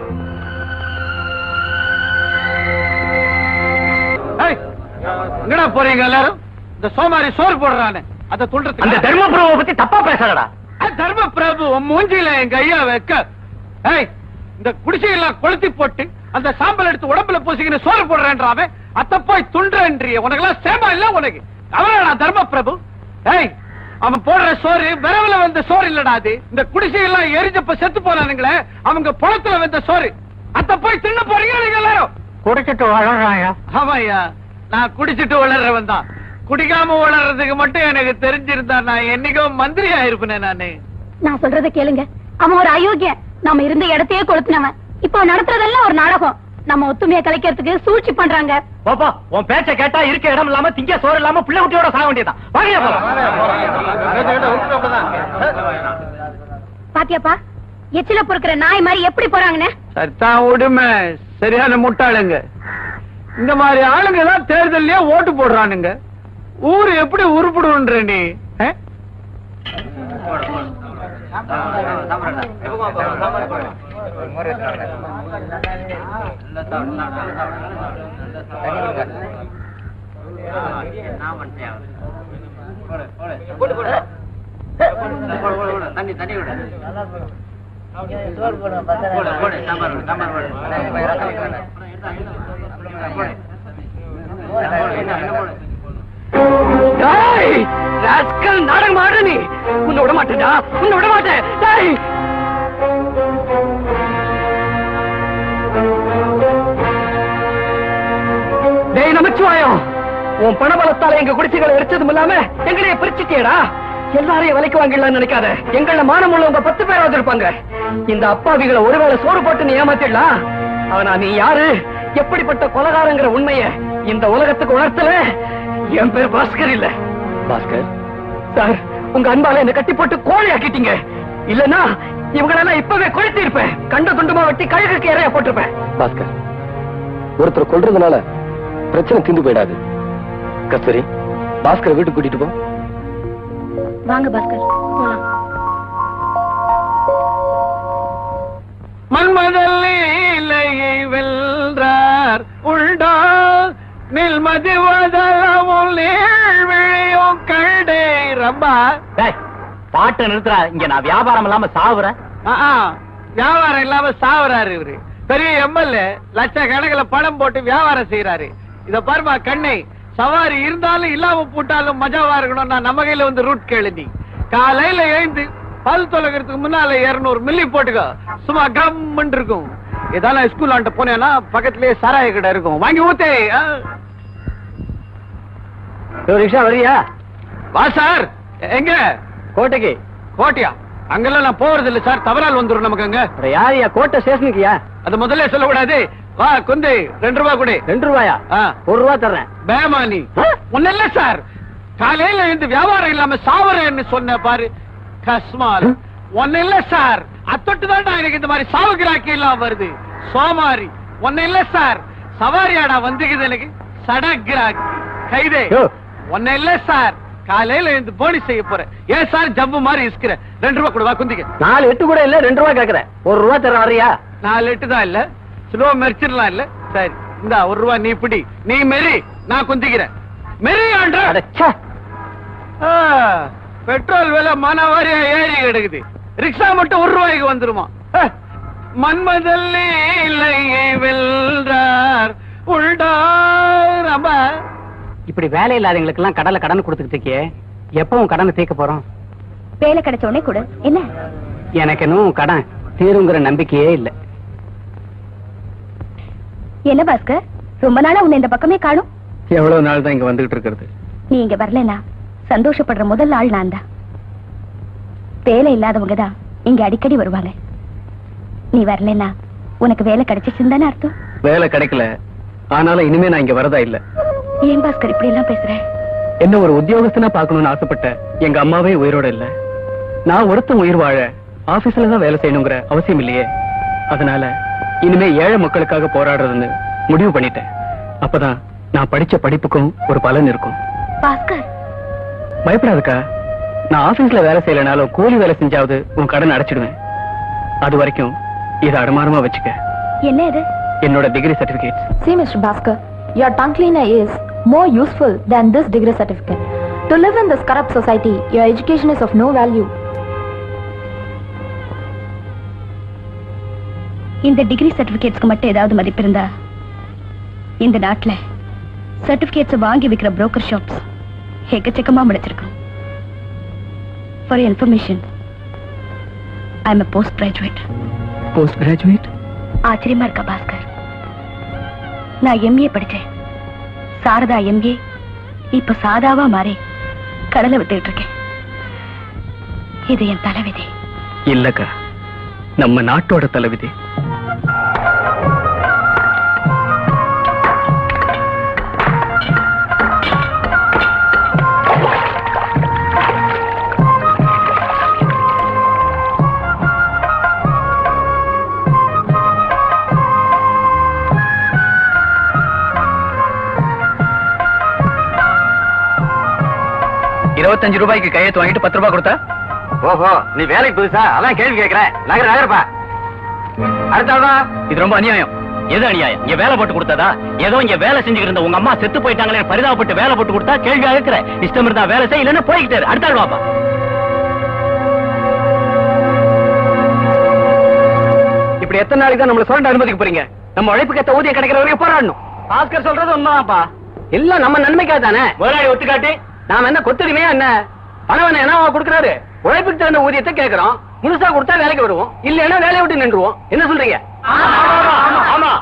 ஏய், எங்கடா போறீங்க எல்லாரும் இந்த சோமாரி சோறு போடுறானே அத துண்டுறதுக்கு அந்த தர்ம பிரபுவை பத்தி தப்பா பேசாதடா அஹ், தர்ம பிரபு உன் மூஞ்சில எங்க ஐயா வைக்க ஏய் இந்த குடிசையெல்லாம் கொளுத்தி போட்டு அந்த சாம்பல் எடுத்து உடம்புல பூசிக்கின்னு சோறு போடுறேன்றாவே அத்த போய் துண்டுன்றீ உனக்கு எல்லாம் சேமா இல்ல உனக்கு அவனா தர்ம பிரபு ஏய் அவன் போடுற சோறு விரவுல வந்த சோறு இல்லடா அது இந்த குடிசையெல்லாம் எரிஞ்சப்ப செத்து போனானுங்களே அவங்க புலத்துல வந்த சோறு அத்த போய் தின்ன போறீங்க நீங்க எல்லாரும் குடிச்சிட்டு வளர்றாயா ஆமாய்யா நான் குடிச்சிட்டு வளர்றவன் தான் குடிக்காம வளர்றதுக்கு மட்டும் எனக்கு தெரிஞ்சிருந்தா நான் என்னைக்கோ மந்திரி ஆயிருப்பேனே நானு நான் சொல்றத கேளுங்க அவன் ஒரு அயோக்கியன் நாம இருந்த இடத்தையே கொளுத்துனவன் இப்போ நடத்துறதெல்லாம் ஒரு நாடகம் நம்ம ஒத்துமையை கலைக்கிறதுக்கு சூழ்ச்சி பண்றாங்க பாப்பா உன் பேச்ச கேட்டா இருக்க இடம் இல்லாம திங்க சோறு இல்லாம பிள்ளை குட்டியோட சாக வேண்டியதான் வாங்கயா பாத்தியாப்பா எச்சில பொறுக்கிற நாய் மாதிரி எப்படி போறாங்கன்னு சரிதான் உடுமை சரியான முட்டாளுங்க இந்த மாதிரி ஆளுங்க தான் தேர்தல்லயே ஓட்டு போடுறானுங்க ஊரு எப்படி உருப்படுன்ற நீ ஆ? தண்ணி தண்ணி விட டேய், ராஸ்கல் நாடகம் ஆடுற நீ உன்னை விட மாட்டேன்டா உன்னை விட மாட்டேன் டேய் டேய் நமச்சிவாயம் உன் பணபலத்தால எங்க குடிசைகளை எரிச்சதும் இல்லாம எங்களைய பிரிச்சுட்டியடா எல்லாரையும் விலைக்கு வாங்கிடலாம்னு நினைக்காத எங்கள மானம் உள்ளவங்க பத்து பேராவது இருப்பாங்க இந்த அப்பாவிகளை ஒருவேளை சோறு போட்டு நீ ஏமாத்திடலாம் ஆனா நீ யாரு எப்படிப்பட்ட கொலகாரங்கிற உண்மைய இந்த உலகத்துக்கு உணர்த்தல என் பேர் பாஸ்கர் இல்ல பாஸ்கர் சார் உங்க அன்பால என்ன கட்டி போட்டு கோழி ஆக்கிட்டீங்க இல்லனா இவங்களெல்லாம் இப்பவே கொளுத்தி இருப்பேன் கண்ட துண்டமா வெட்டி கழுகுக்கு இறைய போட்டிருப்பேன் பாஸ்கர் ஒருத்தர் கொல்றதுனால பிரச்சனை தீந்து போயிடாது கஸ்தூரி பாஸ்கர் வீட்டுக்கு கூட்டிட்டு போ வாங்க பாஸ்கர் போலாம் மன்மதல் இலையை வெல்றார் உண்டோ நில்மதி வதலமும் நீழ்விழியும் கண்டே ரம்பா பாட்டை நிறுத்துறா இங்க நான் வியாபாரம் இல்லாம சாவுறேன் ஆ, ஆ, வியாபாரம் இல்லாம சாவறாரு இவரு பெரிய எம்எல்ஏ லட்சக்கணக்கில் பணம் போட்டு வியாபாரம் செய்யறாரு இத பாருமா கண்ணை சவாரி இருந்தாலும் இல்லாம போட்டாலும் மஜாவா இருக்கணும்னா நம்ம கையில வந்து ரூட் கேளு நீ காலையில எழுந்து பல் தொலைக்கிறதுக்கு முன்னால இருநூறு மில்லி போட்டுக்கோ சும்மா கம்முன்னு இருக்கும் இதெல்லாம் ஸ்கூல் ஆண்ட போனேன்னா பக்கத்துலயே சாராய கடை இருக்கும் வாங்கி ஊத்தே ஆ. ரிக்ஷா வரியா வா சார் எங்க கோட்டைக்கு கோட்டையா அங்கெல்லாம் நான் போறது இல்ல சார் தவறால் வந்துரும் நமக்கு அங்க யாரியா கோட்டை ஸ்டேஷனுக்குயா அது முதல்ல சொல்லக்கூடாது வா குந்தி ரெண்டு ரூபா கொடு ரெண்டு ரூபாயா ஆ. ஒரு ரூபா தர்றேன் பேமா நீ ஒண்ணு இல்ல சார் காலையில இருந்து வியாபாரம் இல்லாம சாவரேன்னு சொன்ன பாரு கஸ்மால் ஒன்னு இல்ல சார் அத்தொட்டு தான் எனக்கு இந்த மாதிரி சாவு கிராக்கி எல்லாம் வருது சோமாரி ஒன்னு இல்ல சார் சவாரியாடா வந்துக்குது எனக்கு சட கிராக் கைதே ஒன்னு இல்ல சார் காலையில இருந்து போனி செய்ய போறேன் ஏன் சார் ஜம்பு மாதிரி இஸ்கிற ரெண்டு ரூபா கொடுவா குந்திக்க நாலு எட்டு கூட இல்ல ரெண்டு ரூபா கேக்குறேன் ஒரு ரூபா தர வரியா நாலு எட்டு தான் இல்ல ஸ்லோ மெரிச்சிடலாம் இல்ல சரி இந்தா ஒரு ரூபா நீ பிடி நீ மெரி நான் குந்திக்கிறேன் மெரி ஆண்ட பெட்ரோல் விலை மனவாரியா ஏறி கிடக்குது ரிக்ஷா மட்டும் ஒரு ரூபாய்க்கு வந்துருமா ஹே, மன்மதல்லே இல்லையே வெல்றார் உள்டார் அம்மா இப்படி வேலை இல்லாதவங்களுக்கு எல்லாம் கடலை கடன் கொடுத்துக்கிட்டு இருக்கியே எப்பவும் கடனை தீர்க்க போறோம் வேலை கிடைச்ச உடனே கொடு என்ன எனக்கு இன்னும் கடன் தீருங்கிற நம்பிக்கையே இல்ல என்ன பாஸ்கர் ரொம்ப நாளா உன்னை இந்த பக்கமே காணும் எவ்வளவு நாள் தான் இங்க வந்துகிட்டு இருக்கிறது நீ இங்க வரலனா சந்தோஷப்படுற முதல் ஆள் நான் தான் வேலை இல்லாதவங்க தான் இங்க அடிக்கடி வருவாங்க நீ வரலனா உனக்கு வேலை கிடைச்சிச்சுன்னு தானே அர்த்தம் வேலை கிடைக்கல ஆனாலும் இனிமே நான் இங்க வரதா இல்ல ஏன் பாஸ்கர் இப்படி எல்லாம் பேசுற என்ன ஒரு உத்தியோகஸ்தனா பார்க்கணும்னு ஆசைப்பட்ட எங்க அம்மாவே உயிரோட இல்ல நான் ஒருத்தன் உயிர் வாழ ஆபீஸ்ல தான் வேலை செய்யணுங்கிற அவசியம் இல்லையே அதனால இனிமே ஏழை மக்களுக்காக போராடுறதுன்னு முடிவு பண்ணிட்டேன் அப்பதான் நான் படிச்ச படிப்புக்கும் ஒரு பலன் இருக்கும் பாஸ்கர் பயப்படாதுக்கா நான் ஆபீஸ்ல வேலை செய்யலனாலும் கூலி வேலை செஞ்சாவது உன் கடன் அடைச்சிடுவேன் அது வரைக்கும் இதை அடமானமா வச்சுக்க என்ன இது என்னோட degree certificate See, Mr. Bhaskar, your tongue cleaner is more useful than this degree certificate. To live in this corrupt society, your education is of no value. இந்த டிகிரி சர்டிபிகேட்ஸ்க்கு மட்டும் ஏதாவது மதிப்பு இருந்தா இந்த நாட்டுல சர்டிபிகேட்ஸ் வாங்கி விக்கிற புரோக்கர் ஷாப்ஸ் எக்கச்சக்கமா முடிச்சிருக்கோம் for information I am post graduate post graduate ஆச்சரியமா இருக்கா பாஸ்கர் நான் எம்ஏ படிச்சேன் சாரதா எம்ஏ இப்ப சாதாவா மாறி கடலை விட்டுட்டு இருக்கேன் இது என் தலைவிதி இல்லக்கா நம்ம நாட்டோட தலைவிதி இருபத்தஞ்சு ரூபாய்க்கு கையெழுத்து வாங்கிட்டு பத்து ரூபாய் கொடுத்தா ஓஹோ நீ வேலைக்கு புதுசா அதான் கேள்வி கேட்கிற நகர நகரப்பா அடுத்ததான் இது ரொம்ப அநியாயம் எது அநியாயம் இங்க வேலை போட்டு கொடுத்ததா ஏதோ இங்க வேலை செஞ்சுக்கிட்டு இருந்த உங்க அம்மா செத்து போயிட்டாங்களே பரிதாபப்பட்டு வேலை போட்டு கொடுத்தா கேள்வியா இருக்கிற இஷ்டம் இருந்தா வேலை செய் இல்லைன்னா போய்கிட்டு இரு. அடுத்த ஆள் வாப்பா இப்படி எத்தனை நாளைக்கு தான் நம்மள சொல்ல அனுமதிக்க போறீங்க நம்ம உழைப்புக்கு ஏத்த ஊதியம் கிடைக்கிற வரைக்கும் போராடணும் பாஸ்கர் சொல்றது உண்மைதான்ப்பா எல்லாம் நம்ம நன்மைக்காக தானே முதலாளி ஒத்துக்காட்டி நாம என்ன கொத்துரிமையா என்ன பணம் என்ன என்னவா கொடுக்கறாரு உழைப்புக்கு தகுந்த ஊதியத்தை கேட்கிறோம் முழுசா கொடுத்தா வேலைக்கு வருவோம் இல்லைன்னா வேலையை விட்டு நின்றுவோம் என்ன சொல்றீங்க ஆமா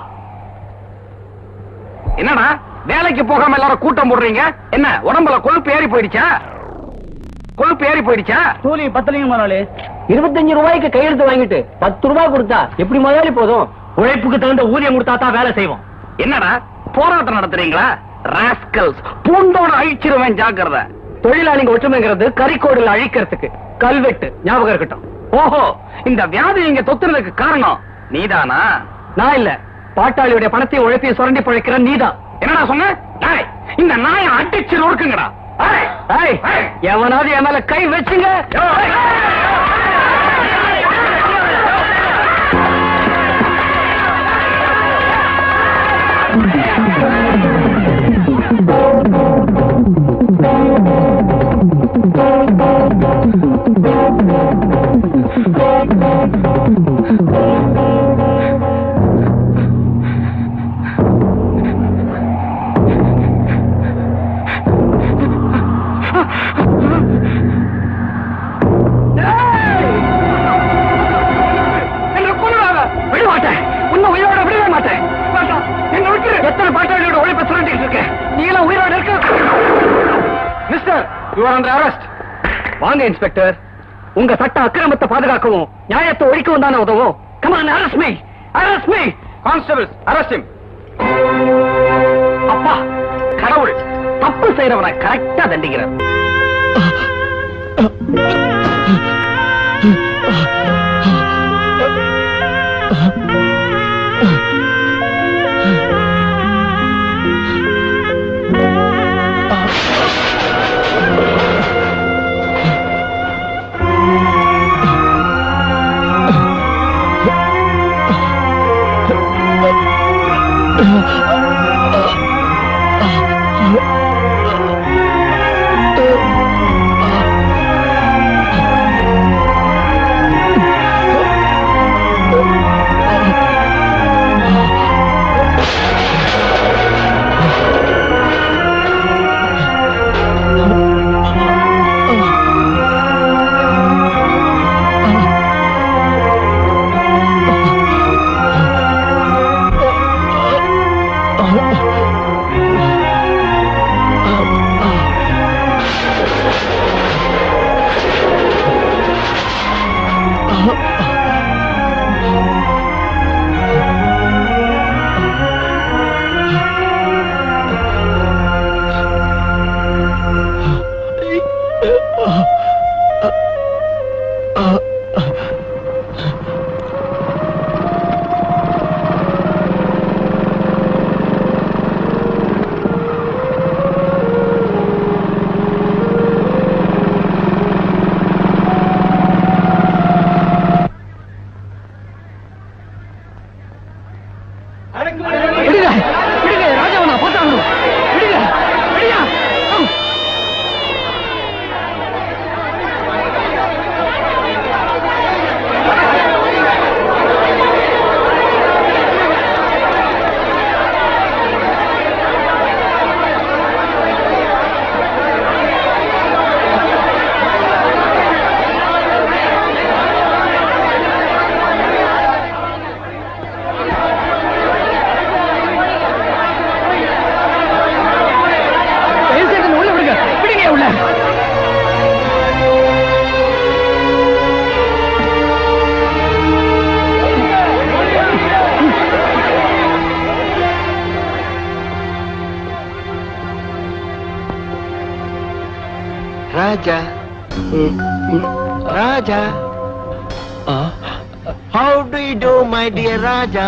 என்னடா வேலைக்கு போகாம எல்லாரும் கூட்டம் போடுறீங்க என்ன உடம்புல கொழுப்பு ஏறி போயிடுச்சா கொழுப்பு ஏறி போயிடுச்சா கூலி பத்தலைங்க முதலாளி இருபத்தஞ்சு ரூபாய்க்கு கையெழுத்து வாங்கிட்டு பத்து ரூபாய் கொடுத்தா எப்படி முதலாளி போதும் உழைப்புக்கு தகுந்த ஊதியம் கொடுத்தா தான் வேலை செய்வோம் என்னடா போராட்டம் நடத்துறீங்களா ராஸ்கல்ஸ் பூண்டோட அழிச்சிருவேன் ஜாக்கிரதை தொழிலாளிங்க ஒற்றுமைங்கிறது கறிக்கோடுல அழிக்கிறதுக்கு கல்வெட்டு ஞாபகம் இருக்கட்டும் ஓஹோ இந்த வியாதி இங்க தொத்துறதுக்கு காரணம் நீதானா நான் இல்ல பாட்டாளியுடைய பணத்தையும் உழைப்பையும் சுரண்டி பழைக்கிற நீதான் என்னடா சொன்ன டேய், இந்த நாயை அடிச்சு நொறுக்குங்கடா ஏய், ஏய், எவனாவது என் மேல கை வச்சுங்க என்ன கொல்லுவாங்க விட மாட்டேன் உன்னை உயிரோட விடவே மாட்டேன் வேண்டாம், என்ன விட்டுரு எத்தனை பாட்டாளியோட உழைப்பை சுரண்டிட்டு இருக்க நீ எல்லாம் உயிரோட இருக்க mister you are under arrest வாங்க இன்ஸ்பெக்டர் உங்க சட்ட அக்கிரமத்தை பாதுகாக்கவும் நியாயத்தை ஒழிக்கவும் தானே உதவும் come on arrest me arrest me constables arrest அப்பா கடவுள் தப்பு தப்பு செய்யறவனை கரெக்டா தண்டிக்கிறார் விடுங்க விடுங்க ராஜாவை நான் பார்த்தாகணும் விடுங்க விடுங்க தயவு செய்து என்னை உள்ள விடுங்க விடுங்க உள்ள Raja Raja how do you do my dear Raja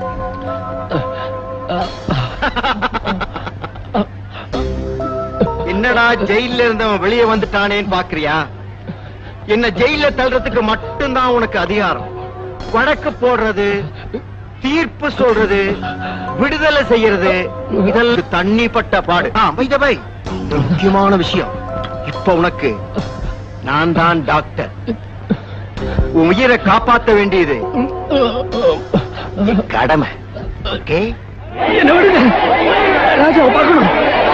என்னடா ஜெயில இருந்தவன் வெளியே வந்துட்டானேன்னு பாக்குறியா என்ன ஜெயில தள்ளுறதுக்கு மட்டும்தான் உனக்கு அதிகாரம் வழக்கு போடுறது தீர்ப்பு சொல்றது விடுதலை செய்யறது இதெல்லாம் தண்ணி பட்ட பாடு ஆ, by the way, ஒரு முக்கியமான விஷயம் இப்ப உனக்கு நான் தான் டாக்டர் உன் உயிரை காப்பாத்த வேண்டியது என் கடமை ஓகே என்ன விடுங்க ராஜாவை பார்க்கணும்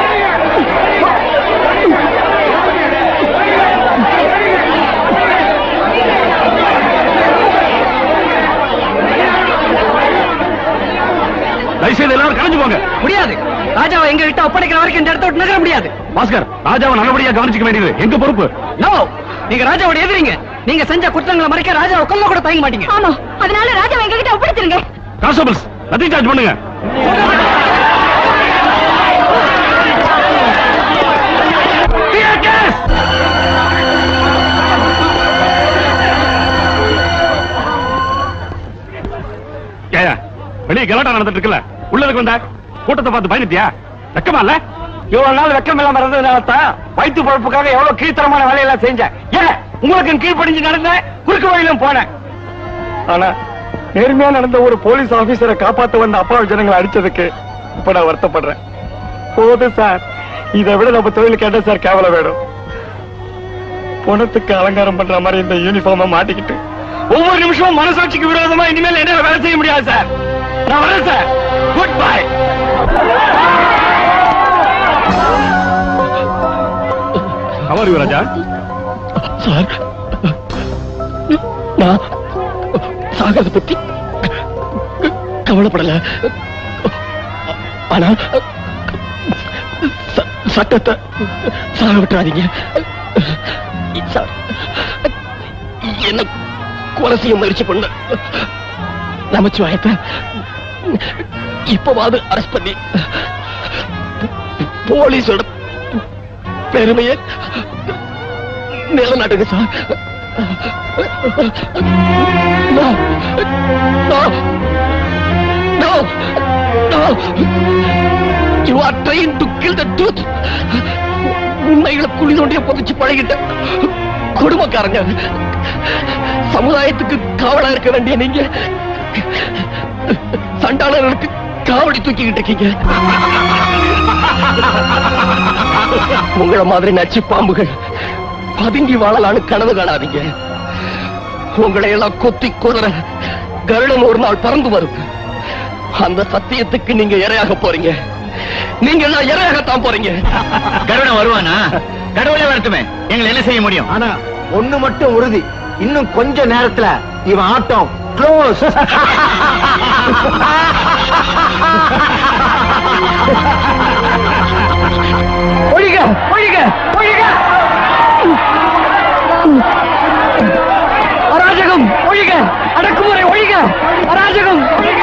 தயவுசெய்து எல்லாரும் கலைஞ்சு போங்க முடியாது ராஜாவை எங்க கிட்ட ஒப்படைக்கிற வரைக்கும் இந்த இடத்த விட்டு நகர முடியாது பாஸ்கர் ராஜாவை நல்லபடியா கவனிச்சுக்க வேண்டியது எங்க பொறுப்பு நோ நீங்க ராஜாவோட எதிரிங்க நீங்க செஞ்ச குற்றங்களை மறைக்க ராஜாவை கொல்ல கூட தயங்க மாட்டீங்க ஆமா அதனால ராஜாவை எங்க கிட்ட ஒப்படைச்சிருங்க கான்ஸ்டபிள்ஸ் லத்தி சார்ஜ் பண்ணுங்க ஏயா வெளியே கலாட்டா நடந்துட்டு இருக்குல்ல உள்ளதுக்கு வந்தா கூட்டத்தை பார்த்து பயந்துட்டியா வெக்கமா இல்ல இவ்வளவு நாள் வெக்கம் இல்லாம இருந்ததுனால தான் வயிற்று பொழப்புக்காக எவ்வளவு கீழ்த்தரமான வேலையெல்லாம் செஞ்சேன் ஏன் உங்களுக்கு கீழ்ப்படிஞ்சு நடந்தேன் குறுக்கு வழியிலும் போனேன் ஆனா நேர்மையா நடந்த ஒரு போலீஸ் ஆபீசரை காப்பாத்த வந்த அப்பாவி ஜனங்களை அடிச்சதுக்கு இப்ப நான் வருத்தப்படுறேன் போதும் சார் இதை விட நம்ம தொழிலுக்கு என்ன சார் கேவலம் வேணும் பணத்துக்கு அலங்காரம் பண்ற மாதிரி இந்த யூனிஃபார்மை மாட்டிக்கிட்டு ஒவ்வொரு நிமிஷமும் மனசாட்சிக்கு விரோதமா இனிமேல் என்ன வேலை செய்ய முடியாது சார் நான் வரேன் சார் குட் பை கவர் ராஜா சார் நான் சாகத பத்தி கவலைப்படல ஆனா ச- சட்டத்தை சாக விட்டுறாதீங்க சார் என்ன கொலை செய்ய முயற்சி பண்ண நமச்சிவாயத்தை இப்பவாவது அரெஸ்ட் பண்ணி போலீஸோட பெருமையை நிலநாட்டுங்க sir No. No. No. No. You are trying to kill the truth. உண்மைகளை குழி தோண்டிய புதைச்சு பழகிட்ட குடும்பக்காரங்க சமுதாயத்துக்கு காவலா இருக்க வேண்டிய நீங்க சண்டாளர்களுக்கு காவடி தூக்கிக்கிட்டு இருக்கீங்க உங்கள மாதிரி நச்சு பாம்புகள் பதுங்கி வாழலான்னு கனவு காணாதீங்க உங்களை எல்லாம் கொத்தி குதிர கருடன் ஒரு நாள் பறந்து வரும் அந்த சத்தியத்துக்கு நீங்க இரையாக போறீங்க நீங்க எல்லாம் இரையாகத்தான் போறீங்க கருணன் வருவானா கடவுளே வரட்டுமே எங்களை என்ன செய்ய முடியும் ஆனா ஒண்ணு மட்டும் உறுதி இன்னும் கொஞ்ச நேரத்துல இவன் ஆட்டம் க்ளோஸ் ஒழிக ஒழிக ஒழிக அராஜகம் ஒழிக அடக்குமுறை ஒழிக அராஜகம் ஒழிக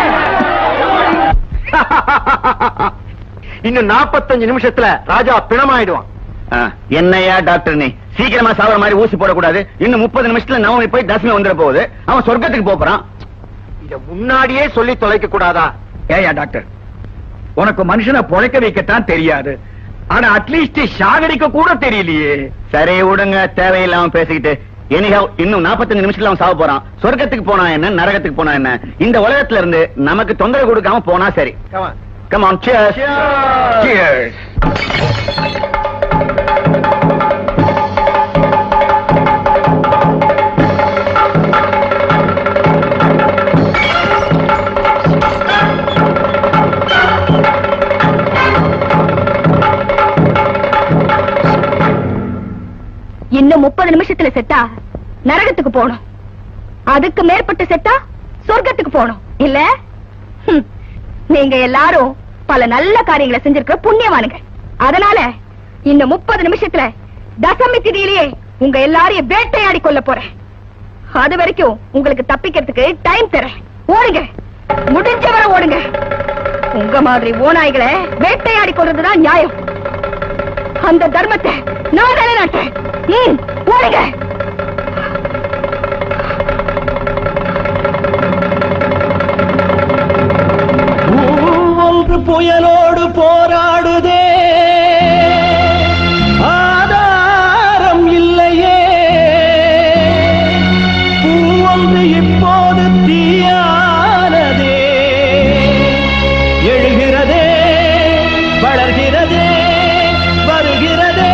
இன்னும் 45 நிமிஷத்துல ராஜா பிணமாயிடுவான் என்னையா டாக்டர் நீ சீக்கிரமா சாவர மாதிரி ஊசி போடக்கூடாது இன்னும் முப்பது நிமிஷத்துல நவமி போய் தசமி வந்துட போகுது அவன் சொர்க்கத்துக்கு போப் போறான் இத முன்னாடியே சொல்லி தொலைக்க கூடாதா ஏயா டாக்டர் உனக்கு மனுஷனை பொழைக்க வைக்கத்தான் தெரியாது ஆனா அட்லீஸ்ட் சாகடிக்க கூட தெரியலையே சரி விடுங்க தேவையில்லாம பேசிக்கிட்டு எனிஹவ் இன்னும் 45 நிமிஷத்துல அவன் சாவ போறான் சொர்க்கத்துக்கு போனா என்ன நரகத்துக்கு போனா என்ன இந்த உலகத்துல இருந்து நமக்கு தொந்தரவு கொடுக்காம போனா சரி கம் ஆன் cheers cheers இன்னும் முப்பது நிமிஷத்துல செத்தா நரகத்துக்கு போகணும் அதுக்கு மேற்பட்டு செத்தா சொர்க்கத்துக்கு போகணும் இல்ல ஹம். நீங்க எல்லாரும் பல நல்ல காரியங்களை செஞ்சிருக்கிற புண்ணியவானுங்க அதனால இந்த முப்பது நிமிஷத்துல தசமி திதியிலேயே உங்க எல்லாரையும் வேட்டையாடி கொள்ள போறேன் அது வரைக்கும் உங்களுக்கு தப்பிக்கிறதுக்கு டைம் தரேன் ஓடுங்க முடிஞ்ச வரை ஓடுங்க உங்க மாதிரி ஓநாய்களை வேட்டையாடி கொள்றதுதான் நியாயம் அந்த தர்மத்தை நான் நிலைநாட்டேன் ம், ஓடுங்க ஒன்று புயலோடு போராடுதே ஆதாரம் இல்லையே பூவொன்று இப்போது தீயானதே எழுகிறதே வளர்கிறதே வருகிறதே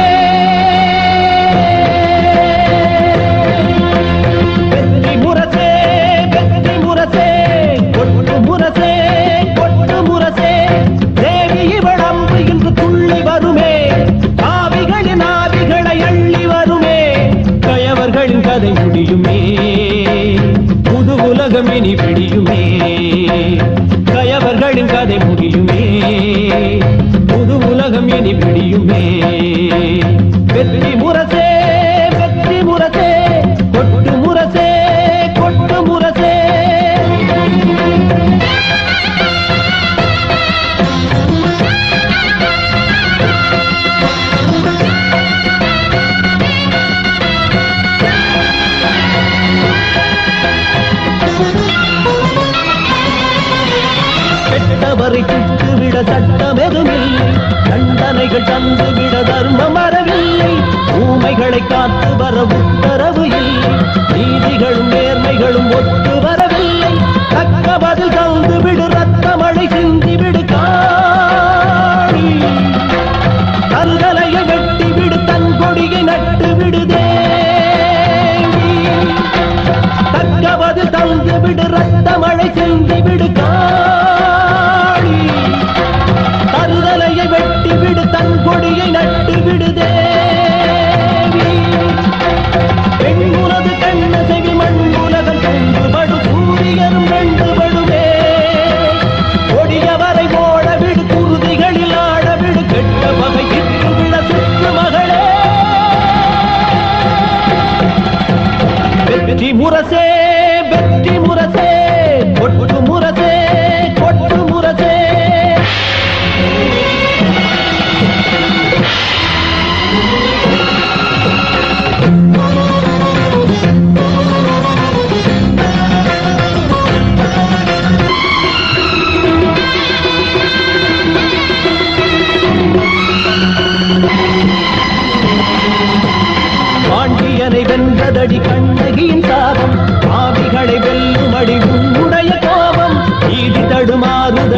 வெற்றி முரசே வெற்றி முரசே கொட்டு முரசே கொட்டு முரசே தேவி இவளம்பு இன்று துள்ளி வருமே ஆவிகளின் ஆவிகளை அள்ளி வருமே கயவர்களின் கதை முடியுமே புது உலகம் இனி விடியுமே கயவர்களின் கதை முடியுமே புது உலகம் இனி விடியுமே வெற்றி முரசே வெற்றி முரசே கொட்டு முரசே கொட்டு முரசே கெட்டவரை சுட்டுவிட சட்டம் எதுமில்லை தண்டனைகள் தந்துவிட தர்மம் வரவில்லை ஊமைகளை காத்து வர உத்தரவு இல்லை நீதிகளும் நேர்மைகளும் ஒத்து வரவில்லை தக்க பதில் தந்து விடு ரத்த மழை சிந்தி விடு காணி கருதலையை வெட்டி விடு தன் கொடியை நட்டு விடுதே தக்க பதில் தந்து விடு ரத்த மழை சிந்தி விடு காளி தருதலையை வெட்டி விடு தன் கொடியை நட்டு விடுதே பெண்ணுனது கண்ண செவி மண் உலகம் கொண்டு படு சூரியனும் ரெண்டு படுமே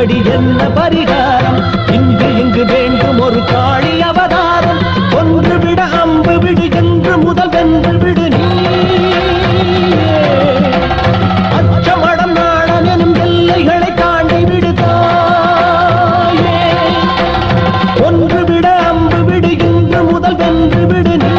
இதற்கடி என்ன பரிகாரம் இங்கு இங்கு வேண்டும் ஒரு காளி அவதாரம் கொன்று விட அம்பு விடு என்று முதல் வென்று விடு நீ அச்சமடம் நாடம் எனும் எல்லைகளை தாண்டி விடுதாயே ஒன்று விட அம்பு விடு இன்று முதல் வென்று விடு நீ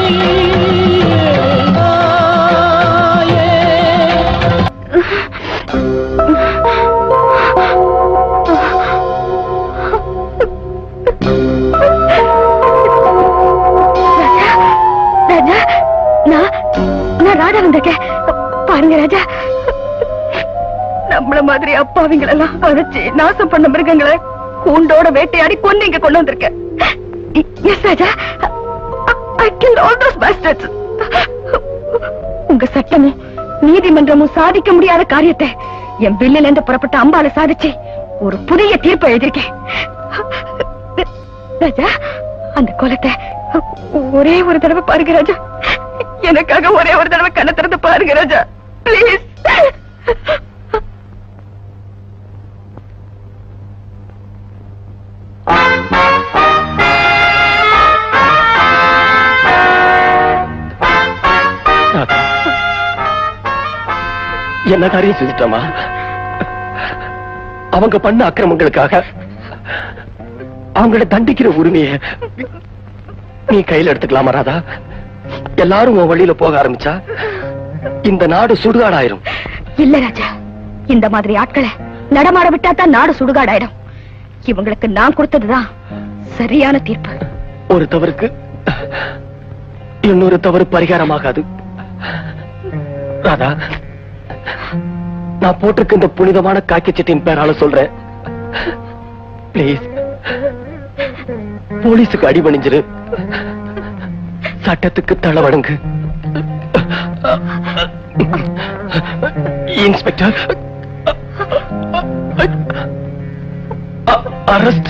ராஜா நான் நான் ராஜா வந்திருக்கேன் பாருங்க ராஜா நம்மள மாதிரி அப்பாவிங்களெல்லாம் அழைச்சு நாசம் பண்ண மிருகங்களை கூண்டோட வேட்டையாடி கொண்டு இங்க கொண்டு வந்திருக்கேன் yes Raja I kill all those bastards உங்க சட்டமும் நீதிமன்றமும் சாதிக்க முடியாத காரியத்தை என் வில்லில இருந்து புறப்பட்ட அம்பால சாதிச்சு ஒரு புதிய தீர்ப்பு எழுதியிருக்கேன் ராஜா அந்த கோலத்தை ஒரே ஒரு தடவை பாருங்க ராஜா எனக்காக ஒரே ஒரு தடவை கண்ணை திறந்து பாருங்க ராஜா ப்ளீஸ் என்ன காரியம் செஞ்சுட்டோமா அவங்க பண்ண அக்கிரமங்களுக்காக அவங்கள தண்டிக்கிற உரிமையை நீ கையில எடுத்துக்கலாமா ராதா எல்லாரும் உன் வழியில போக ஆரம்பிச்சா இந்த நாடு சுடுகாடாயிரும் இல்ல ராஜா இந்த மாதிரி ஆட்களை நடமாட விட்டா தான் நாடு சுடுகாடாயிடும் இவங்களுக்கு நான் கொடுத்ததுதான் சரியான தீர்ப்பு ஒரு தவறுக்கு இன்னொரு தவறு பரிகாரமாகாது ராதா நான் போட்டிருக்க இந்த புனிதமான காக்கி சட்டின் பேரால சொல்றேன் ப்ளீஸ் போலீஸுக்கு அடிபணிஞ்சிரு சட்டத்துக்கு தளவடங்கு இன்ஸ்பெக்டர் அரஸ்ட்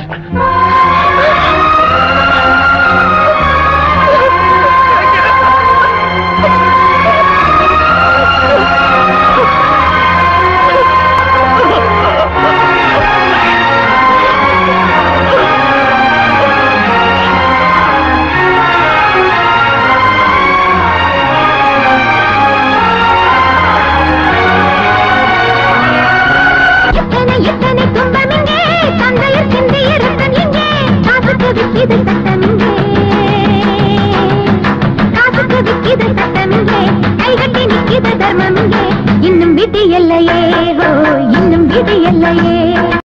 எத்தனை எத்தனை துன்பம் இங்கே தந்தையர் சிந்திய ரத்தம் எங்கே காசுக்கு விக்கிது சட்டம் இங்கே காசுக்கு விக்கிது சட்டம் இங்கே கைகட்டி நிக்கிது தர்மம் இங்கே இன்னும் விதி இல்லையே ஹோ இன்னும் விதி இல்லையே